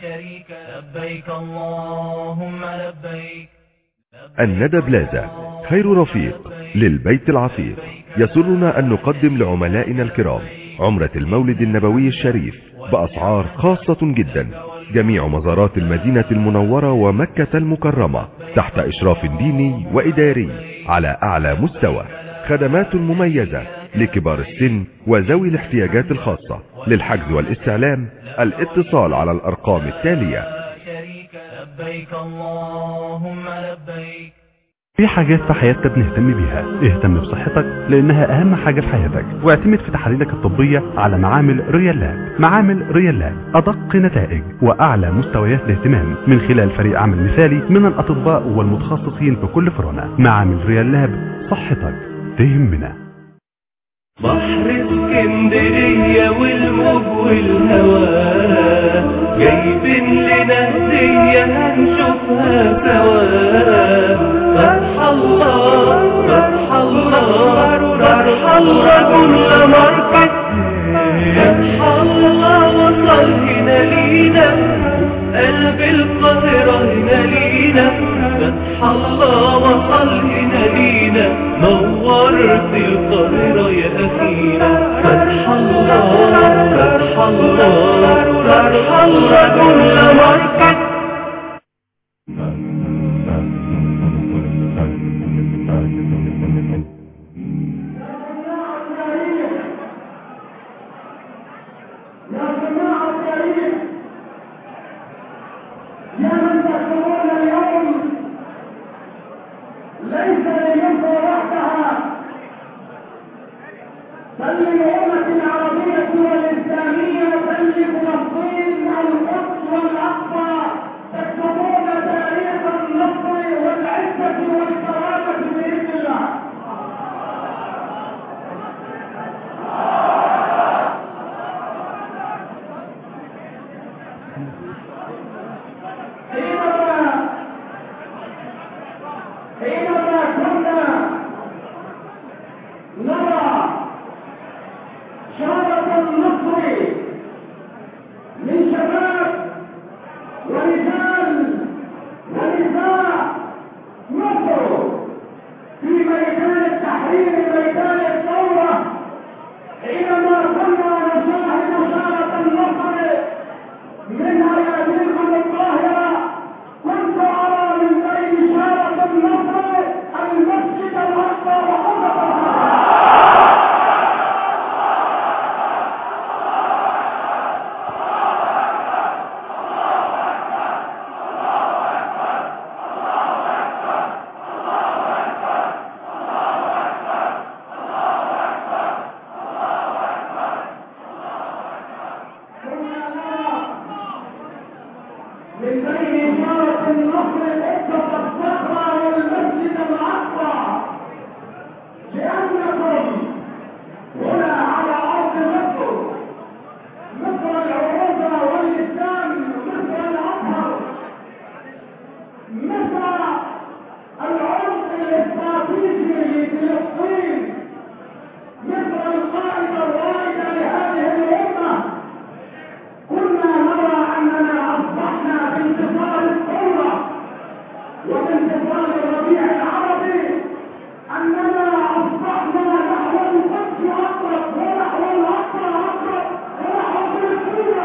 لبيك اللهم لبيك الندى بلازا خير رفيق للبيت العتيق يسرنا أن نقدم لعملائنا الكرام عمرة المولد النبوي الشريف بأسعار خاصة جدا جميع مزارات المدينة المنورة ومكة المكرمة تحت إشراف ديني وإداري على أعلى مستوى خدمات مميزة لكبار السن وذوي الاحتياجات الخاصة للحجز والاستعلام الاتصال على الأرقام التالية لبيك اللهم لبيك في حاجات في حياتنا بنهتم بيها اهتم بصحتك لانها اهم حاجة في حياتك واعتمد في تحاليلك الطبية على معامل ريال لاب معامل ريال لاب ادق نتائج واعلى مستويات الاهتمام من خلال فريق عمل مثالي من الاطباء والمتخصصين في كل فروعنا معامل ريال لاب صحتك تهمنا بحر اسكندرية والموج والهوى جايبين لنا هدية هنشوفها سوا فتح الله فتح الله فتح الله جملة ماركت فتح الله وصل هنا لينا قلب القاهرة هنا لينا فتح الله وصل هنا لينا نورت القاهرة يا أخينا فتح الله فتح الله فتح الله كل مركز يا جماعة الكريم يا من تحكمون اليوم ليس لمصر وحدها بل للأمة العربية والإسلامية بل لفلسطين القدس والأقصى تكتبون تاريخ النصر والعزة والكرامة بإذن الله حينما حينما كنا نرى شارة النصر من شباب ورجال ونساء مصر في مثل العمق الاستراتيجي لفلسطين مثل القائد الرائد لهذه الامه كنا نرى اننا اصبحنا بانتصار الثوره وبانتصار الربيع العربي اننا اصبحنا نحو القدس اقرب ونحو الاقصى اقرب ونحو فلسطين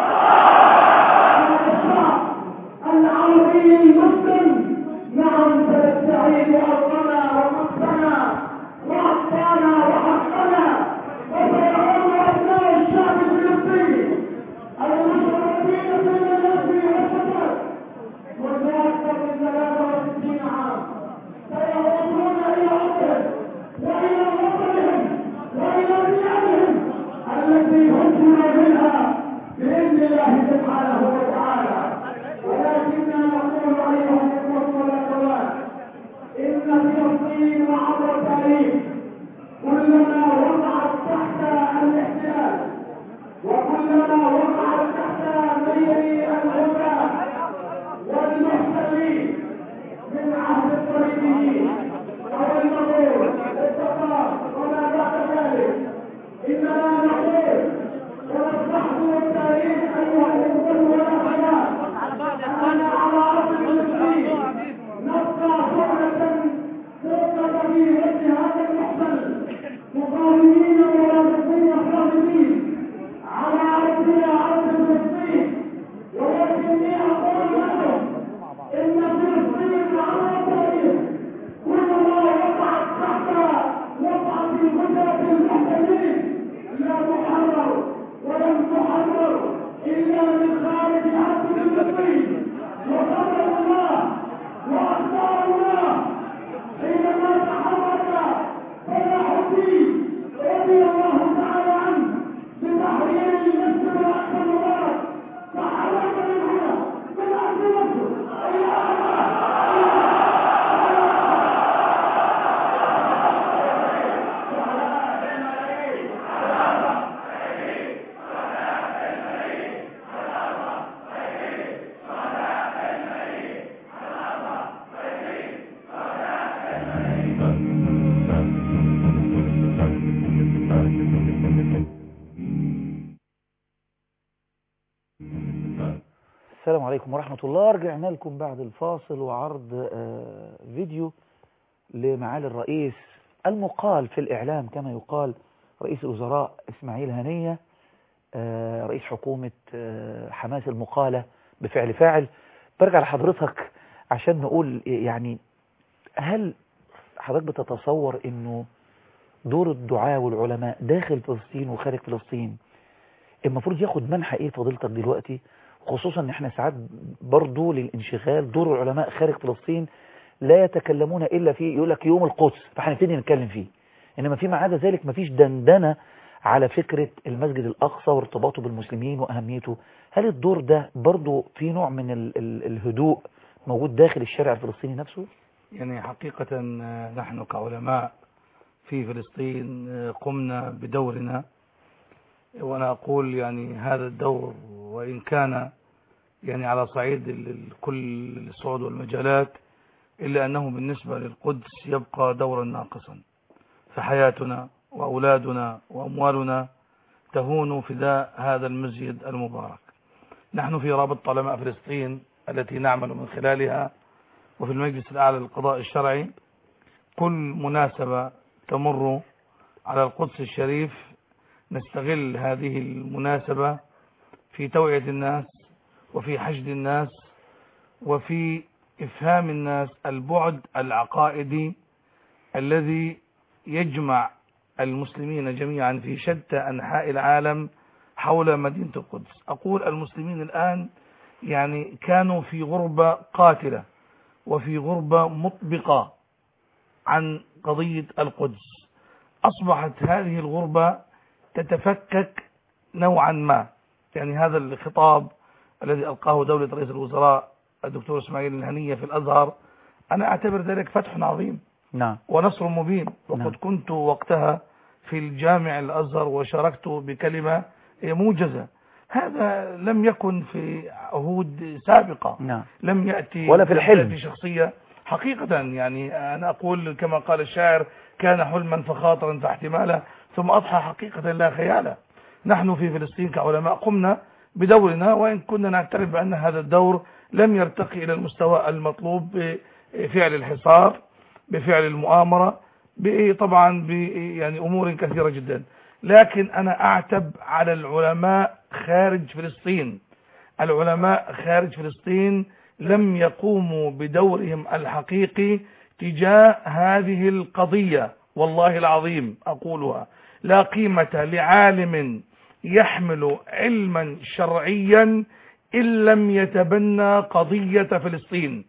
اقرب الشعب العربي المسلم نعم سنستعيد ارضنا ومقتنا وحقنا وحقنا وسيعود ابناء الشعب الفلسطيني المشرفين في النسل والشباب منذ اكثر من 63 عام سيعودون الى ارضهم والى وطنهم والى ديارهم التي هجروا منها باذن الله سبحانه وتعالى ولكننا نقول ايها الاخوه والاخوات ان فلسطين عبر التاريخ كلما وقعت تحت الاحتلال وكلما وقعت تحت ميل الغزاة والمحتلين من عهد الصليبيين او المغول التتار وما بعد ذلك اننا نقول ونستحضر التاريخ ايها الاخوه والاخوات اننا على ارض فلسطين نبقى صعده فوق في وجه هذا المحتل مقاومين ورافضين خالدين على ارضنا ارض فلسطين ولكني اقول لكم ان فلسطين على الطريق كلما وقعت تحت وقعة الغزاة المحتلين لا تحرر ولم تحرر الا من خارج ارض فلسطين وقدر الله واقدار الله حينما تحرك صلاح الدين رضي الله تعالى عنه بتحرير المسجد الاقصى المبارك تحرك من هنا من ارض مصر الى السلام عليكم ورحمة الله رجعنا لكم بعد الفاصل وعرض آه، فيديو لمعالي الرئيس المقال في الإعلام كما يقال رئيس الوزراء إسماعيل هنية آه، رئيس حكومة آه، حماس المقالة بفعل فاعل برجع لحضرتك عشان نقول يعني هل حضرتك بتتصور انه دور الدعاة والعلماء داخل فلسطين وخارج فلسطين المفروض ياخد منحى ايه فضيلتك دلوقتي خصوصا ان احنا ساعات برضو للانشغال دور العلماء خارج فلسطين لا يتكلمون الا في يقول لك يوم القدس فهنبتدي نتكلم فيه انما فيما عدا ذلك مفيش دندنه على فكره المسجد الاقصى وارتباطه بالمسلمين واهميته هل الدور ده برضو في نوع من ال ال الهدوء موجود داخل الشارع الفلسطيني نفسه يعني حقيقة آه، نحن كعلماء في فلسطين آه، قمنا بدورنا وأنا أقول يعني هذا الدور وإن كان يعني على صعيد ال- ال- كل الصعود والمجالات إلا أنه بالنسبة للقدس يبقى دورا ناقصا فحياتنا وأولادنا وأموالنا تهون فداء هذا المسجد المبارك نحن في رابط علماء فلسطين التي نعمل من خلالها وفي المجلس الأعلى للقضاء الشرعي كل مناسبة تمر على القدس الشريف نستغل هذه المناسبة في توعية الناس وفي حشد الناس وفي إفهام الناس البعد العقائدي الذي يجمع المسلمين جميعا في شتى أنحاء العالم حول مدينة القدس أقول المسلمين الآن يعني كانوا في غربة قاتلة وفي غربة مطبقة عن قضية القدس أصبحت هذه الغربة تتفكك نوعا ما يعني هذا الخطاب الذي ألقاه دولة رئيس الوزراء الدكتور اسماعيل الهنية في الأزهر أنا أعتبر ذلك فتح عظيم نعم ونصر مبين وقد نعم. كنت وقتها في الجامع الأزهر وشاركت بكلمة هي موجزة هذا لم يكن في عهود سابقة نعم لم يأتي ولا في الحلم. في شخصية حقيقة يعني أنا أقول كما قال الشاعر كان حلما فخاطرا فاحتمالا ثم أضحى حقيقة لا خيالا نحن في فلسطين كعلماء قمنا بدورنا وإن كنا نعترف بأن هذا الدور لم يرتقي إلى المستوى المطلوب بفعل الحصار بفعل المؤامرة ب- طبعا ب يعني أمور كثيرة جدا لكن أنا أعتب على العلماء خارج فلسطين العلماء خارج فلسطين لم يقوموا بدورهم الحقيقي تجاه هذه القضية والله العظيم أقولها لا قيمة لعالم يحمل علما شرعيا إن لم يتبنى قضية فلسطين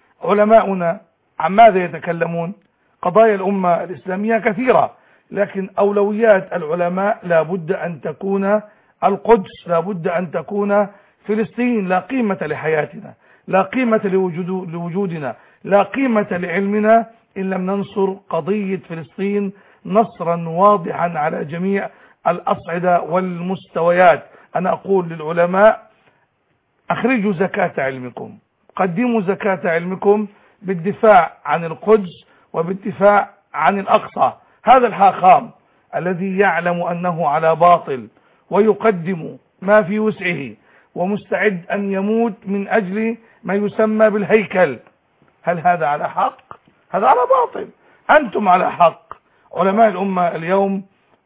علماؤنا عن ماذا يتكلمون قضايا الأمة الإسلامية كثيرة لكن أولويات العلماء لا بد أن تكون القدس لا بد أن تكون فلسطين لا قيمة لحياتنا لا قيمة لوجود لوجودنا لا قيمة لعلمنا إن لم ننصر قضية فلسطين نصرا واضحا على جميع الأصعدة والمستويات أنا أقول للعلماء أخرجوا زكاة علمكم قدموا زكاة علمكم بالدفاع عن القدس وبالدفاع عن الأقصى هذا الحاخام الذي يعلم أنه على باطل ويقدم ما في وسعه ومستعد أن يموت من أجل ما يسمى بالهيكل هل هذا على حق؟ هذا على باطل أنتم على حق علماء الأمة اليوم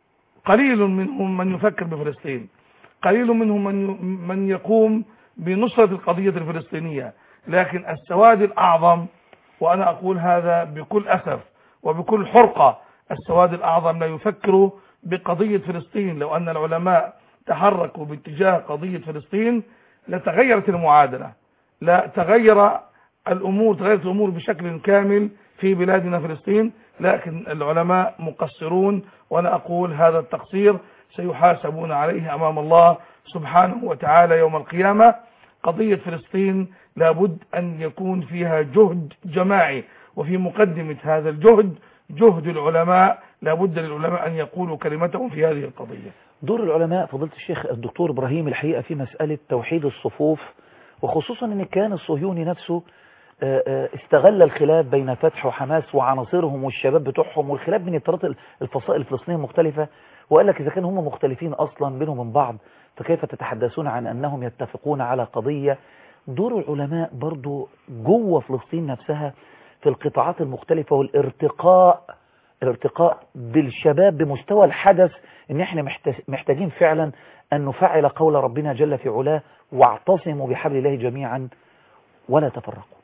قليل منهم من يفكر بفلسطين قليل منهم من ي- من يقوم بنصرة القضية الفلسطينية لكن السواد الأعظم وأنا أقول هذا بكل أسف وبكل حرقة السواد الأعظم لا يفكر بقضية فلسطين لو أن العلماء تحركوا باتجاه قضية فلسطين لتغيرت المعادلة لا تغير الأمور تغيرت الأمور بشكل كامل في بلادنا فلسطين لكن العلماء مقصرون وأنا أقول هذا التقصير سيحاسبون عليه أمام الله سبحانه وتعالى يوم القيامة قضية فلسطين لابد أن يكون فيها جهد جماعي وفي مقدمة هذا الجهد جهد العلماء لابد للعلماء أن يقولوا كلمتهم في هذه القضية دور العلماء فضيلة الشيخ الدكتور إبراهيم الحقيقة في مسألة توحيد الصفوف وخصوصا أن كان الصهيوني نفسه آه، آه، استغل الخلاف بين فتح وحماس وعناصرهم والشباب بتوعهم والخلاف بين الطرات الفصائل الفلسطينية المختلفة وقال لك إذا كانوا هم مختلفين أصلا بينهم من بعض فكيف تتحدثون عن أنهم يتفقون على قضية دور العلماء برضو جوه فلسطين نفسها في القطاعات المختلفة والارتقاء الارتقاء بالشباب بمستوى الحدث ان احنا محت- محتاجين فعلا ان نفعل قول ربنا جل في علاه واعتصموا بحبل الله جميعا ولا تفرقوا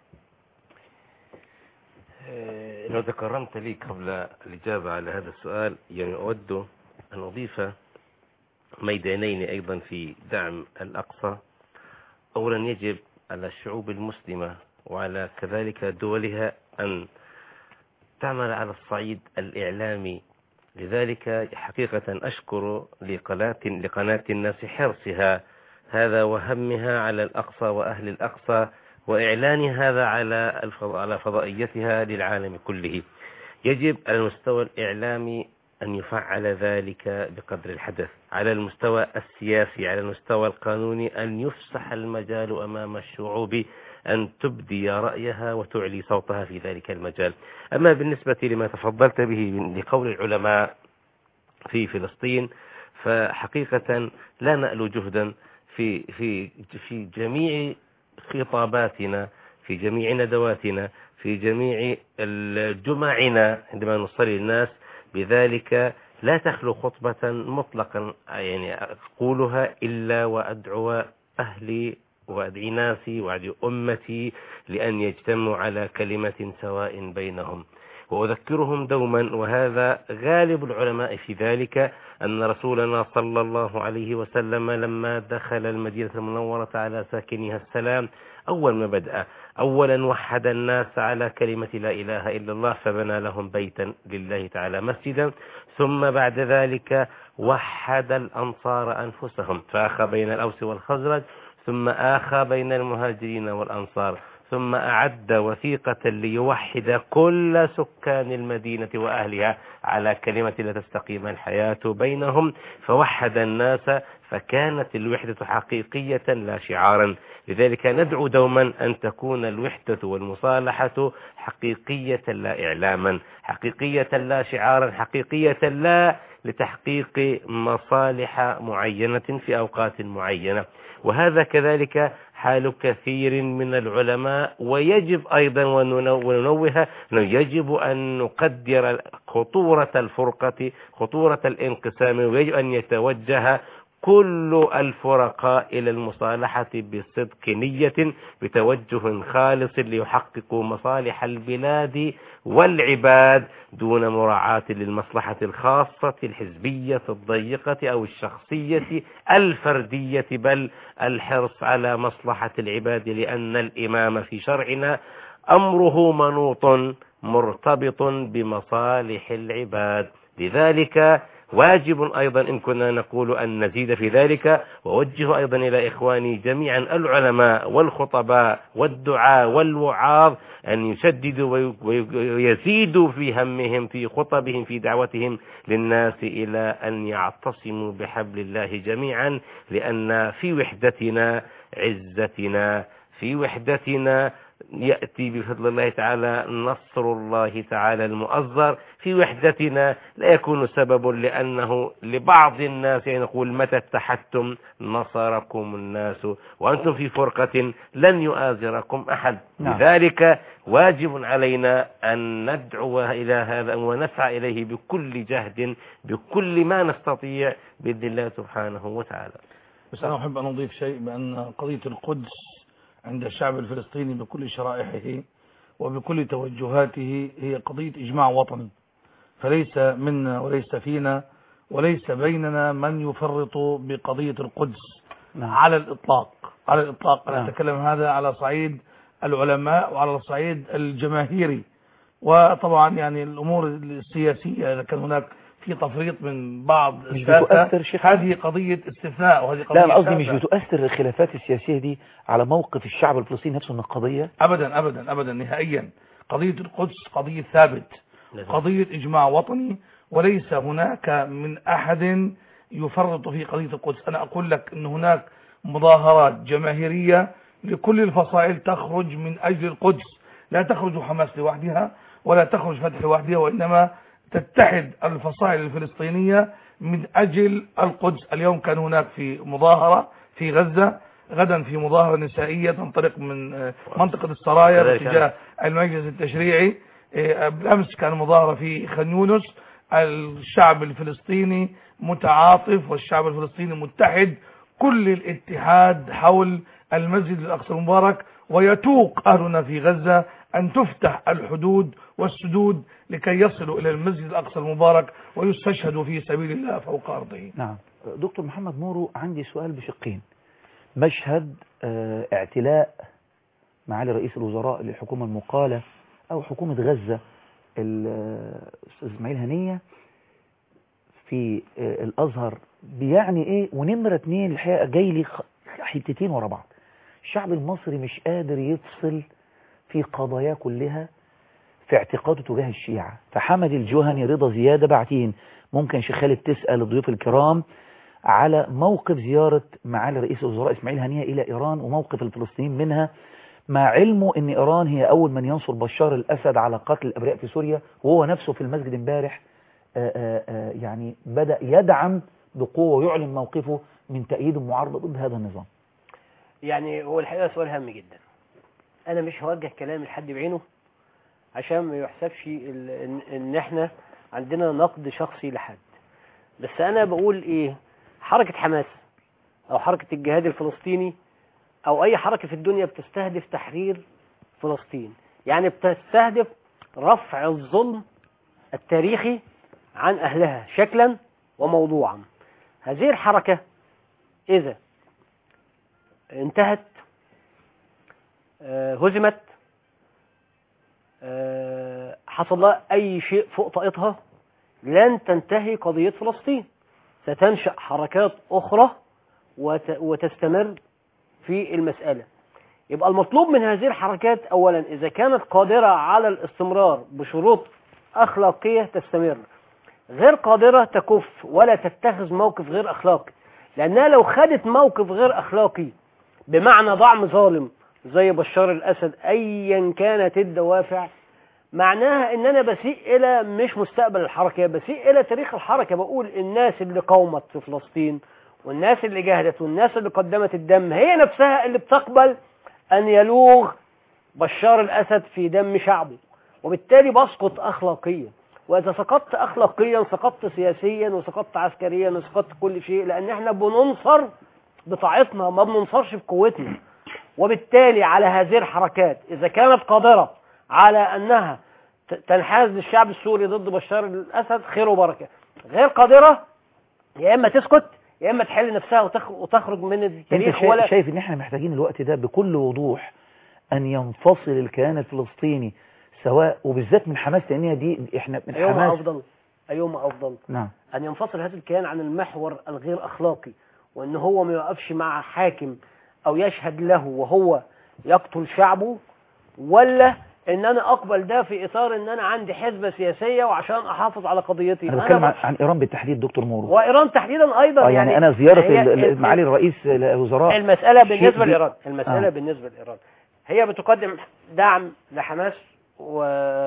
آه، لو تكرمت لي قبل الإجابة على هذا السؤال يعني أود أن أضيف ميدانين أيضا في دعم الأقصى أولا يجب على الشعوب المسلمة وعلى كذلك دولها أن تعمل على الصعيد الإعلامي لذلك حقيقة أشكر لقناة, لقناة الناس حرصها هذا وهمها على الأقصى وأهل الأقصى وإعلان هذا على الفض- على فضائيتها للعالم كله يجب على المستوى الإعلامي أن يفعل ذلك بقدر الحدث على المستوى السياسي على المستوى القانوني أن يفسح المجال أمام الشعوب أن تبدي رأيها وتعلي صوتها في ذلك المجال أما بالنسبة لما تفضلت به من- لقول العلماء في فلسطين فحقيقة لا نألو جهدا في في في جميع خطاباتنا في جميع ندواتنا في جميع ال- جمعنا عندما نصلي الناس بذلك لا تخلو خطبة مطلقا يعني أقولها إلا وأدعو أهلي وأدعي ناسي وأدعي أمتي لأن يجتمعوا على كلمة سواء بينهم وأذكرهم دوما وهذا غالب العلماء في ذلك أن رسولنا صلى الله عليه وسلم لما دخل المدينة المنورة على ساكنها السلام أول ما بدأ أولا وحد الناس على كلمة لا إله إلا الله فبنى لهم بيتا لله تعالى مسجدا ثم بعد ذلك وحد الأنصار أنفسهم فأخى بين الأوس والخزرج ثم آخى بين المهاجرين والأنصار ثم أعد وثيقة ليوحد كل سكان المدينة وأهلها على كلمة لا تستقيم الحياة بينهم فوحد الناس فكانت الوحدة حقيقية لا شعارا لذلك ندعو دوما أن تكون الوحدة والمصالحة حقيقية لا إعلاما حقيقية لا شعارا حقيقية لا لتحقيق مصالح معينة في أوقات معينة وهذا كذلك حال كثير من العلماء ويجب أيضا وننو- وننوه أنه يجب أن نقدر خطورة الفرقة خطورة الانقسام ويجب أن يتوجه كل الفرقاء إلى المصالحة بصدق نية بتوجه خالص ليحققوا مصالح البلاد والعباد دون مراعاة للمصلحة الخاصة الحزبية الضيقة أو الشخصية الفردية بل الحرص على مصلحة العباد لأن الإمام في شرعنا أمره منوط مرتبط بمصالح العباد لذلك واجب أيضا إن كنا نقول أن نزيد في ذلك ووجه أيضا إلى إخواني جميعا العلماء والخطباء والدعاء والوعاظ أن يشددوا وي- وي- ويزيدوا في همهم في خطبهم في دعوتهم للناس إلى أن يعتصموا بحبل الله جميعا لأن في وحدتنا عزتنا في وحدتنا يأتي بفضل الله تعالى نصر الله تعالى المؤزر في وحدتنا لا يكون سبب لأنه لبعض الناس يعني نقول متى اتحدتم نصركم الناس وأنتم في فرقة لن يؤازركم أحد نعم. لذلك واجب علينا أن ندعو إلى هذا ونسعى إليه بكل جهد بكل ما نستطيع بإذن الله سبحانه وتعالى بس أنا أحب أن أضيف شيء بأن قضية القدس عند الشعب الفلسطيني بكل شرائحه وبكل توجهاته هي قضية إجماع وطني فليس منا وليس فينا وليس بيننا من يفرط بقضية القدس نعم. على الإطلاق على الإطلاق أنا نعم. أتكلم هذا على صعيد العلماء وعلى الصعيد الجماهيري وطبعا يعني الأمور السياسية إذا كان هناك في تفريط من بعض مش الساسة بتؤثر شيخ هذه قضية استثناء وهذه قضية لا أنا قصدي مش شاذة. بتؤثر الخلافات السياسية دي على موقف الشعب الفلسطيني نفسه من القضية ابدا ابدا ابدا نهائيا قضية القدس قضية ثابت قضية اجماع وطني وليس هناك من احد يفرط في قضية القدس انا اقول لك ان هناك مظاهرات جماهيرية لكل الفصائل تخرج من اجل القدس لا تخرج حماس لوحدها ولا تخرج فتح لوحدها وانما تتحد الفصائل الفلسطينية من اجل القدس اليوم كان هناك في مظاهرة في غزة غدا في مظاهرة نسائية تنطلق من آه، منطقة السرايا كذلك. باتجاه المجلس التشريعي آه، بالأمس كان مظاهرة في خان يونس الشعب الفلسطيني متعاطف والشعب الفلسطيني متحد كل الاتحاد حول المسجد الأقصى المبارك ويتوق أهلنا في غزة أن تفتح الحدود والسدود لكي يصلوا إلى المسجد الأقصى المبارك ويستشهدوا في سبيل الله فوق أرضه نعم دكتور محمد مورو عندي سؤال بشقين مشهد آه، اعتلاء معالي رئيس الوزراء للحكومة المقالة أو حكومة غزة الأستاذ إسماعيل هنية في آه، الأزهر بيعني إيه ونمرة اتنين الحقيقة جاي لي خ- حتتين ورا بعض الشعب المصري مش قادر يفصل في قضاياه كلها في اعتقاده تجاه الشيعة فحمد الجهني رضا زيادة بعتين ممكن شيخ خالد تسأل الضيوف الكرام على موقف زيارة معالي رئيس الوزراء إسماعيل هنية إلى إيران وموقف الفلسطينيين منها مع علمه أن إيران هي أول من ينصر بشار الأسد على قتل الأبرياء في سوريا وهو نفسه في المسجد امبارح آه، آه، آه، يعني بدأ يدعم بقوة ويعلن موقفه من تأييد المعارضة ضد هذا النظام يعني هو الحقيقة سؤال هام جدا أنا مش هوجه كلامي لحد بعينه عشان ما يحسبش ال- إن, إن إحنا عندنا نقد شخصي لحد بس أنا بقول إيه حركة حماس أو حركة الجهاد الفلسطيني أو أي حركة في الدنيا بتستهدف تحرير فلسطين يعني بتستهدف رفع الظلم التاريخي عن أهلها شكلا وموضوعا هذه الحركة إذا انتهت آه، هزمت آه، حصل لها أي شيء فوق طاقتها لن تنتهي قضية فلسطين ستنشأ حركات أخرى وت- وتستمر في المسألة يبقى المطلوب من هذه الحركات أولا إذا كانت قادرة على الاستمرار بشروط أخلاقية تستمر غير قادرة تكف ولا تتخذ موقف غير أخلاقي لأنها لو خدت موقف غير أخلاقي بمعنى دعم ظالم زي بشار الأسد أيا كانت الدوافع معناها ان انا بسيء الى مش مستقبل الحركه بسيء الى تاريخ الحركه بقول الناس اللي قاومت في فلسطين والناس اللي جاهدت والناس اللي قدمت الدم هي نفسها اللي بتقبل ان يلوغ بشار الاسد في دم شعبه وبالتالي بسقط اخلاقيا واذا سقطت اخلاقيا سقطت سياسيا وسقطت عسكريا وسقطت كل شيء لان احنا بننصر بطاعتنا ما بننصرش بقوتنا وبالتالي على هذه الحركات اذا كانت قادره على انها ت- تنحاز للشعب السوري ضد بشار الاسد خير وبركه غير قادره يا اما تسكت يا اما تحل نفسها وتخ- وتخرج من انت التاريخ شايف, ولا شايف ان احنا محتاجين الوقت ده بكل وضوح ان ينفصل الكيان الفلسطيني سواء وبالذات من حماس لان هي دي احنا من ايهما حماس افضل ايهما افضل نعم ان ينفصل هذا الكيان عن المحور الغير اخلاقي وان هو ما يوقفش مع حاكم او يشهد له وهو يقتل شعبه ولا ان انا اقبل ده في اطار ان انا عندي حزبه سياسيه وعشان احافظ على قضيتي انا بتكلم ب- عن, عن ايران بالتحديد دكتور مورو وايران تحديدا ايضا آه يعني انا زياره هي ال- ال- معالي الرئيس الوزراء المسألة شيء بالنسبة بي- لإيران المسألة آه. بالنسبة لإيران هي بتقدم دعم لحماس و...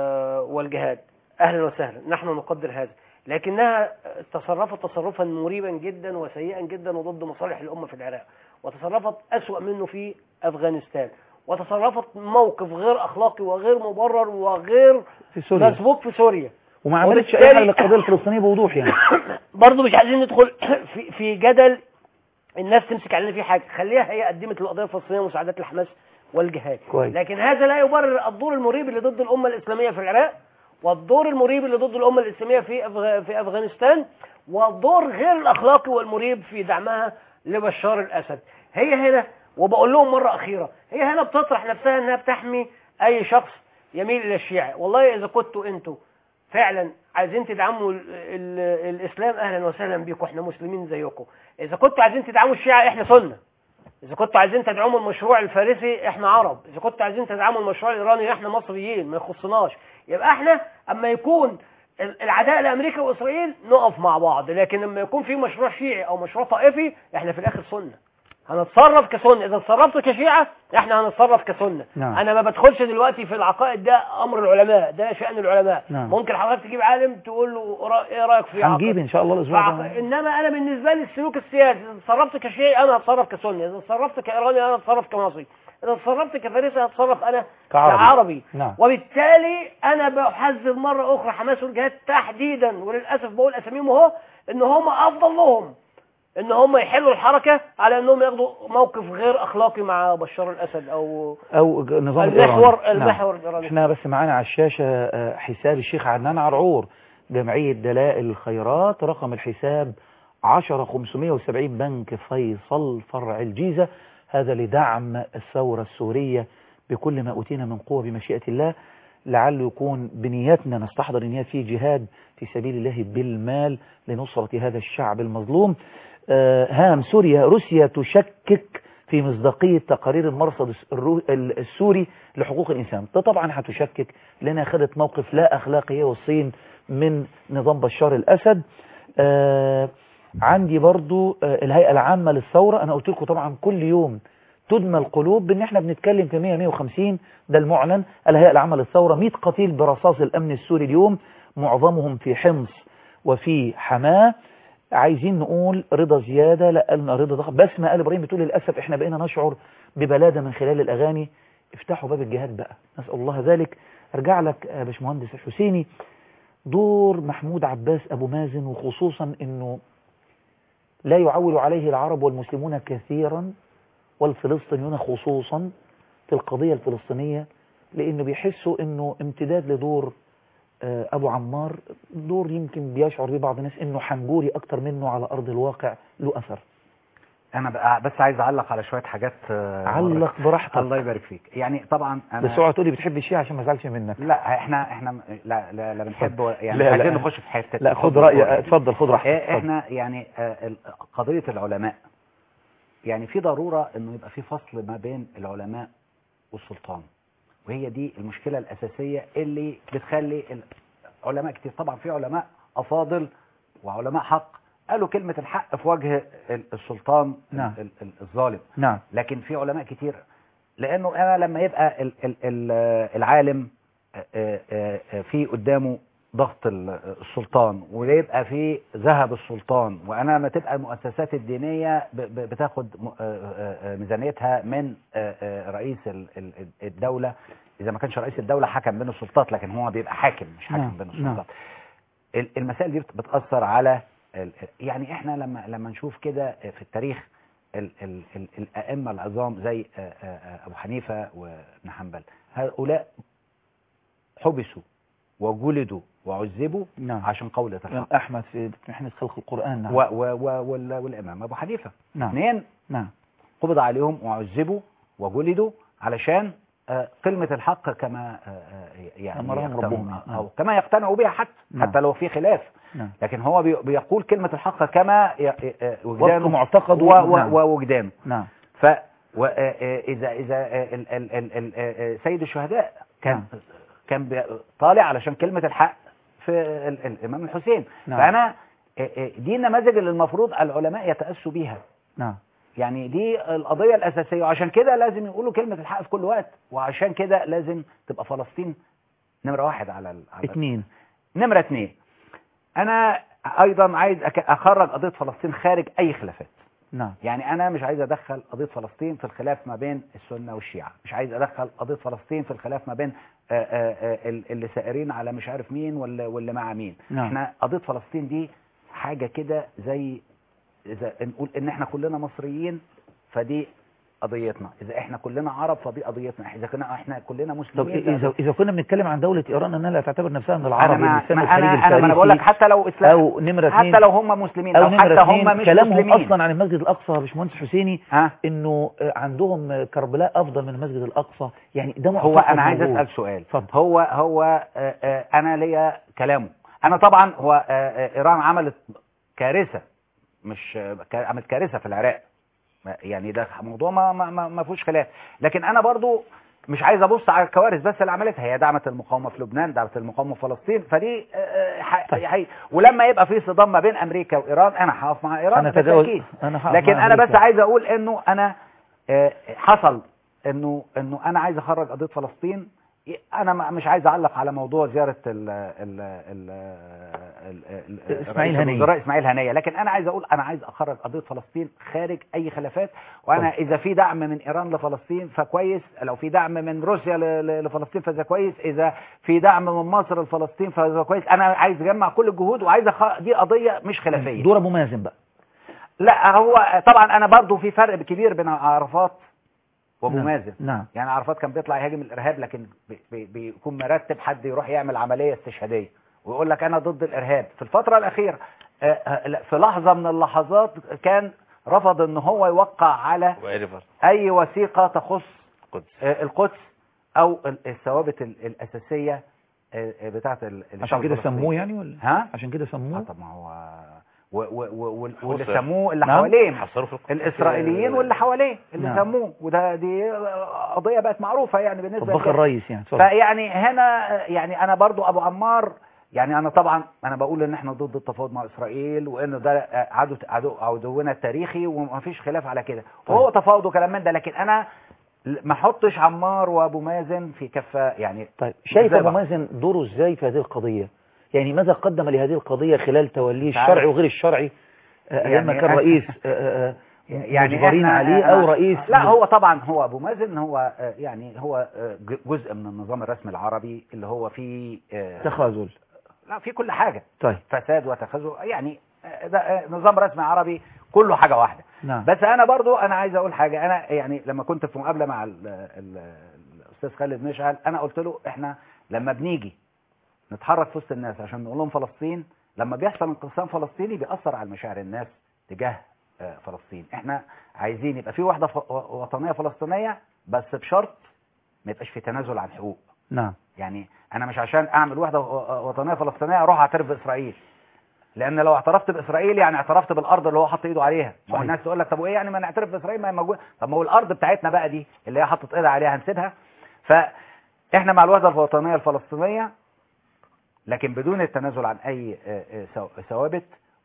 والجهاد أهلا وسهلا نحن نقدر هذا لكنها تصرفت تصرفا مريبا جدا وسيئا جدا وضد مصالح الأمة في العراق وتصرفت أسوأ منه في أفغانستان وتصرفت موقف غير أخلاقي وغير مبرر وغير في سوريا مسبوق في سوريا وما عملتش اي وبالتالي- حاجه للقضيه الفلسطينيه بوضوح يعني برضه مش عايزين ندخل في في جدل الناس تمسك علينا فيه حاجه خليها هي قدمت القضيه الفلسطينيه ومساعدات الحماس والجهاد كويس. لكن هذا لا يبرر الدور المريب اللي ضد الامه الاسلاميه في العراق والدور المريب اللي ضد الامه الاسلاميه في أفغ... في افغانستان والدور غير الاخلاقي والمريب في دعمها لبشار الاسد هي هنا وبقول لهم مره اخيره هي هنا بتطرح نفسها انها بتحمي اي شخص يميل الى الشيعه والله اذا كنتوا انتوا فعلا عايزين تدعموا ال ال الاسلام اهلا وسهلا بيكم احنا مسلمين زيكم اذا كنتوا عايزين تدعموا الشيعه احنا سنه اذا كنتوا عايزين تدعموا المشروع الفارسي احنا عرب اذا كنتوا عايزين تدعموا المشروع الايراني احنا مصريين ما يخصناش يبقى احنا اما يكون ال- العداء لامريكا واسرائيل نقف مع بعض لكن لما يكون في مشروع شيعي او مشروع طائفي احنا في الاخر سنه هنتصرف كسنه اذا اتصرفتوا كشيعه احنا هنتصرف كسنه نعم. انا ما بدخلش دلوقتي في العقائد ده امر العلماء ده شان العلماء نعم. ممكن حضرتك تجيب عالم تقول له رأ- ايه رايك في عقائد؟ هنجيب ان شاء الله الاسبوع فعق- ده انما انا بالنسبه لي السلوك السياسي اذا تصرفت كشيعي انا هتصرف كسني اذا تصرفت كايراني انا هتصرف كمصري اذا تصرفت كفارسي هتصرف انا كعربي. كعربي نعم. وبالتالي انا بحذر مره اخرى حماس والجهاد تحديدا وللاسف بقول اساميهم اهو ان هم افضل لهم ان هم يحلوا الحركه على انهم ياخدوا موقف غير اخلاقي مع بشار الاسد او او ج- نظام المحور الإيراني. المحور نعم. الايراني احنا بس معانا على الشاشة آه، حساب الشيخ عدنان عرعور جمعية دلائل الخيرات رقم الحساب 10570 بنك فيصل فرع الجيزة هذا لدعم الثورة السورية بكل ما أوتينا من قوة بمشيئة الله لعله يكون بنيتنا نستحضر النيات فيه جهاد في سبيل الله بالمال لنصرة هذا الشعب المظلوم آه، هام سوريا روسيا تشكك في مصداقية تقارير المرصد الس- الرو- ال- السوري لحقوق الإنسان ده طبعا هتشكك لأنها خدت موقف لا أخلاقي هي والصين من نظام بشار الأسد آه عندي برضو آه الهيئة العامة للثورة أنا قلت لكم طبعا كل يوم تدمى القلوب بان احنا بنتكلم في 100 150 ده المعلن الهيئة العامة للثورة 100 قتيل برصاص الأمن السوري اليوم معظمهم في حمص وفي حماه عايزين نقول رضا زيادة لا قالنا رضا ضخم بسمة آل إبراهيم بتقول للأسف إحنا بقينا نشعر ببلادة من خلال الأغاني افتحوا باب الجهاد بقى نسأل الله ذلك أرجع لك يا باشمهندس الحسيني دور محمود عباس أبو مازن وخصوصا أنه لا يعول عليه العرب والمسلمون كثيرا والفلسطينيون خصوصا في القضية الفلسطينية لأنه بيحسوا أنه امتداد لدور آه، أبو عمار دور يمكن بيشعر بيه بعض الناس أنه حنجوري أكتر منه على أرض الواقع له أثر انا بقى بس عايز اعلق على شويه حاجات آه، علق براحتك الله يبارك فيك يعني طبعا انا بس اوعى تقولي بتحب الشيعة عشان ما ازعلش منك لا احنا احنا لا لا, لا بنحب يعني لا، لا لا. عايزين نخش في حته لا خد اتفضل رأيي قول. اتفضل خد راحتك إيه، اتفضل. احنا يعني آه، ال- قضيه العلماء يعني في ضروره انه يبقى في فصل ما بين العلماء والسلطان وهي دي المشكلة الأساسية اللي بتخلي ال- علماء كتير طبعا في علماء أفاضل وعلماء حق قالوا كلمة الحق في وجه ال- السلطان نعم. ال- ال- الظالم نعم لكن في علماء كتير لانه انا لما يبقى ال ال ال العالم آه، آه، آه، في قدامه ضغط ال- السلطان ويبقى في ذهب السلطان وانا لما تبقى المؤسسات الدينيه ب- ب- بتاخد م- آه، آه، آه، ميزانيتها من آه، آه، رئيس ال- ال- الدوله اذا ما كانش رئيس الدوله حكم بين السلطات لكن هو بيبقى حاكم مش حاكم نعم، بين نعم. السلطات ال- المسائل دي بت- بتأثر على ال- يعني احنا لما لما نشوف كده في التاريخ ال ال ال الأئمة العظام زي آه، آه، أبو حنيفة وابن حنبل هؤلاء حبسوا وجلدوا وعذبوا نعم عشان قولة الإمام الحق أحمد في محنة خلق القرآن نعم و و و وال- والإمام أبو حنيفة نعم اثنين نعم قبض عليهم وعذبوا وجلدوا علشان آه، كلمة الحق كما آه، آه، يعني أمرهم يقتنعوا- ربهم. نعم. أو كما يقتنعوا بها حتى نعم. حتى لو في خلاف نعم لكن هو بي- بيقول كلمة الحق كما ي- ي- آه، وجدانه وفق معتقده. و- و- نعم. ووجدانه نعم ف وإذا إذا ال- ال- ال- ال- آه، سيد الشهداء كان نعم. كان بي- طالع علشان كلمة الحق في ال- الإمام الحسين نعم. فأنا آه، آه، دي النماذج اللي المفروض العلماء يتأسوا بيها نعم يعني دي القضية الأساسية وعشان كده لازم يقولوا كلمة الحق في كل وقت وعشان كده لازم تبقى فلسطين نمرة واحد على ال- على اثنين نمرة اتنين أنا أيضا عايز أك- أخرج قضية فلسطين خارج أي خلافات نعم يعني أنا مش عايز أدخل قضية فلسطين في الخلاف ما بين السنة والشيعة مش عايز أدخل قضية فلسطين في الخلاف ما بين آه، آه، آه، ال- اللي سائرين على مش عارف مين ولا واللي مع مين نعم. احنا قضية فلسطين دي حاجة كده زي إذا نقول إن احنا كلنا مصريين فدي قضيتنا إذا احنا كلنا عرب فدي قضيتنا إذا كنا احنا كلنا طب مسلمين إذا إذا كنا بنتكلم عن دولة إيران أنها لا تعتبر نفسها من أنا العرب ما اللسان ما الخليج أنا أنا ما أنا بقول لك الفارسي حتى لو إسلام أو نمرة اثنين حتى لو هم مسلمين أو أو حتى نمرة هم اثنين مش كلامهم مسلمين أصلا عن المسجد الأقصى يا باشمهندس حسيني ها إنه آه، عندهم آه، كربلاء أفضل من المسجد الأقصى يعني ده هو معتقد انا عايز موجود. اسال سؤال اتفضل. هو هو آه، آه، انا ليا كلامه انا طبعا هو آه، آه، ايران عملت كارثه مش آه، كا- عملت كارثه في العراق ما- يعني ده موضوع ما ما ما ما فيهوش خلاف لكن انا برضو مش عايز ابص على الكوارث بس اللي عملتها هي دعمت المقاومه في لبنان دعمت المقاومه في فلسطين فدي آه، آه، ح- حقيقي. ولما يبقى في صدام ما بين امريكا وايران انا هقف مع ايران أنا تجاوز بالتأكيد. أنا هقف لكن مع انا بس أمريكا. عايز اقول انه انا آه، حصل انه انه انا عايز اخرج قضيه فلسطين انا ما- مش عايز اعلق على موضوع زياره ال ال ال ال- ال- إسماعيل رئيس هنية. الوزراء اسماعيل هنيه لكن انا عايز اقول انا عايز اخرج قضيه فلسطين خارج اي خلافات وانا اذا في دعم من ايران لفلسطين فكويس لو في دعم من روسيا ل- ل- لفلسطين فده كويس اذا في دعم من مصر لفلسطين فده كويس انا عايز اجمع كل الجهود وعايز أخ... دي قضيه مش خلافيه دور أبو مازن بقى لا هو طبعا انا برضو في فرق كبير بين عرفات وابو نعم. مازن نعم يعني عرفات كان بيطلع يهاجم الارهاب لكن بي- بي- بيكون مرتب حد يروح يعمل عمليه استشهاديه ويقول لك انا ضد الارهاب في الفتره الاخيره آه، آه، لا، في لحظه من اللحظات كان رفض ان هو يوقع على وإيريفر اي وثيقه تخص القدس آه، القدس او ال- الثوابت ال- الاساسيه آه، آه، بتاعه ال- عشان الشعب كده الفلسطيني. سموه يعني ولا ها عشان كده اه سموه طب ما هو و و و وال- واللي حصر. سموه اللي نعم. حواليه حصروا في القدس الاسرائيليين واللي حواليه اللي نعم. سموه وده دي قضيه بقت معروفه يعني بالنسبه طباخ لكده. الرئيس يعني اتفضل. فيعني هنا يعني انا برضو ابو عمار يعني انا طبعا انا بقول ان احنا ضد التفاوض مع اسرائيل وان ده عدو عدو عدونا التاريخي وما فيش خلاف على كده وهو تفاوض وكلام من ده لكن انا ما احطش عمار وابو مازن في كفه يعني طيب شايف زي ابو بعض. مازن دوره ازاي في هذه القضيه يعني ماذا قدم لهذه القضيه خلال توليه مش عارف. الشرعي وغير الشرعي آه، ايام ما يعني كان أنا- رئيس آه، آه، يعني مجبرين إحنا- عليه أنا- او رئيس لا هو طبعا هو ابو مازن هو آه، يعني هو آه، ج- جزء من النظام الرسمي العربي اللي هو فيه آه، تخاذل لا في كل حاجه طيب فساد وتخاذل يعني آه، ده آه، نظام رسمي عربي كله حاجه واحده نعم بس انا برضو انا عايز اقول حاجه انا يعني لما كنت في مقابله مع ال ال الاستاذ خالد مشعل انا قلت له احنا لما بنيجي نتحرك في وسط الناس عشان نقول لهم فلسطين لما بيحصل انقسام فلسطيني بيأثر على مشاعر الناس تجاه آه، فلسطين احنا عايزين يبقى في وحده ف- وطنيه فلسطينيه بس بشرط ما يبقاش في تنازل عن حقوق نعم يعني انا مش عشان اعمل وحده و- وطنيه فلسطينيه اروح اعترف باسرائيل لان لو اعترفت باسرائيل يعني اعترفت بالارض اللي هو حط ايده عليها ما هو صحيح. الناس تقول لك طب وايه يعني ما نعترف باسرائيل ما هي موجوده طب ما هو الارض بتاعتنا بقى دي اللي هي حطت ايدها عليها هنسيبها فاحنا مع الوحده الوطنيه الفلسطينيه لكن بدون التنازل عن اي آه، آه، سو- ثوابت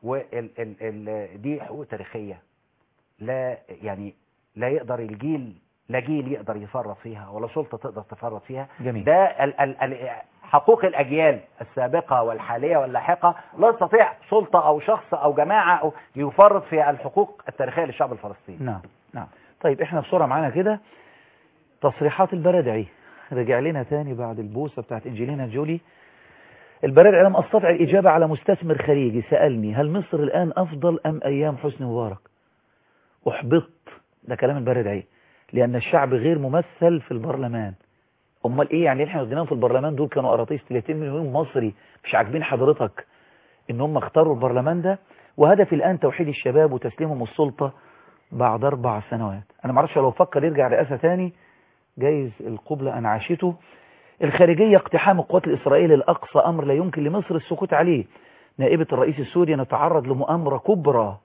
ودي حقوق تاريخيه لا يعني لا يقدر الجيل لا جيل يقدر يفرط فيها ولا سلطه تقدر تفرط فيها جميل. ده ال ال ال حقوق الاجيال السابقه والحاليه واللاحقه لا تستطيع سلطه او شخص او جماعه أو يفرط في الحقوق التاريخيه للشعب الفلسطيني نعم نعم طيب احنا بسرعة معانا كده تصريحات البرادعي رجع لنا تاني بعد البوسة بتاعت انجلينا جولي البرادعي لم استطع الاجابة على مستثمر خليجي سألني هل مصر الان افضل ام ايام حسني مبارك احبطت ده كلام البرادعي لان الشعب غير ممثل في البرلمان امال ايه يعني احنا وديناهم في البرلمان دول كانوا قراطيس 30 مليون مصري مش عاجبين حضرتك ان هم اختاروا البرلمان ده وهدف الان توحيد الشباب وتسليمهم السلطة بعد اربع سنوات انا معرفش لو فكر يرجع رئاسة تاني جايز القبلة انعاشته الخارجية اقتحام القوات الإسرائيلية الأقصى أمر لا يمكن لمصر السكوت عليه نائبة الرئيس السوري نتعرض لمؤامرة كبرى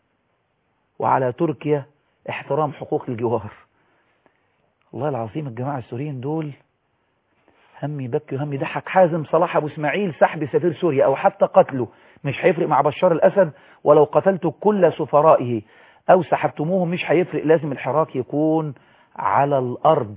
وعلى تركيا احترام حقوق الجوار والله العظيم الجماعة السوريين دول هم يبكي وهم يضحك حازم صلاح أبو إسماعيل سحب سفير سوريا أو حتى قتله مش هيفرق مع بشار الأسد ولو قتلت كل سفرائه أو سحبتموهم مش هيفرق لازم الحراك يكون على الأرض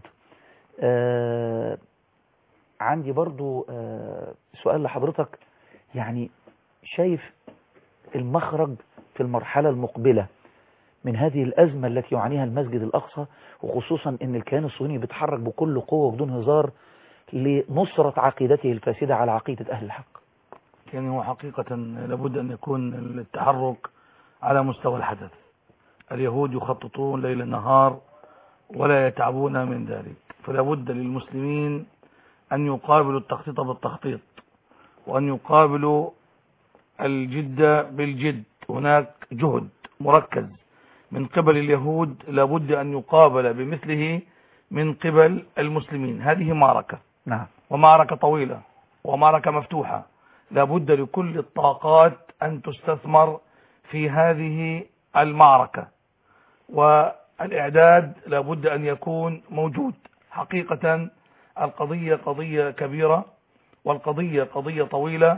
آه عندي برضو آه سؤال لحضرتك يعني شايف المخرج في المرحلة المقبلة من هذه الأزمة التي يعانيها المسجد الأقصى وخصوصا أن الكيان الصهيوني بيتحرك بكل قوة وبدون هزار لنصرة عقيدته الفاسدة على عقيدة أهل الحق يعني هو حقيقة لابد أن يكون التحرك على مستوى الحدث اليهود يخططون ليل نهار ولا يتعبون من ذلك فلا بد للمسلمين أن يقابلوا التخطيط بالتخطيط وأن يقابلوا الجد بالجد هناك جهد مركز من قبل اليهود لابد أن يقابل بمثله من قبل المسلمين هذه معركة نعم ومعركة طويلة ومعركة مفتوحة لابد لكل الطاقات أن تستثمر في هذه المعركة والإعداد لابد أن يكون موجود حقيقة القضية قضية كبيرة والقضية قضية طويلة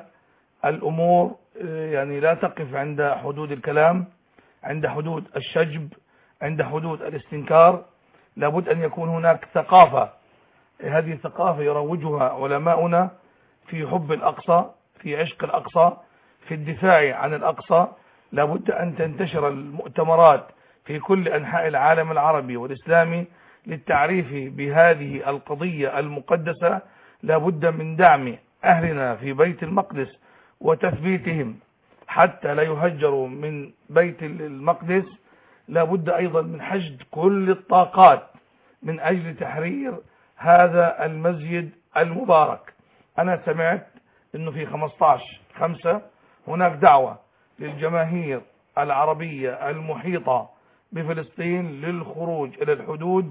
الأمور آه، يعني لا تقف عند حدود الكلام عند حدود الشجب عند حدود الاستنكار لابد أن يكون هناك ثقافة هذه الثقافة يروجها علماؤنا في حب الأقصى في عشق الأقصى في الدفاع عن الأقصى لابد أن تنتشر المؤتمرات في كل أنحاء العالم العربي والإسلامي للتعريف بهذه القضية المقدسة لابد من دعم أهلنا في بيت المقدس وتثبيتهم حتى لا يهجروا من بيت المقدس لابد أيضا من حشد كل الطاقات من أجل تحرير هذا المسجد المبارك أنا سمعت أنه في 15 خمسة هناك دعوة للجماهير العربية المحيطة بفلسطين للخروج إلى الحدود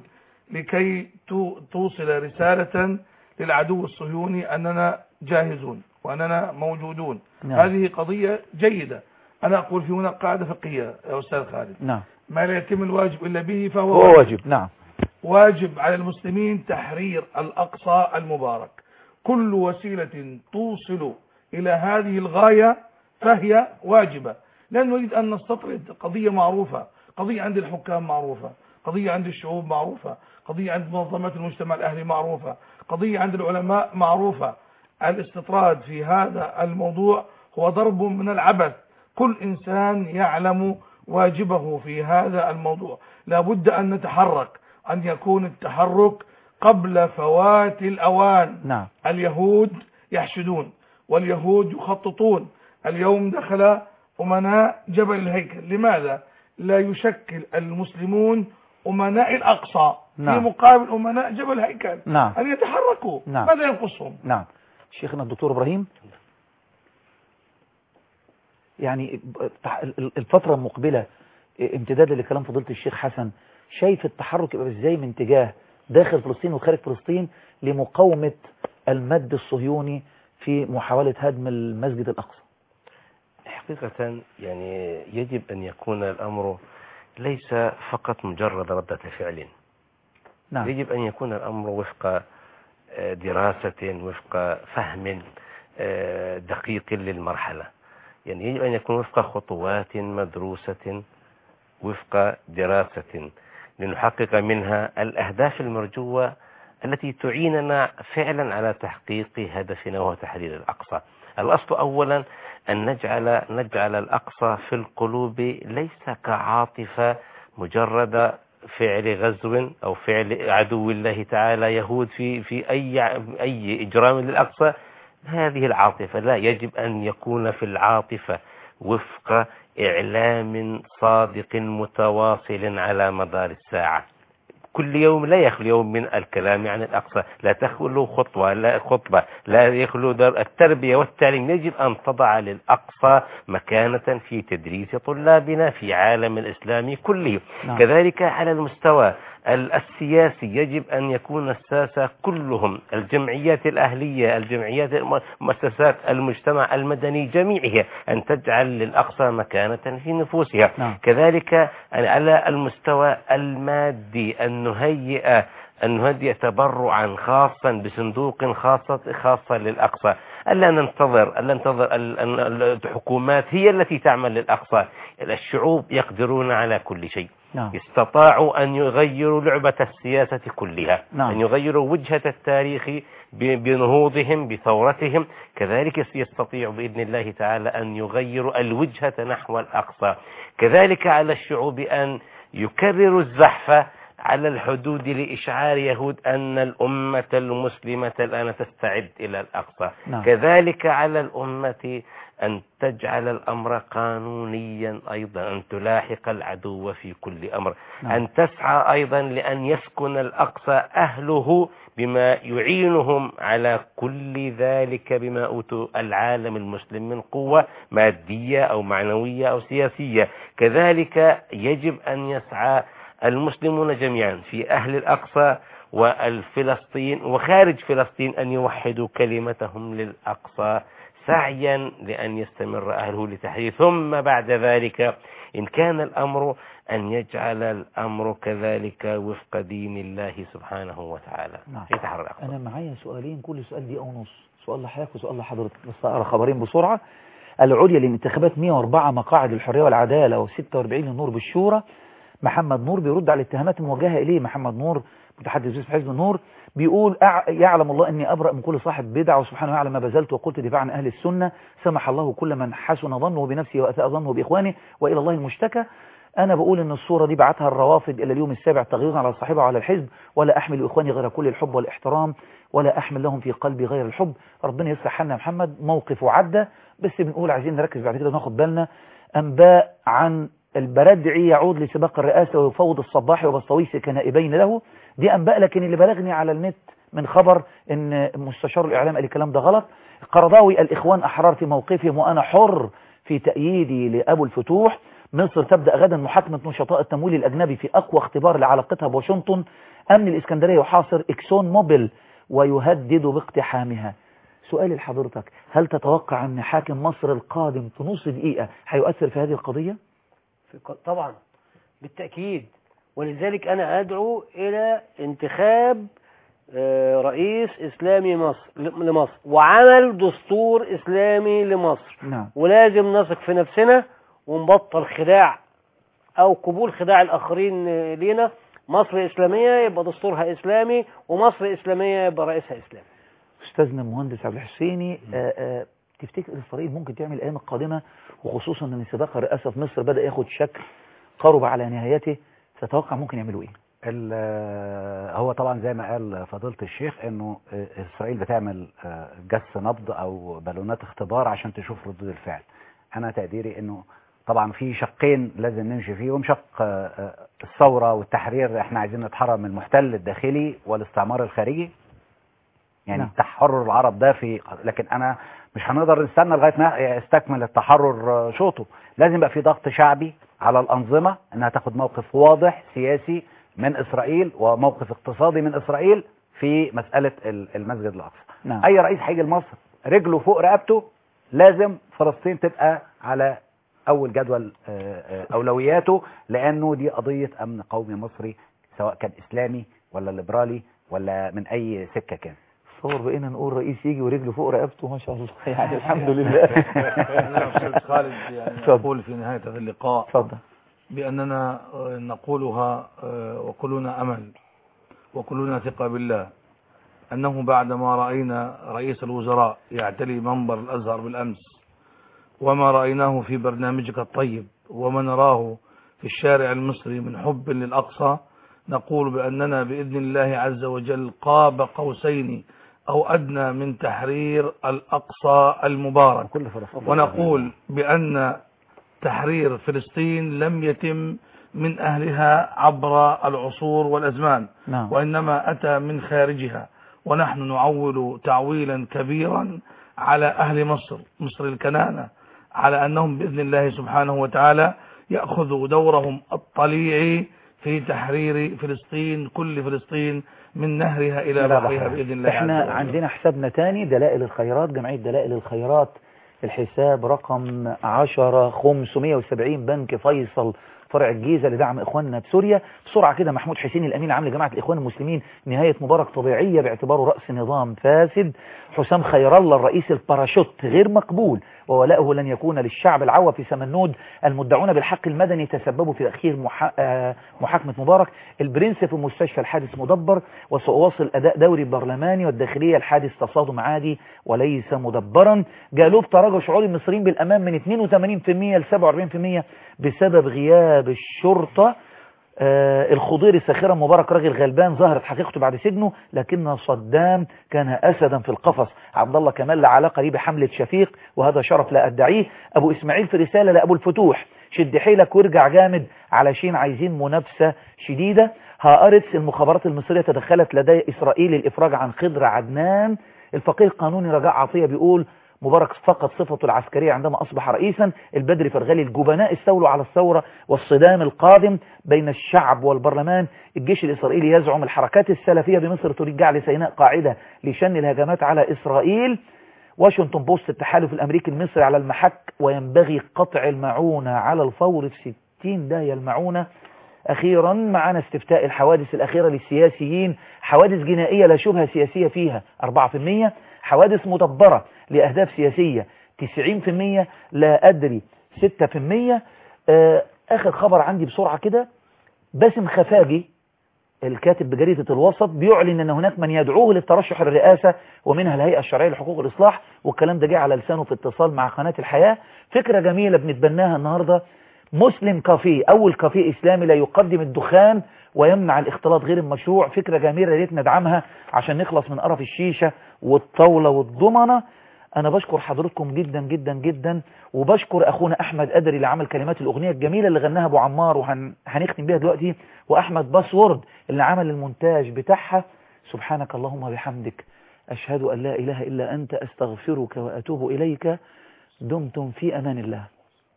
لكي تو- توصل رسالة للعدو الصهيوني أننا جاهزون وأننا موجودون نعم. هذه قضية جيدة أنا أقول في هنا قاعدة فقهية يا أستاذ خالد نعم ما لا يتم الواجب إلا به فهو هو واجب نعم واجب على المسلمين تحرير الأقصى المبارك كل وسيلة توصل إلى هذه الغاية فهي واجبة لا نريد أن نستطرد قضية معروفة قضية عند الحكام معروفة قضية عند الشعوب معروفة قضية عند منظمات المجتمع الأهلي معروفة قضية عند العلماء معروفة الاستطراد في هذا الموضوع هو ضرب من العبث كل إنسان يعلم واجبه في هذا الموضوع لابد أن نتحرك أن يكون التحرك قبل فوات الأوان نعم اليهود يحشدون واليهود يخططون اليوم دخل أمناء جبل الهيكل لماذا لا يشكل المسلمون أمناء الأقصى نعم. في مقابل أمناء جبل الهيكل نعم. أن يتحركوا نعم. ماذا ينقصهم نعم شيخنا الدكتور إبراهيم يعني الفترة المقبلة امتدادا لكلام فضيلة الشيخ حسن شايف التحرك يبقى ازاي من اتجاه داخل فلسطين وخارج فلسطين لمقاومة المد الصهيوني في محاولة هدم المسجد الأقصى حقيقة يعني يجب أن يكون الأمر ليس فقط مجرد ردة فعل نعم. يجب أن يكون الأمر وفق آه، دراسة وفق فهم آه، دقيق للمرحلة يعني يجب أن يكون وفق خطوات مدروسة وفق دراسة لنحقق منها الأهداف المرجوة التي تعيننا فعلا على تحقيق هدفنا وهو تحرير الأقصى الأصل أولا أن نجعل نجعل الأقصى في القلوب ليس كعاطفة مجرد فعل غزو أو فعل عدو الله تعالى يهود في في أي أي إجرام للأقصى هذه العاطفة لا يجب أن يكون في العاطفة وفق إعلام صادق متواصل على مدار الساعة كل يوم لا يخلو يوم من الكلام عن الأقصى لا تخلو خطوة لا خطبة لا يخلو در التربية والتعليم يجب أن تضع للأقصى مكانة في تدريس طلابنا في عالم الإسلام كله نعم. كذلك على المستوى ال- السياسي يجب أن يكون الساسة كلهم الجمعيات الأهلية الجمعيات الم- مؤسسات المجتمع المدني جميعها أن تجعل للأقصى مكانة في نفوسها نعم. كذلك على المستوى المادي أن نهيئ أن نهيئ تبرعا خاصا بصندوق خاصة خاصة للأقصى ألا ننتظر ألا ننتظر ال- ال- الحكومات هي التي تعمل للأقصى الشعوب يقدرون على كل شيء نعم. استطاعوا أن يغيروا لعبة السياسة كلها نعم. أن يغيروا وجهة التاريخ ب- بنهوضهم بثورتهم كذلك يستطيع بإذن الله تعالى أن يغيروا الوجهة نحو الأقصى كذلك على الشعوب أن يكرروا الزحف على الحدود لإشعار يهود أن الأمة المسلمة الآن تستعد إلى الأقصى نعم. كذلك على الأمة أن تجعل الأمر قانونيا أيضا أن تلاحق العدو في كل أمر نعم. أن تسعى أيضا لأن يسكن الأقصى أهله بما يعينهم على كل ذلك بما أوتوا العالم المسلم من قوة مادية أو معنوية أو سياسية كذلك يجب أن يسعى المسلمون جميعا في أهل الأقصى والفلسطين وخارج فلسطين أن يوحدوا كلمتهم للأقصى سعيا لأن يستمر أهله لتحرير ثم بعد ذلك إن كان الأمر أن يجعل الأمر كذلك وفق دين الله سبحانه وتعالى نعم. في تحرير الأقصى أنا معايا سؤالين كل سؤال دقيقة ونص سؤال لحضرتك وسؤال لحضرتك بس أقرأ خبرين بسرعة العليا للانتخابات 104 مقاعد الحرية والعدالة و46 للنور بالشورى محمد نور بيرد على الاتهامات الموجهة إليه محمد نور متحدث باسم حزب النور بيقول أع- يعلم الله أني أبرأ من كل صاحب بدعة وسبحانه يعلم ما بذلت وقلت دفاعا عن أهل السنة سمح الله كل من حسن ظنه بنفسه وأساء ظنه بإخوانه وإلى الله المشتكى أنا بقول أن الصورة دي بعتها الروافد إلى اليوم السابع تغيظا على صاحبها وعلى الحزب ولا أحمل إخواني غير كل الحب والاحترام ولا أحمل لهم في قلبي غير الحب ربنا يصلح حالنا يا محمد موقف عدى بس بنقول عايزين نركز بعد كده وناخد بالنا أنباء عن البردعي يعود لسباق الرئاسة ويفوض الصباحي وبسطويسي كنائبين له دي أنباء لكن اللي بلغني على النت من خبر ان مستشار الإعلام قال الكلام ده غلط قرضاوي الإخوان أحرار في موقفهم وأنا حر في تأييدي لأبو الفتوح مصر تبدأ غدا محاكمة نشطاء التمويل الأجنبي في أقوى اختبار لعلاقتها بواشنطن أمن الإسكندرية يحاصر إكسون موبيل ويهدد باقتحامها سؤالي لحضرتك هل تتوقع أن حاكم مصر القادم في نص دقيقة هيؤثر في هذه القضية؟ في ق- طبعا بالتأكيد ولذلك أنا أدعو إلى انتخاب آه، رئيس إسلامي مصر ل- لمصر وعمل دستور إسلامي لمصر نعم ولازم نثق في نفسنا ونبطل خداع أو قبول خداع الآخرين آه، لينا مصر إسلامية يبقى دستورها إسلامي ومصر إسلامية يبقى رئيسها إسلامي أستاذنا المهندس عبد الحسيني آه، آه، تفتكر إسرائيل ممكن تعمل الأيام القادمة وخصوصا أن سباق الرئاسة في مصر بدأ ياخد شكل قرب على نهايته تتوقع ممكن يعملوا إيه؟ ال- هو طبعا زي ما قال فضيلة الشيخ انه اسرائيل بتعمل آه، جس نبض او بالونات اختبار عشان تشوف ردود الفعل انا تقديري انه طبعا في شقين لازم نمشي فيهم شق آه، آه، الثورة والتحرير احنا عايزين نتحرر من المحتل الداخلي والاستعمار الخارجي يعني نعم. تحرر العرب ده في لكن انا مش هنقدر نستنى لغايه ما يستكمل التحرر آه، شوطه لازم يبقى في ضغط شعبي على الانظمه انها تاخد موقف واضح سياسي من اسرائيل وموقف اقتصادي من اسرائيل في مساله ال- المسجد الاقصى نعم اي رئيس هيجي لمصر رجله فوق رقبته لازم فلسطين تبقى على اول جدول آه، آه، اولوياته لانه دي قضيه امن قومي مصري سواء كان اسلامي ولا ليبرالي ولا من اي سكه كان تصور بقينا نقول رئيس يجي ورجله فوق رقبته ما شاء الله يعني الحمد لله أنا أستاذ خالد يعني اتفضل. أقول في نهاية هذا اللقاء اتفضل بأننا آه، نقولها آه، وكلنا أمل وكلنا ثقة بالله أنه بعدما رأينا رئيس الوزراء يعتلي منبر الأزهر بالأمس وما رأيناه في برنامجك الطيب وما نراه في الشارع المصري من حب للأقصى نقول بأننا بإذن الله عز وجل قاب قوسين أو أدنى من تحرير الأقصى المبارك كل فلسطين ونقول بأن تحرير فلسطين لم يتم من أهلها عبر العصور والأزمان نعم وإنما أتى من خارجها ونحن نعول تعويلا كبيرا على أهل مصر مصر الكنانة على أنهم بإذن الله سبحانه وتعالى يأخذوا دورهم الطليعي في تحرير فلسطين كل فلسطين من نهرها إلى لا بحرها بحر. بإذن الله احنا عز وجل. عندنا حسابنا تاني دلائل الخيرات جمعية دلائل الخيرات الحساب رقم 10 570 بنك فيصل فرع الجيزة لدعم إخواننا بسوريا بسرعة كده محمود حسين الأمين عام لجماعة الإخوان المسلمين نهاية مبارك طبيعية باعتباره رأس نظام فاسد حسام خير الله الرئيس الباراشوت غير مقبول وولاؤه لن يكون للشعب العوى في سمنود المدعون بالحق المدني تسببوا في تأخير محا... آه، محاكمة مبارك البرنس في مستشفى الحادث مدبر وسأواصل أداء دوري برلماني والداخلية الحادث تصادم عادي وليس مدبرا جالوب تراجع شعور المصريين بالأمان من 82% ل 47% بسبب غياب الشرطة آه الخضيري ساخرا مبارك راجل غلبان ظهرت حقيقته بعد سجنه لكن صدام كان أسدا في القفص عبد الله كمال لا علاقة ليه بحملة شفيق وهذا شرف لا أدعيه أبو إسماعيل في رسالة لأبو الفتوح شد حيلك وارجع جامد علشان عايزين منافسة شديدة هارتس المخابرات المصرية تدخلت لدى إسرائيل الإفراج عن خضر عدنان الفقيه القانوني رجاء عطية بيقول مبارك فقد صفته العسكرية عندما أصبح رئيسا البدري فرغلي الجبناء استولوا على الثورة والصدام القادم بين الشعب والبرلمان الجيش الإسرائيلي يزعم الحركات السلفية بمصر تريد جعل سيناء قاعدة لشن الهجمات على إسرائيل واشنطن بوست التحالف الأمريكي المصري على المحك وينبغي قطع المعونة على الفور في 60 داية المعونة أخيرا معنا استفتاء الحوادث الأخيرة للسياسيين حوادث جنائية لا شبهة سياسية فيها 4% حوادث مدبرة لأهداف سياسية 90% لا أدري 6% آه، آخر خبر عندي بسرعة كده باسم خفاجي الكاتب بجريدة الوسط بيعلن أن هناك من يدعوه للترشح الرئاسة ومنها الهيئة الشرعية لحقوق الإصلاح والكلام ده جه على لسانه في اتصال مع قناة الحياة فكرة جميلة بنتبناها النهاردة مسلم كافيه أول كافيه إسلامي لا يقدم الدخان ويمنع الاختلاط غير المشروع فكرة جميلة يا ريت ندعمها عشان نخلص من قرف الشيشة والطاولة والضمنة أنا بشكر حضرتكم جدا جدا جدا وبشكر أخونا أحمد أدري اللي عمل كلمات الأغنية الجميلة اللي غناها أبو عمار وهنختم بيها دلوقتي وأحمد باسورد اللي عمل المونتاج بتاعها سبحانك اللهم وبحمدك أشهد أن لا إله إلا أنت أستغفرك وأتوب إليك دمتم في أمان الله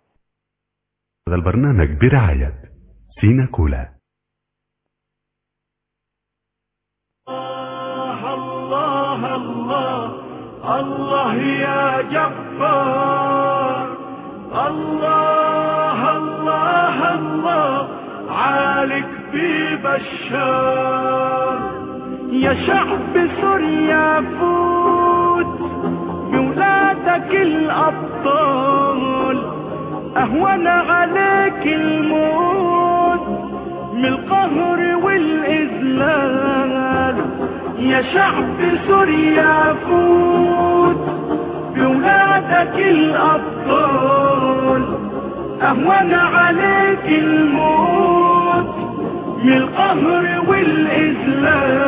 هذا البرنامج برعاية سينا كولا الله الله الله يا جبار الله الله الله عالك في بشار يا شعب سوريا فوت بولادك الأبطال أهون عليك الموت من القهر والإذلال يا شعب سوريا فوت بولادك الأبطال أهون عليك الموت من القهر والإذلال